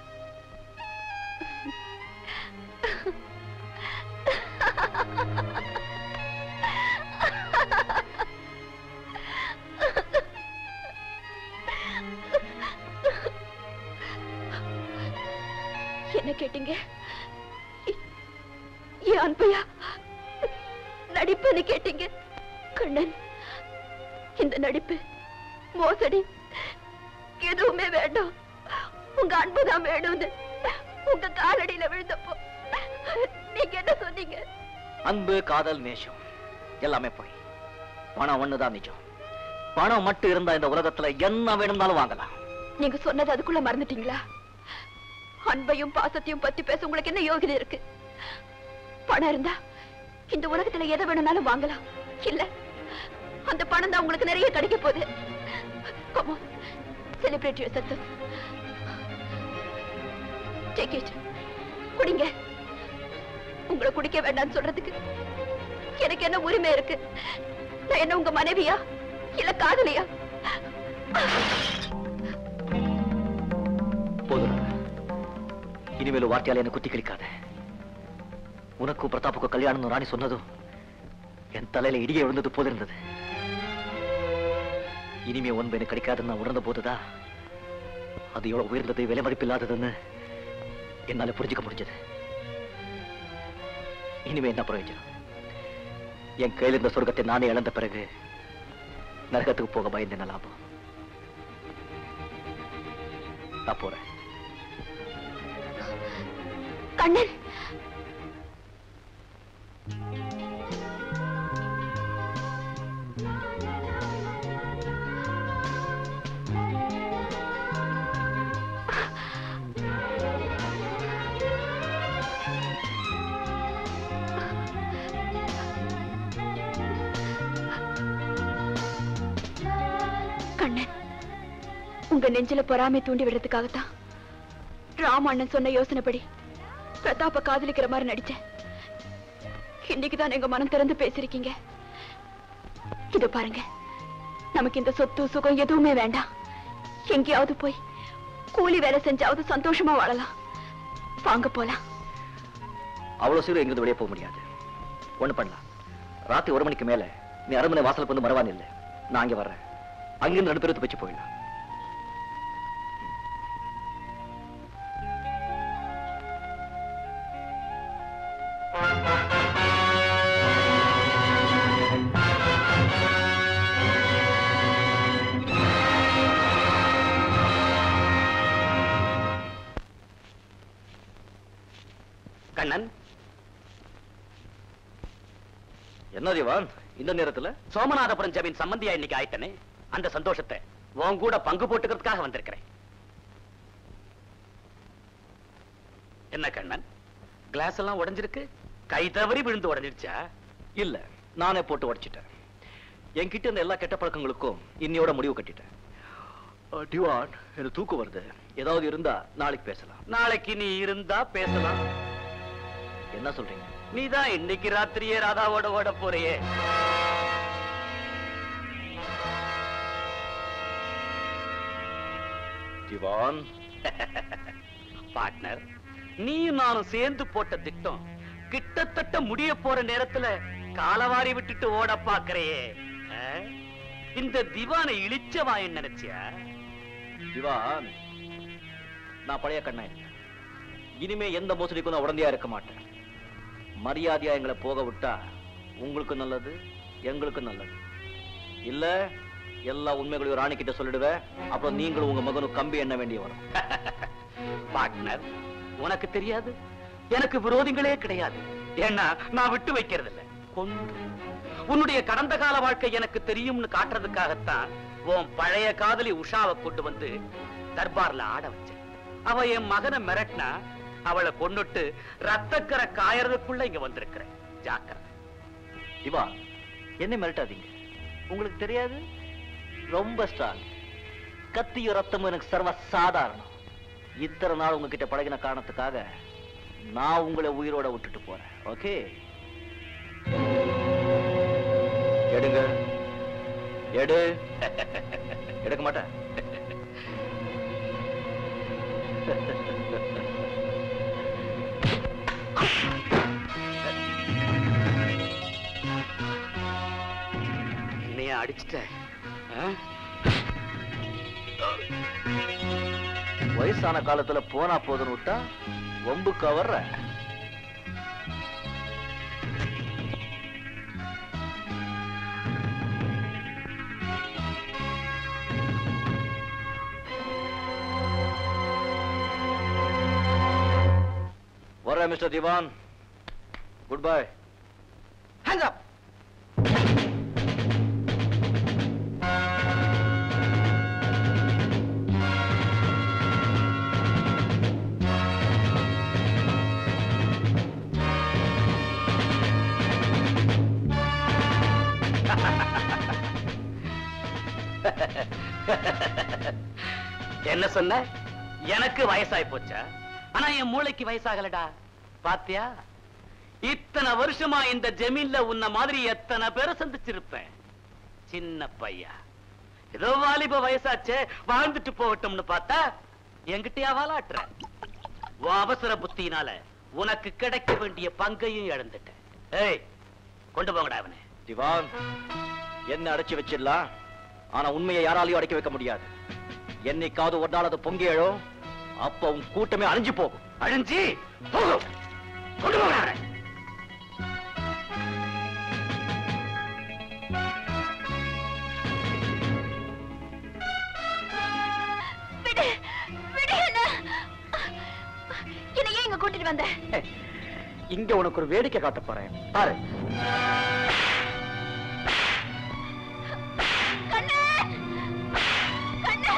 என்ன கேட்டீங்க எ- என் அன்பையா நடிப்புன்னு கேட்டீங்க கண்ணன் இந்த நடிப்பு மோசடி எதுவுமே வேண்டாம் உங்க அன்புதான் வேணும்னு உங்க காலடியில விழுந்தப்போ நீங்க என்ன சொன்னீங்க அன்பு காதல் நேசம் எல்லாமே போய் பணம் ஒண்ணுதான் நிஜம் பணம் மட்டும் இருந்தா இந்த உலகத்துல என்ன வேணும்னாலும் வாங்கலாம் நீங்க சொன்னது அதுக்குள்ள மறந்துட்டீங்களா அன்பையும் பாசத்தையும் பத்தி பேச உங்களுக்கு என்ன யோகிதை இருக்கு பணம் இருந்தா இந்த உலகத்துல எதை வேணும்னாலும் வாங்கலாம் இல்ல அந்த பணம் தான் உங்களுக்கு நிறைய கிடைக்க போகுது Come on, celebrate your success. Take it. குடிங்க உங்களை குடிக்க வேண்டாம்னு சொல்றதுக்கு எனக்கு என்ன உரிமை இருக்கு நான் என்ன உங்க மனைவியா இல்ல காதலியா போதும் இனிமேல் ஒரு வார்த்தையால என்ன குத்தி கிழிக்காத உனக்கும் பிரதாப்புக்கும் கல்யாணம் ராணி சொன்னதும் என் தலையில இடியே விழுந்தது போல இருந்தது இனிமே ஒன்பு எனக்கு கிடைக்காதுன்னு நான் உணர்ந்த போதுதான் அது எவ்வளவு உயர்ந்தது விலை மதிப்பில்லாததுன்னு என்னால புரிஞ்சுக்க முடிஞ்சது இனிமே என்ன பிரயோஜனம் என் கையில் இருந்த சொர்க்கத்தை நானே இழந்த பிறகு நரகத்துக்கு போக பயந்து என்ன லாபம் நான் போறேன் கண்ணன் கண்ணன் உங்க நெஞ்சில பொறாமை தூண்டி விடுறதுக்காகத்தான் ராம அண்ணன் சொன்ன யோசனைப்படி பிரதாப்ப காதலிக்கிற மாதிரி நடிச்சேன் இன்னைக்குதான் எங்க மனம் திறந்து பேசிருக்கீங்க இது பாருங்க நமக்கு இந்த சொத்து சுகம் எதுவுமே வேண்டாம் எங்கேயாவது போய் கூலி வேலை செஞ்சாவது சந்தோஷமா வாழலாம் வாங்க போலாம் அவ்வளவு சீக்கிரம் எங்கிருந்து வெளியே போக முடியாது ஒண்ணு பண்ணலாம் ராத்திரி ஒரு மணிக்கு மேல நீ அரண்மனை வாசலுக்கு வந்து மறவான் இல்லை நான் அங்கே வர்றேன் அங்கிருந்து ரெண்டு பேரும் வச்சு போயிடலாம் கண்ணன் என்ன திவான் இந்த நேரத்துல சோமநாதபுரம் ஜமீன் சம்பந்தியா இன்னைக்கு ஆயிட்டனே அந்த சந்தோஷத்தை உன் கூட பங்கு போட்டுக்கிறதுக்காக வந்திருக்கிறேன் என்ன கண்ணன் கிளாஸ் எல்லாம் உடைஞ்சிருக்கு கை தவறி விழுந்து உடைஞ்சிருச்சா இல்ல நானே போட்டு உடைச்சிட்டேன் என்கிட்ட இருந்த எல்லா கெட்ட பழக்கங்களுக்கும் இன்னையோட முடிவு கட்டிட்டேன் அஹ், டிவான் எனக்கு தூக்கம் வருது ஏதாவது இருந்தா நாளைக்கு பேசலாம் நாளைக்கு நீ இருந்தா பேசலாம் என்ன சொல்றீங்க நீதான் இன்னைக்கு ராத்திரியே ராதாவோட ஓட போறியே திவான் பார்ட்னர் நீயும் நானும் சேர்ந்து போட்ட திட்டம் கிட்டத்தட்ட முடிய போற நேரத்துல காலவாரி விட்டுட்டு ஓட பாக்குறையே ஆ? இந்த திவானை இழிச்சவாயன் நினைச்சியா திவான் நான் பழைய கண்ணா இருக்கேன் இனிமே எந்த மோசடிக்கும் நான் உடந்தையா இருக்க மாட்டேன் மரியாதையா எங்களை போக விட்டா உங்களுக்கு நல்லது எங்களுக்கு நல்லது இல்ல எல்லா உண்மைகளையும் ராணி கிட்ட சொல்லிடுவேன் அப்புறம் நீங்களும் உங்க மகனும் கம்பி எண்ண வேண்டிய வரும் பார்ட்னர் உனக்கு தெரியாது எனக்கு விரோதிகளே கிடையாது ஏன்னா நான் விட்டு வைக்கிறது இல்ல கொன்று உன்னுடைய கடந்த கால வாழ்க்கை எனக்கு தெரியும்னு காட்டுறதுக்காகத்தான் உன் பழைய காதலி உஷாவை கொண்டு வந்து தர்பார்ல ஆட வச்சேன் அவ என் மகனை மிரட்டினா அவளை கொன்னுட்டு ரத்தக்கரை காயறதுக்குள்ள இங்க வந்திருக்கிறேன் ஜாக்கிரதை திவா என்ன மிரட்டாதீங்க உங்களுக்கு தெரியாது ரொம்ப ஸ்ட்ராங் கத்தியும் ரத்தமும் எனக்கு சர்வ சாதாரணம் இத்தனை நாள் உங்ககிட்ட பழகின காரணத்துக்காக நான் உங்களை உயிரோட விட்டுட்டு போறேன் ஓகே எடுங்க எடு எடுக்க மாட்டேன் என்னைய அடிச்சிட்ட ஆ? வயசான காலத்துல போனா போதுன்னு விட்டா வம்புக்கு வர்ற வர்றேன் mister Diwan good bye Hands up! என்ன சொன்ன எனக்கு வயசாய் போச்சா ஆனா என் மூளைக்கு வயசாகலடா பாத்தியா இத்தனை வருஷமா இந்த ஜமீன்ல உன்ன மாதிரி எத்தனை பேரை சந்திச்சிருப்பேன் சின்ன பையா ஏதோ வாலிப வயசாச்சே வாழ்ந்துட்டு போகட்டும்னு பார்த்தா என்கிட்டயா வாலாட்டுற உன் அவசர புத்தியினால உனக்கு கிடைக்க வேண்டிய பங்கையும் இழந்துட்டேன் ஏய் கொண்டு போங்கடா அவனை திவான் என்ன அடைச்சு வச்சிடலாம் ஆனா உண்மையை யாராலையும் அடைக்க வைக்க முடியாது என்னைக்காவது ஒரு நாள் அது பொங்கி எழும் அப்ப உன் கூட்டமே அழிஞ்சு போகும் அழிஞ்சி போகும் கொண்டு போங்கடா அவனை விடு விடு இங்க கூட்டிட்டு வந்த இங்க உனக்கு ஒரு வேடிக்கை காட்ட போறேன் பாரு கண்ணு கண்ணு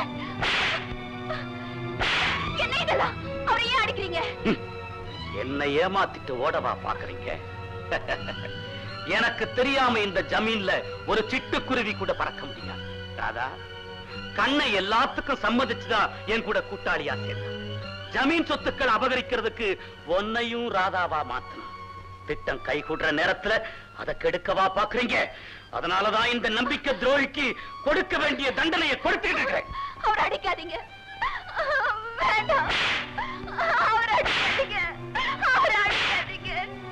என்ன இதெல்லாம் அவரை ஏன் அடிக்கிறீங்க என்னை ஏமாத்திட்டு ஓடவா பாக்குறீங்க எனக்கு தெரியாம இந்த ஜமீன்ல ஒரு சிட்டுக்குருவி கூட பறக்க முடியாது ராதா கண்ணை எல்லாத்துக்கும் சம்மதிச்சுதான் என் கூட கூட்டாளியா சேர்ந்தான் ஜமீன் சொத்துக்கள் அபகரிக்கிறதுக்கு ஒன்னையும் ராதாவா மாத்தணும் திட்டம் கை கூடுற நேரத்துல அதை கெடுக்கவா பாக்குறீங்க அதனாலதான் இந்த நம்பிக்கை துரோகிக்கு கொடுக்க வேண்டிய தண்டனையை கொடுத்துட்டு இருக்கிறேன் அவர் அடிக்காதீங்க வேண்டாம் அவர் அடிக்காதீங்க அவர் அடிக்காதீங்க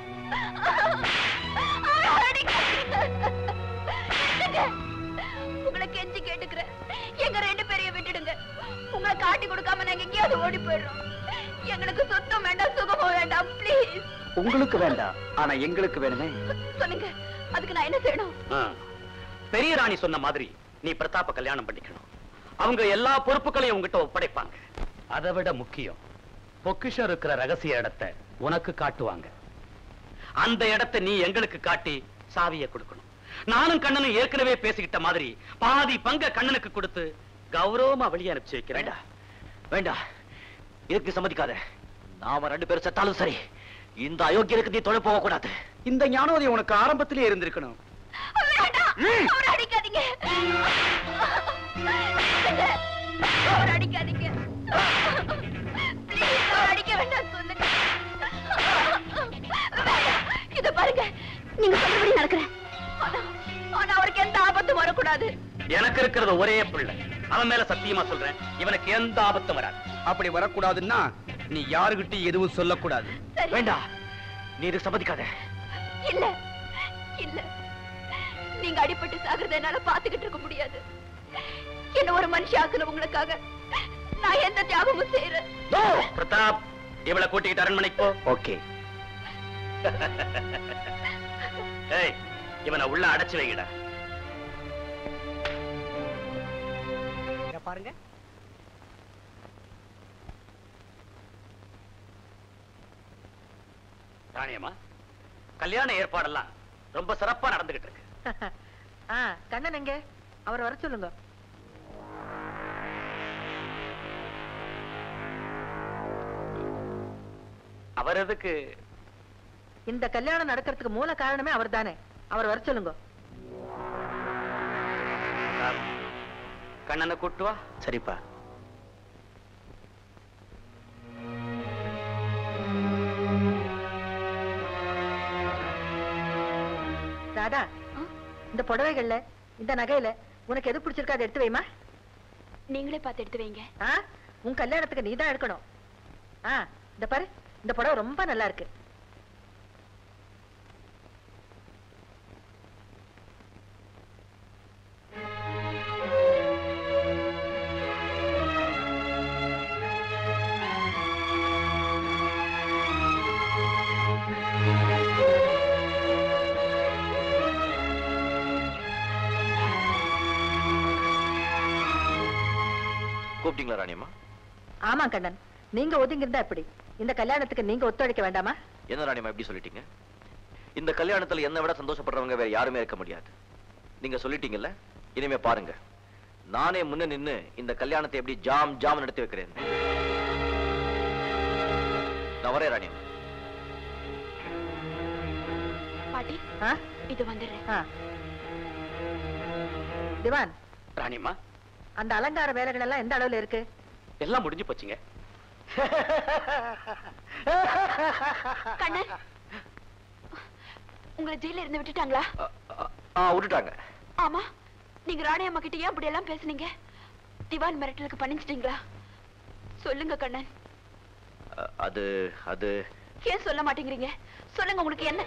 அவர் அடிக்காதீங்க விட்டுடுங்க. உங்களை கெஞ்சி கேட்டுக்கிறேன் எங்க ரெண்டு பேரையும் விட்டுடுங்க உங்களை காட்டி கொடுக்காம நாங்க எங்கேயாவது ஓடி போயிடுறோம் எங்களுக்கு சொத்தம் வேண்டாம் சுகமும் வேண்டாம் ப்ளீஸ் உங்களுக்கு வேண்டாம் ஆனா எங்களுக்கு வேணுமே சொல்லுங்க அதுக்கு நான் என்ன செய்யணும் ஆ. பெரிய ராணி சொன்ன மாதிரி நீ பிரதாப்ப கல்யாணம் பண்ணிக்கணும் அவங்க எல்லா பொறுப்புகளையும் உங்ககிட்ட ஒப்படைப்பாங்க அதை விட முக்கியம் பொக்கிஷம் இருக்கிற ரகசிய இடத்தை உனக்கு காட்டுவாங்க அந்த இடத்தை நீ எங்களுக்கு காட்டி சாவியை கொடுக்கணும் நானும் கண்ணனும் ஏற்கனவே பேசிக்கிட்ட மாதிரி பாதி பங்க கண்ணனுக்கு கொடுத்து கௌரவமா வெளியே அனுப்பிச்சு வைக்கிறேன் வேண்டாம் இதுக்கு சம்மதிக்காத நாம ரெண்டு பேரும் செத்தாலும் சரி இந்த அயோக்கியருக்கு நீ தொலை போக கூடாது இந்த ஞானோதயம் உனக்கு ஆரம்பத்திலே இருந்திருக்கணும் வேண்டாம் அவர் அடிக்காதீங்க சொல்லுங்க. அவர் அடிக்காதீங்க Please, அவர் அடிக்க வேண்டாம் சொல்லுங்க வேண்டாம். இத பாருங்க நீங்க சொல்றபடி நடக்கிறேன் ஆனா ஆனா அவருக்கு எந்த ஆபத்தும் வரக்கூடாது எனக்கு இருக்கிறது ஒரே பிள்ளை அவன் மேல சத்தியமா சொல்றேன் இவனுக்கு எந்த ஆபத்தும் வராது அப்படி வரக்கூடாதுன்னா நீ யாருகிட்டயும் எதுவும் சொல்லக்கூடாது சரி. வேண்டாம் நீ இதுக்கு சம்மதிக்காத இல்ல இல்ல நீங்க அடிபட்டு சாகுறத என்னால பாத்துக்கிட்டு இருக்க முடியாது என்ன ஒரு மனுஷி ஆக்குன உங்களுக்காக நான் எந்த தியாகமும் செய்யறேன் பிரதாப் இவளை கூட்டிக்கிட்டு அரண்மனைக்கு போ ஓகே ஏய் இவனை உள்ள அடைச்சு வைங்கடா பாருங்க ராணியம்மா கல்யாண ஏற்பாடெல்லாம் ரொம்ப சிறப்பா நடந்துகிட்டு இருக்கு ஆ கண்ணன் எங்க அவர் வர சொல்லுங்க அவர் எதுக்கு இந்த கல்யாணம் நடக்கிறதுக்கு மூல காரணமே அவர் தானே அவர் வர சொல்லுங்க பிரதாப், கண்ணனை கூட்டு வா சரிப்பா ராதா இந்த புடவைகள்ல இந்த நகையில உனக்கு எது பிடிச்சிருக்கா அதை எடுத்து வைமா நீங்களே பார்த்து எடுத்து வைங்க ஆ உன் கல்யாணத்துக்கு நீ தான் எடுக்கணும் ஆ இந்த பாரு இந்த புடவை ரொம்ப நல்லா இருக்கு கூப்பிட்டீங்களா ராணியம்மா ஆமா கண்ணன் நீங்க ஒதுங்கி இருந்தா எப்படி இந்த கல்யாணத்துக்கு நீங்க ஒத்துழைக்க வேண்டாமா என்ன ராணியம்மா எப்படி சொல்லிட்டீங்க இந்த கல்யாணத்துல என்னை விட சந்தோஷப்படுறவங்க வேற யாருமே இருக்க முடியாது நீங்க சொல்லிட்டீங்கல்ல இனிமே பாருங்க நானே முன்ன நின்னு இந்த கல்யாணத்தை எப்படி ஜாம் ஜாம் நடத்தி வைக்கிறேன் நான் வரேன் ராணியம்மா பாட்டி ஆ இது வந்துடுறேன் ஆ திவான் ராணியம்மா அந்த அலங்கார வேலைகள் எல்லாம் எந்த அளவுல இருக்கு எல்லாம் முடிஞ்சு போச்சுங்க கண்ணன் உங்களை ஜெயில இருந்து விட்டுட்டாங்களா ஆ விட்டுட்டாங்க ஆமா நீங்க ராணி அம்மா கிட்ட ஏன் அப்படி எல்லாம் பேசுனீங்க திவான் மிரட்டலுக்கு பண்ணிச்சிட்டீங்களா சொல்லுங்க கண்ணன் அ, அது அது ஏன் சொல்ல மாட்டேங்கிறீங்க சொல்லுங்க உங்களுக்கு என்ன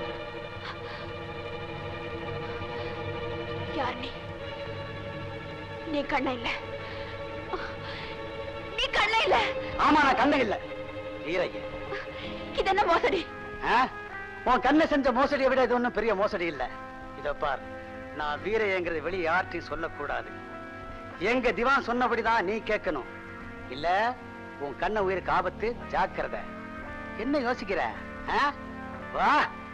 யார் நீ நீ கண்ண இல்ல நீ கண்ண இல்ல ஆமா நான் கண்ணு இல்ல வீரையா இது என்ன மோசடி ஆ? உன் கண்ணை செஞ்ச மோசடியை விட இது ஒண்ணும் பெரிய மோசடி இல்ல இத பார் நான் வீரையங்கிறது வெளியே யார்ட்டையும் சொல்லக்கூடாது எங்க திவான் சொன்னபடிதான் நீ கேட்கணும் இல்ல உன் கண்ண உயிருக்கு ஆபத்து ஜாக்கிரதை என்ன யோசிக்கிற ஆ? வா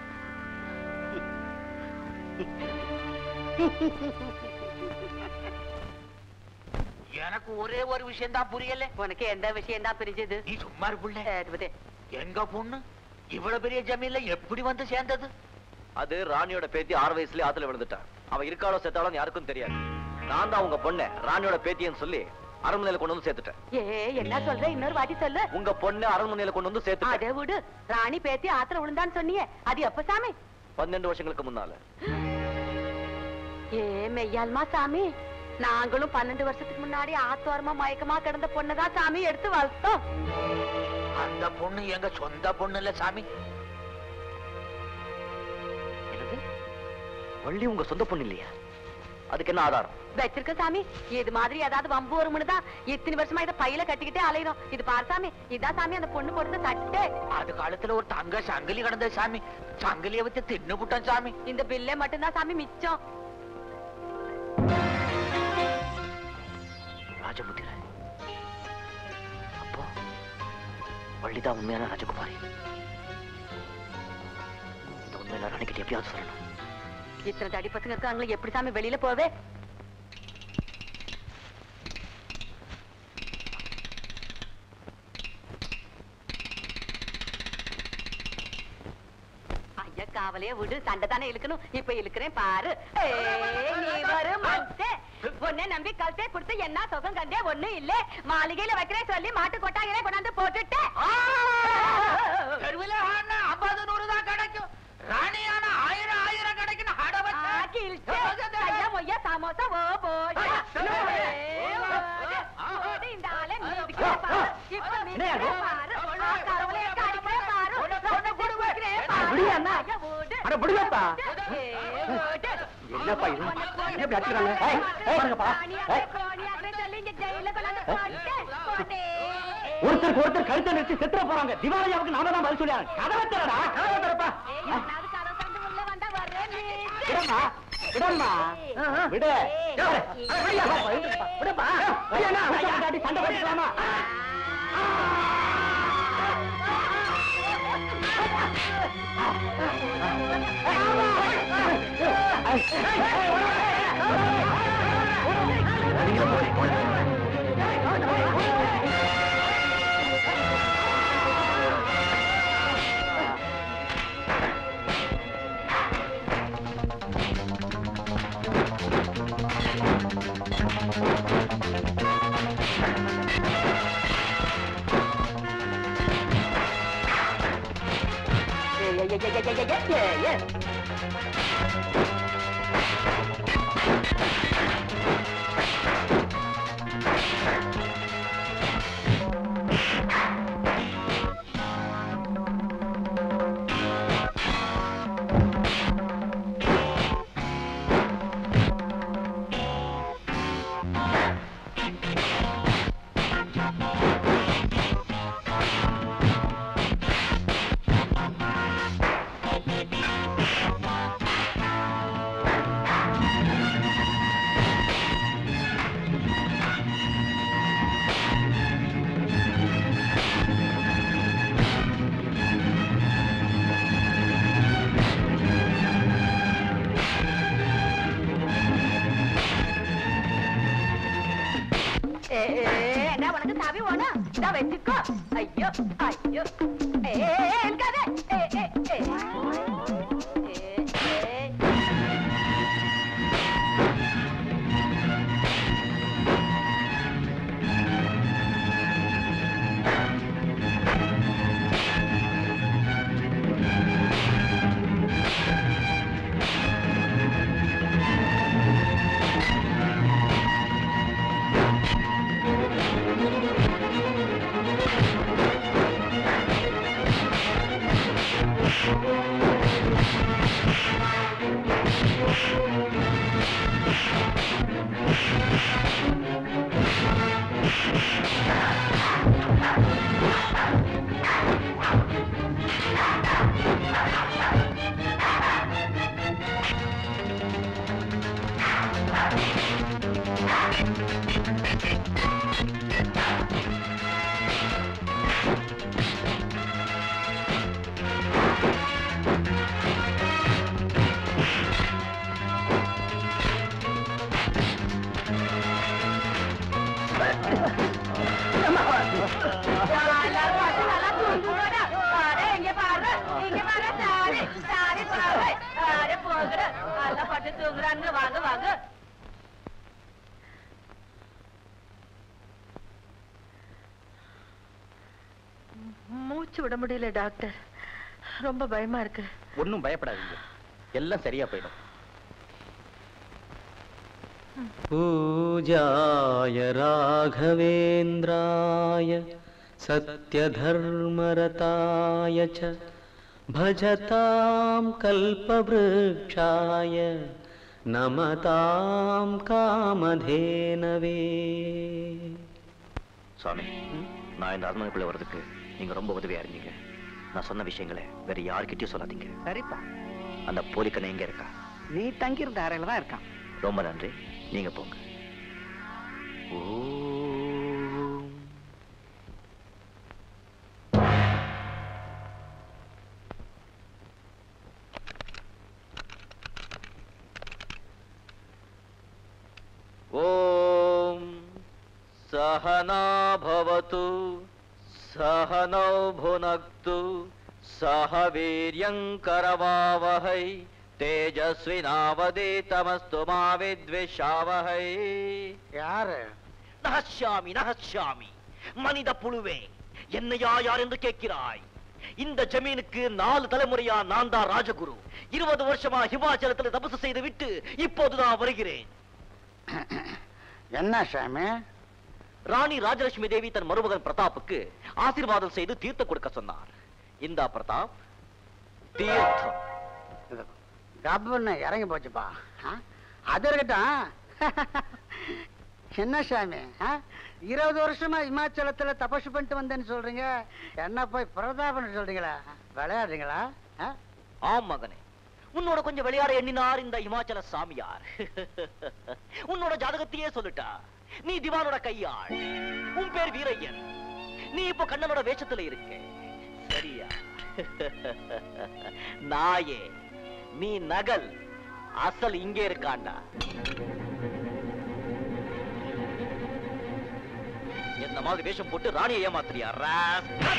எனக்கு ஒரே ஒரு விஷயம் தான் புரியல உனக்கு எந்த விஷயம் தான் பிரிஞ்சது நீ சும்மா புள்ள எங்க பொண்ணு இவ்வளவு பெரிய ஜமீன்ல எப்படி வந்து சேர்ந்தது அது ராணியோட பேத்தி ஆறு வயசுலயே ஆத்துல விழுந்துட்டான் அவ இருக்காளோ செத்தாலும் யாருக்கும் தெரியாது நான் தான் உங்க பொண்ணை ராணியோட பேத்தின்னு சொல்லி அரண்மனையில கொண்டு வந்து சேர்த்துட்டேன் ஏ என்ன சொல்ற இன்னொரு வாட்டி சொல்லு உங்க பொண்ணு அரண்மனையில கொண்டு வந்து சேர்த்து அதே விடு ராணி பேத்தி ஆத்திர விழுந்தான்னு சொன்னியே அது எப்ப சாமி பன்னெண்டு வருஷங்களுக்கு முன்னால ஏ மெய்யால்மா சாமி நாங்களும் பன்னெண்டு வருஷத்துக்கு முன்னாடி ஆத்தோரமா மயக்கமா கிடந்த பொண்ணுதான் சாமி எடுத்து வளர்த்தோம் அந்த பொண்ணு எங்க சொந்த பொண்ணு இல்ல சாமி வள்ளி உங்க சொந்த பொண்ணு இல்லையா அதுக்கு என்ன ஆதாரம் வச்சிருக்க சாமி இது மாதிரி ஏதாவது வம்பு வரும்னு தான் இத்தனை வருஷமா இதை பையில கட்டிக்கிட்டே அலையிறோம் இது பாரு சாமி இதான் சாமி அந்த பொண்ணு கொடுத்த சட்டை அது காலத்துல ஒரு தங்க சங்கிலி கிடந்தது சாமி சங்கிலிய வச்சு தின்னு புட்டான் சாமி இந்த பில்லே மட்டும்தான் சாமி மிச்சம் ராஜமுத்திர அப்போ வள்ளிதான் உண்மையான ராஜகுமாரி இந்த உண்மையில ராணிக்கிட்ட எப்படியாவது சொல்லணும் இத்தனை தடி பசங்க இருக்காங்களே எப்படி சாமி வெளியில போவே ஐயா காவலையே விடு சண்டை தானே இழுக்கணும் இப்ப இழுக்கிறேன் பாரு ஏய், நீ வரும் மத்தே. உன்னை நம்பி கழுத்தே கொடுத்து என்ன சுகம் கண்டே ஒண்ணு இல்ல மாளிகையில வைக்கிறேன் சொல்லி மாட்டு கொட்டாயிலே கொண்டாந்து போட்டுட்டேன் தெருவில் ஆனா ஐம்பது நூறு தான் கிடைக்கும் ராணியான ஆயிரம் ஆயிரம் கிடைக்கும் அட வச்சு. ஐயா மொய்யா சமோசா ஓ போய் இந்த ஆளை மிதிக்கிறேன் பாரு. இப்ப மிதிக்கிறேன் பாரு. ஆ, கடவுளே, அடிக்கிறேன் பாரு. ரத்தத்தை குடிக்கிறேன் பாரு. விடியா அண்ணா? ஐயா, ஓடு. அட, விடுங்கப்பா. ஏய், ஓடு. என்னப்பா இது என்ன இப்படி அடிக்கிறாங்க ஏய், ஏய், பாருங்கப்பா. ஏய், கோணியாக்குறே சொல்லி இங்க ஜெயில கொண்டாந்து போட்டேன். போட்டே. ஒருத்தருக்கு ஒருத்தர் கழுத்தை நிறுத்தி செத்துற போறாங்க திவாலியாவுக்கு நாம தான் பதில் சொல்லியாங்க கதவை திறடா கதவை திறப்பா ஏய், எவனாவது கதவை திறந்து உள்ள வந்தா வரேன் நீ. விடம்மா விடம்மா விடு விடுப்பா விடப்பா சண்டை போட்டுக்கலாமா ஏய், ஏய், ஏய், ஏய், ஏய், ஏய், ஏய், ஏய். ஏய், ஏய், என்ன உனக்கு சாவி வேணும் இதா வச்சுக்கோ ஐயோ ஐயோ ஏய், ஏய், ஏய், இருக்காத ஏய், ஏய், ஏய். ஏய், ஏய். ஏய், தூங்குறாங்க வாங்க வாங்க மூச்சு விட முடியல டாக்டர் ரொம்ப பயமா இருக்கு ஒன்றும் பயப்படாதீங்க எல்லாம் சரியா போயிடும் पूजाय राघवेन्द्राय सत्यधर्मरताय च भजतां कल्पवृक्षाय नमतां कामधेनवे சுவாமி நான் இந்த அரண்மனைக்குள்ள வர்றதுக்கு நீங்க ரொம்ப உதவியா இருந்தீங்க நான் சொன்ன விஷயங்களை வேற யார்கிட்டயும் சொல்லாதீங்க சரிப்பா அந்த போலிக்கண்ணை எங்க இருக்கா நீ தங்கியிருந்த அறையில தான் இருக்கான் ரொம்ப நன்றி நீங்க போங்க ஓம் ॐ सहना भवतु सहनौ भुनक्तु सह वीर्यङ्करवावहै तेजस्विनावदीतमस्तु मा विद्विषावहै யாரு நகஷாமி நகஷாமி மனித புழுவே என்னையா யார் என்று கேட்கிறாய் இந்த ஜமீனுக்கு நாலு தலைமுறையா நான் தான் ராஜகுரு இருபது வருஷமா ஹிமாச்சலத்தில் தபசு செய்து விட்டு இப்போது நான் வருகிறேன் என்ன சாமி ராணி ராஜலட்சுமி தேவி தன் மருமகன் பிரதாப்புக்கு ஆசீர்வாதம் செய்து தீர்த்தம் கொடுக்க சொன்னார் இந்தா பிரதாப் தீர்த்தம் கப்புன்னு இறங்கி போச்சுப்பா ஆ? அது இருக்கட்டும் என்ன சாமி ஆ? இருபது வருஷமா இமாச்சலத்துல தபசு பண்ணிட்டு வந்தேன்னு சொல்றீங்க என்ன போய் பிரதாபன் சொல்றீங்களா விளையாடுறீங்களா ஆ? ஆம் மகனே உன்னோட கொஞ்சம் விளையாட எண்ணினார் இந்த இமாச்சல சாமியார் உன்னோட ஜாதகத்தையே சொல்லிட்டா நீ திவானோட கையாள் உன் பேர் வீரையன் நீ இப்ப கண்ணனோட வேஷத்துல இருக்க சரியா நாயே நீ நகல் அசல் இங்கே இருக்காண்டா என்ன மாதிரி வேஷம் போட்டு ராணியை ஏமாத்துறியா ராஸ்கல்.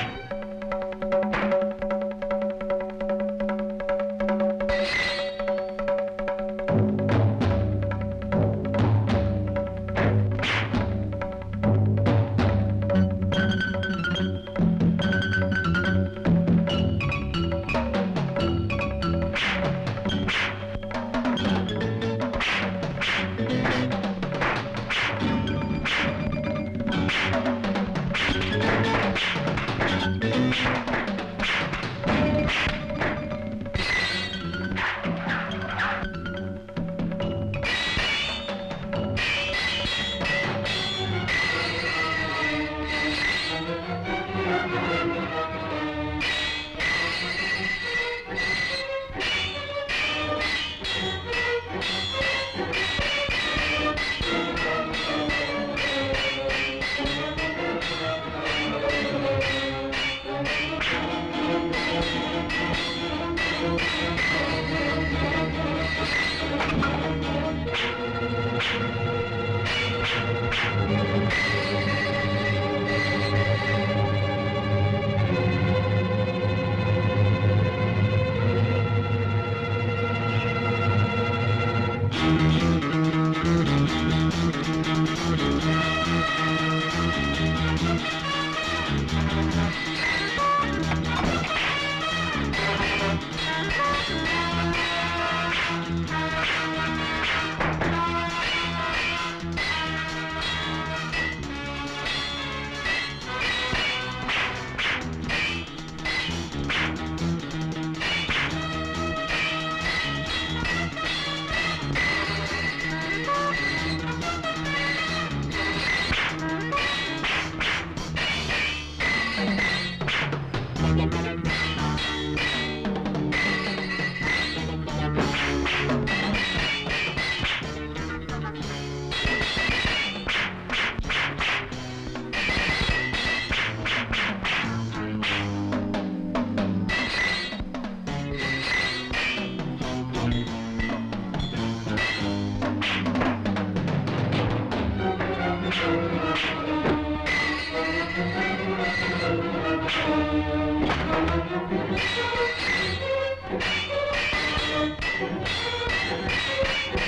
Thank you.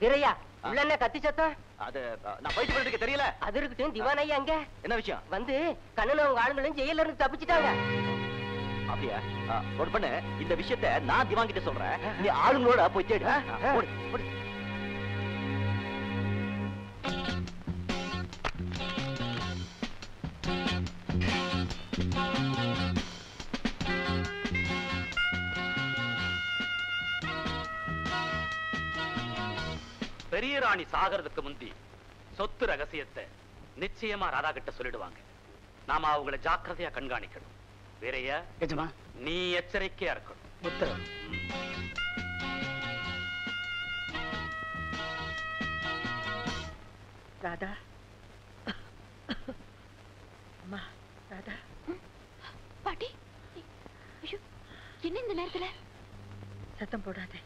வீரையா உள்ள என்ன கத்தி சத்தம் அது அஹ், நான் போயிட்டு பண்ணிட்டு தெரியல அது இருக்கட்டும் திவான் ஐயா அங்க என்ன விஷயம் வந்து கண்ணன் அவங்க ஆளுங்களும் ஜெயில இருந்து தப்பிச்சிட்டாங்க அப்படியா அஹ், ஒரு பண்ணு இந்த விஷயத்த நான் திவான் கிட்ட சொல்றேன் நீ ஆளுங்களோட போய் தேடு அஹ், ஓடு, ஓடு. பெரிய ராணி சாகிறதுக்கு முந்தி சொத்து ரகசியத்தை நிச்சயமா ராதா கிட்ட சொல்லிடுவாங்க நாம அவங்கள ஜாக்கிரதையா கண்காணிக்கணும் வேறையா எஜமா நீ எச்சரிக்கையா இருக்கணும் உத்தரவு ராதா அம்மா ராதா பாட்டி ஐயோ என்ன இந்த நேரத்துல சத்தம் போடாதே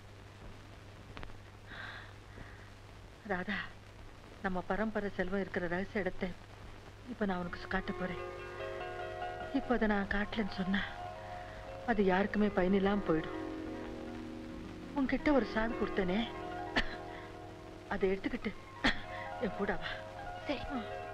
ராதா நம்ம பரம்பரை செல்வம் இருக்கிற ரகசிய இடத்தை இப்ப நான் உனக்கு காட்ட போறேன் இப்போ அதை நான் காட்டலன்னு சொன்னா அது யாருக்குமே பயனில்லாம போயிடும் உன்கிட்ட ஒரு சாவி கொடுத்தனே அதை எடுத்துக்கிட்டு என் கூட வா சரி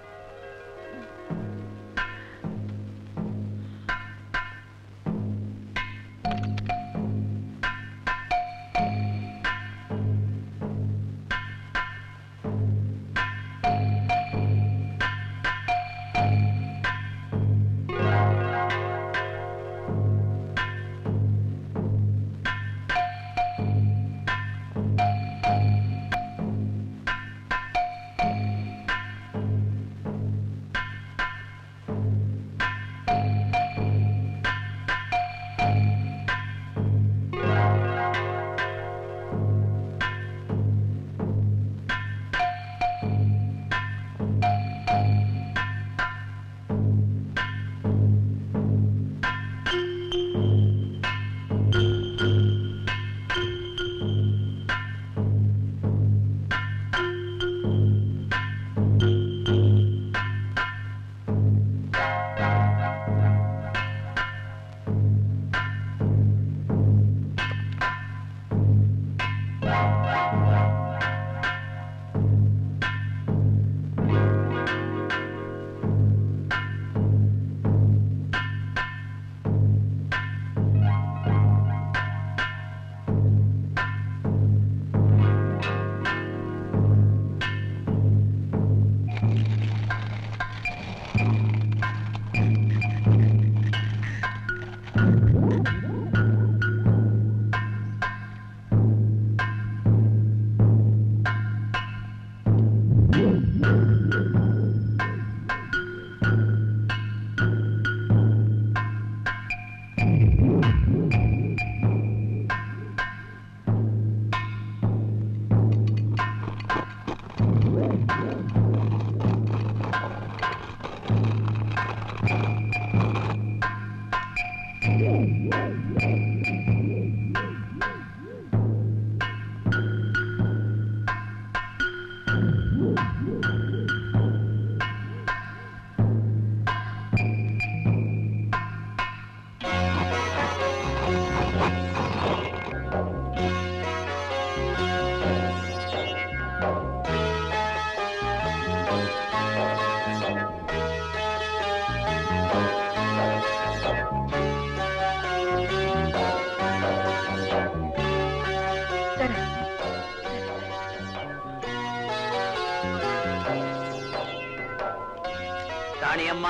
ராணி அம்மா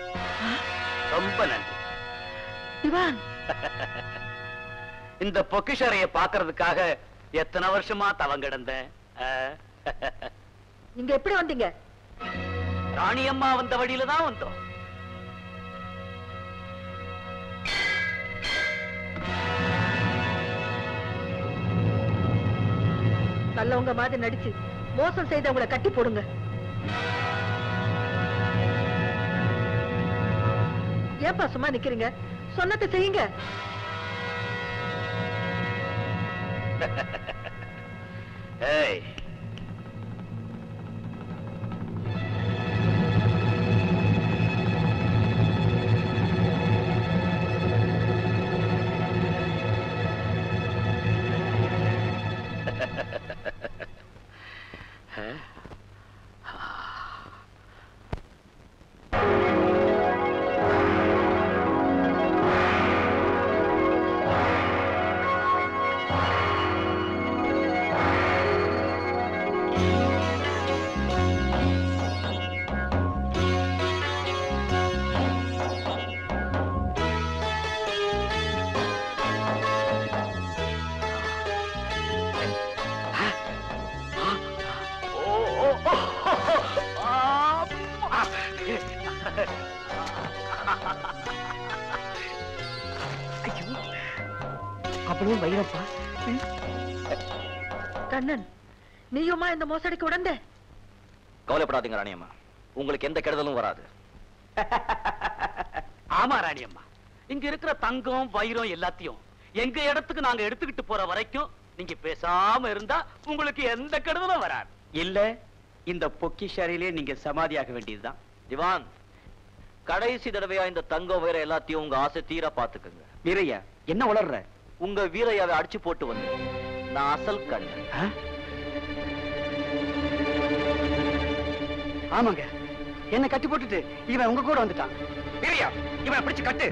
ரொம்ப நன்றி திவான் இந்த பொக்கிஷறைய பாக்குறதுக்காக எத்தனை வருஷமா தவம் கிடந்தேன் ஆ? இங்க எப்படி வந்தீங்க ராணி அம்மா வந்த வழியில தான் வந்தோம் நல்லவங்க மாதிரி நடிச்சு மோசம் செய்தவங்களை கட்டி போடுங்க ஏன்பா சும்மா நிக்கிறீங்க சொன்னதை செய்யுங்க ஏய் இவ்வளவு வைரப்பா கண்ணன் நீயுமா இந்த மோசடிக்கு உடந்த கவலைப்படாதீங்க ராணியம்மா உங்களுக்கு எந்த கெடுதலும் வராது ஆமா ராணியம்மா இங்க இருக்கிற தங்கம் வைரம் எல்லாத்தையும் எங்க இடத்துக்கு நாங்க எடுத்துக்கிட்டு போற வரைக்கும் நீங்க பேசாம இருந்தா உங்களுக்கு எந்த கெடுதலும் வராது இல்ல இந்த பொக்கிஷாரியிலே நீங்க சமாதியாக வேண்டியதுதான் திவான் கடைசி தடவையா இந்த தங்கம் வேற எல்லாத்தையும் உங்க ஆசை தீர பாத்துக்கங்க வீரையா என்ன உளர்ற உங்க வீரையாவை அடிச்சு போட்டு வந்து நான் அசல் கண் ஆமாங்க என்ன கட்டி போட்டுட்டு இவன் உங்க கூட வந்துட்டான் வீரையா இவனை பிடிச்சு கட்டு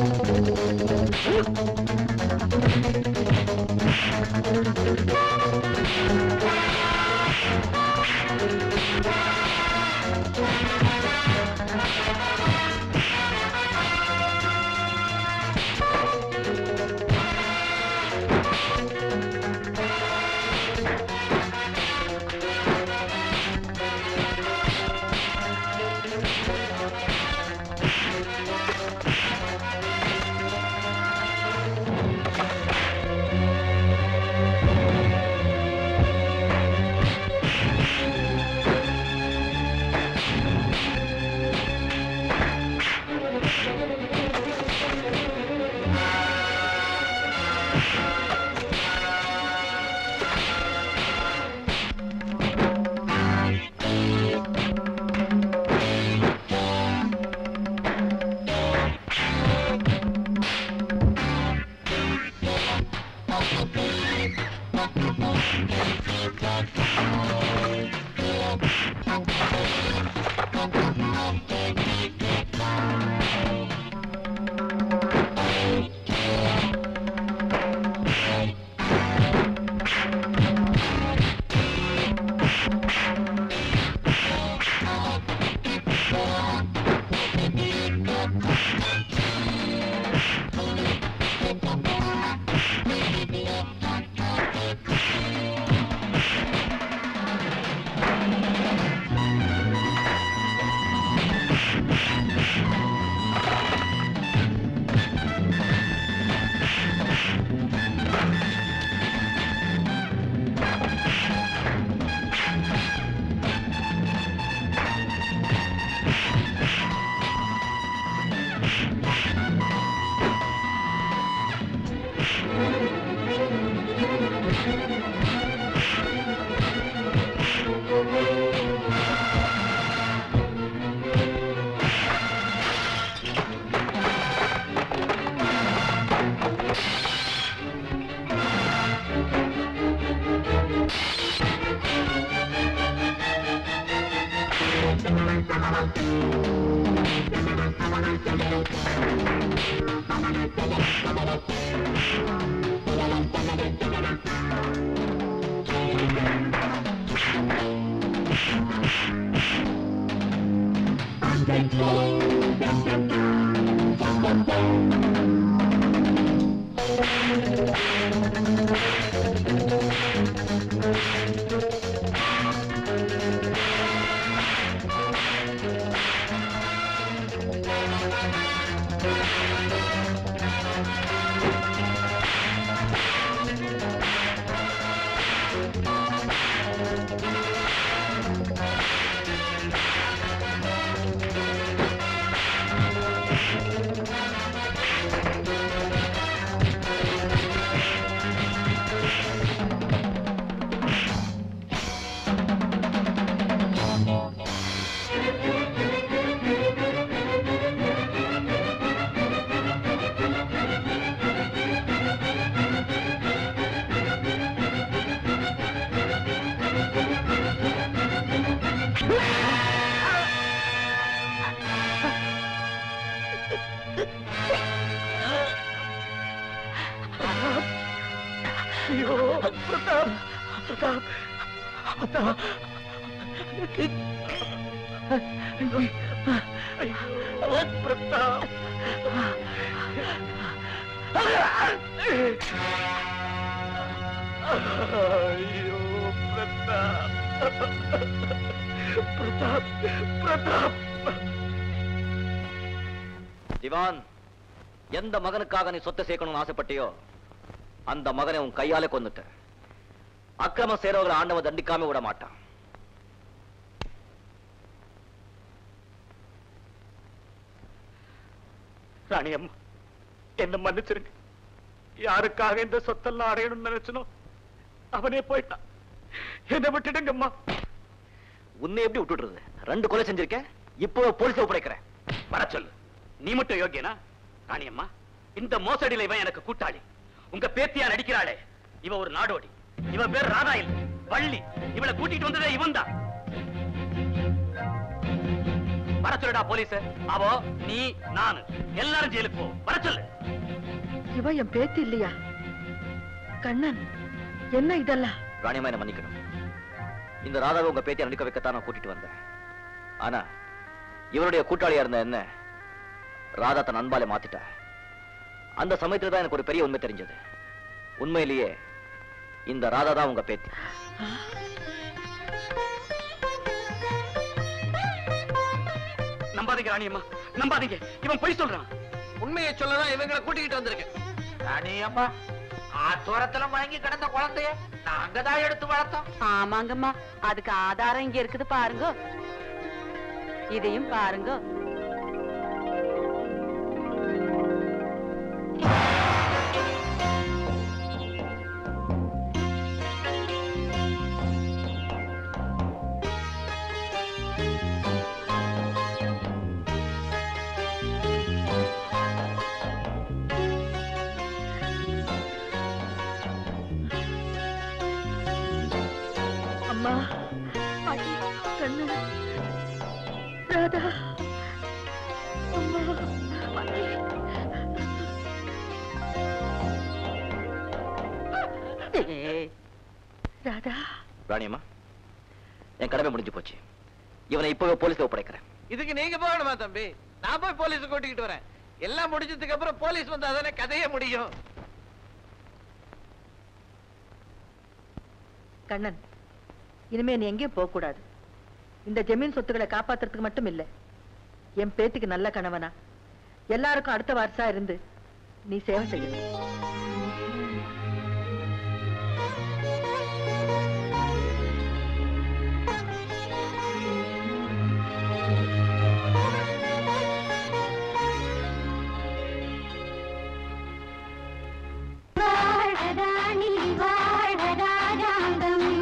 ஐயோ பிரதாப் பிரதாப் பிரதாப் ஐயோ பிரதாப் ஐயோ பிரதாப் பிரதாப் பிரதாப் திவான் எந்த மகனுக்காக நீ சொத்தை சேர்க்கணும்னு ஆசைப்பட்டியோ அந்த மகனை உன் கையாலே கொன்னுட்ட அக்கிரமம் செய்றவங்களை ஆண்டவன் தண்டிக்காம விட மாட்டான் ராணி அம்மா என்ன மன்னிச்சிருங்க யாருக்காக இந்த சொத்தெல்லாம் அடையணும்னு நினைச்சனோ அவனே போயிட்டான் என்ன விட்டுடுங்கம்மா உன்னை எப்படி விட்டுடுறது ரெண்டு கொலை செஞ்சிருக்கேன் இப்போ போலீஸ் ஒப்படைக்கிறேன் வர சொல்லு நீ மட்டும் யோக்கியனா ராணி அம்மா இந்த மோசடியில இவன் எனக்கு கூட்டாளி உங்க பேத்தியா நடிக்கிறாளே இவ ஒரு நாடோடி இவ பேர் ராதா இல்ல வள்ளி இவளை கூட்டிட்டு வந்ததே இவன் தான் வர சொல்லுடா போலீஸ் அவோ நீ நானு எல்லாரும் ஜெயிலுக்கு போ வர சொல்லு இவ என் பேத்தி இல்லையா கண்ணன் என்ன இதெல்லாம் ராணியம்மா என்ன மன்னிக்கணும் இந்த ராதாவை உங்க பேத்தியை நடிக்க வைக்கத்தான் நான் கூட்டிட்டு வந்தேன் ஆனா இவருடைய கூட்டாளியா இருந்த என்ன ராதா தன் அன்பாலே மாத்திட்டா அந்த சமயத்துல தான் எனக்கு ஒரு பெரிய உண்மை தெரிஞ்சது உண்மையிலேயே இந்த ராதா தான் உங்க பேத்தி நம்பாதீங்க ராணி அம்மா நம்பாதீங்க இவன் பொய் சொல்றான் உண்மையை சொல்லதான் இவங்களை கூட்டிக்கிட்டு வந்திருக்கேன் ராணி அம்மா ஆத்தோரத்துல மயங்கி கிடந்த குழந்தைய நாங்க தான் எடுத்து வளர்த்தோம் ஆமாங்கம்மா அதுக்கு ஆதாரம் இங்க இருக்குது பாருங்க இதையும் பாருங்க அம்மா கண்ணன் ராதா அம்மா ராதா ராணியம்மா என் கடமை முடிஞ்சு போச்சு இவனை இப்பவே போலீஸ்ல ஒப்படைக்கிறேன் இதுக்கு நீங்க போகணுமா தம்பி நான் போய் போலீஸ் கூட்டிக்கிட்டு வரேன் எல்லாம் முடிஞ்சதுக்கு அப்புறம் போலீஸ் வந்தா தானே கதையே முடியும் கண்ணன் இனிமே நீ எங்கேயும் போக கூடாது இந்த ஜமீன் சொத்துக்களை காப்பாத்துறதுக்கு மட்டும் இல்ல என் பேத்திக்கு நல்ல கணவனா எல்லாருக்கும் அடுத்த வாரிசா இருந்து நீ சேவை செய்யணும் வாழ்வதானி வாழ்வதாஜாங்கம்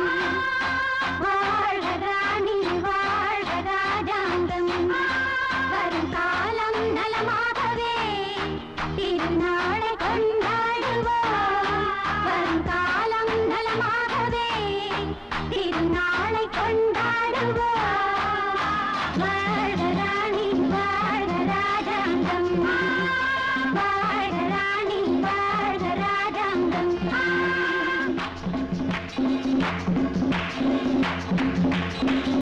வாழ்வதானி வாழ்வதாஜாங்கம் வரும் காலம் நலமாகவே திருநாள்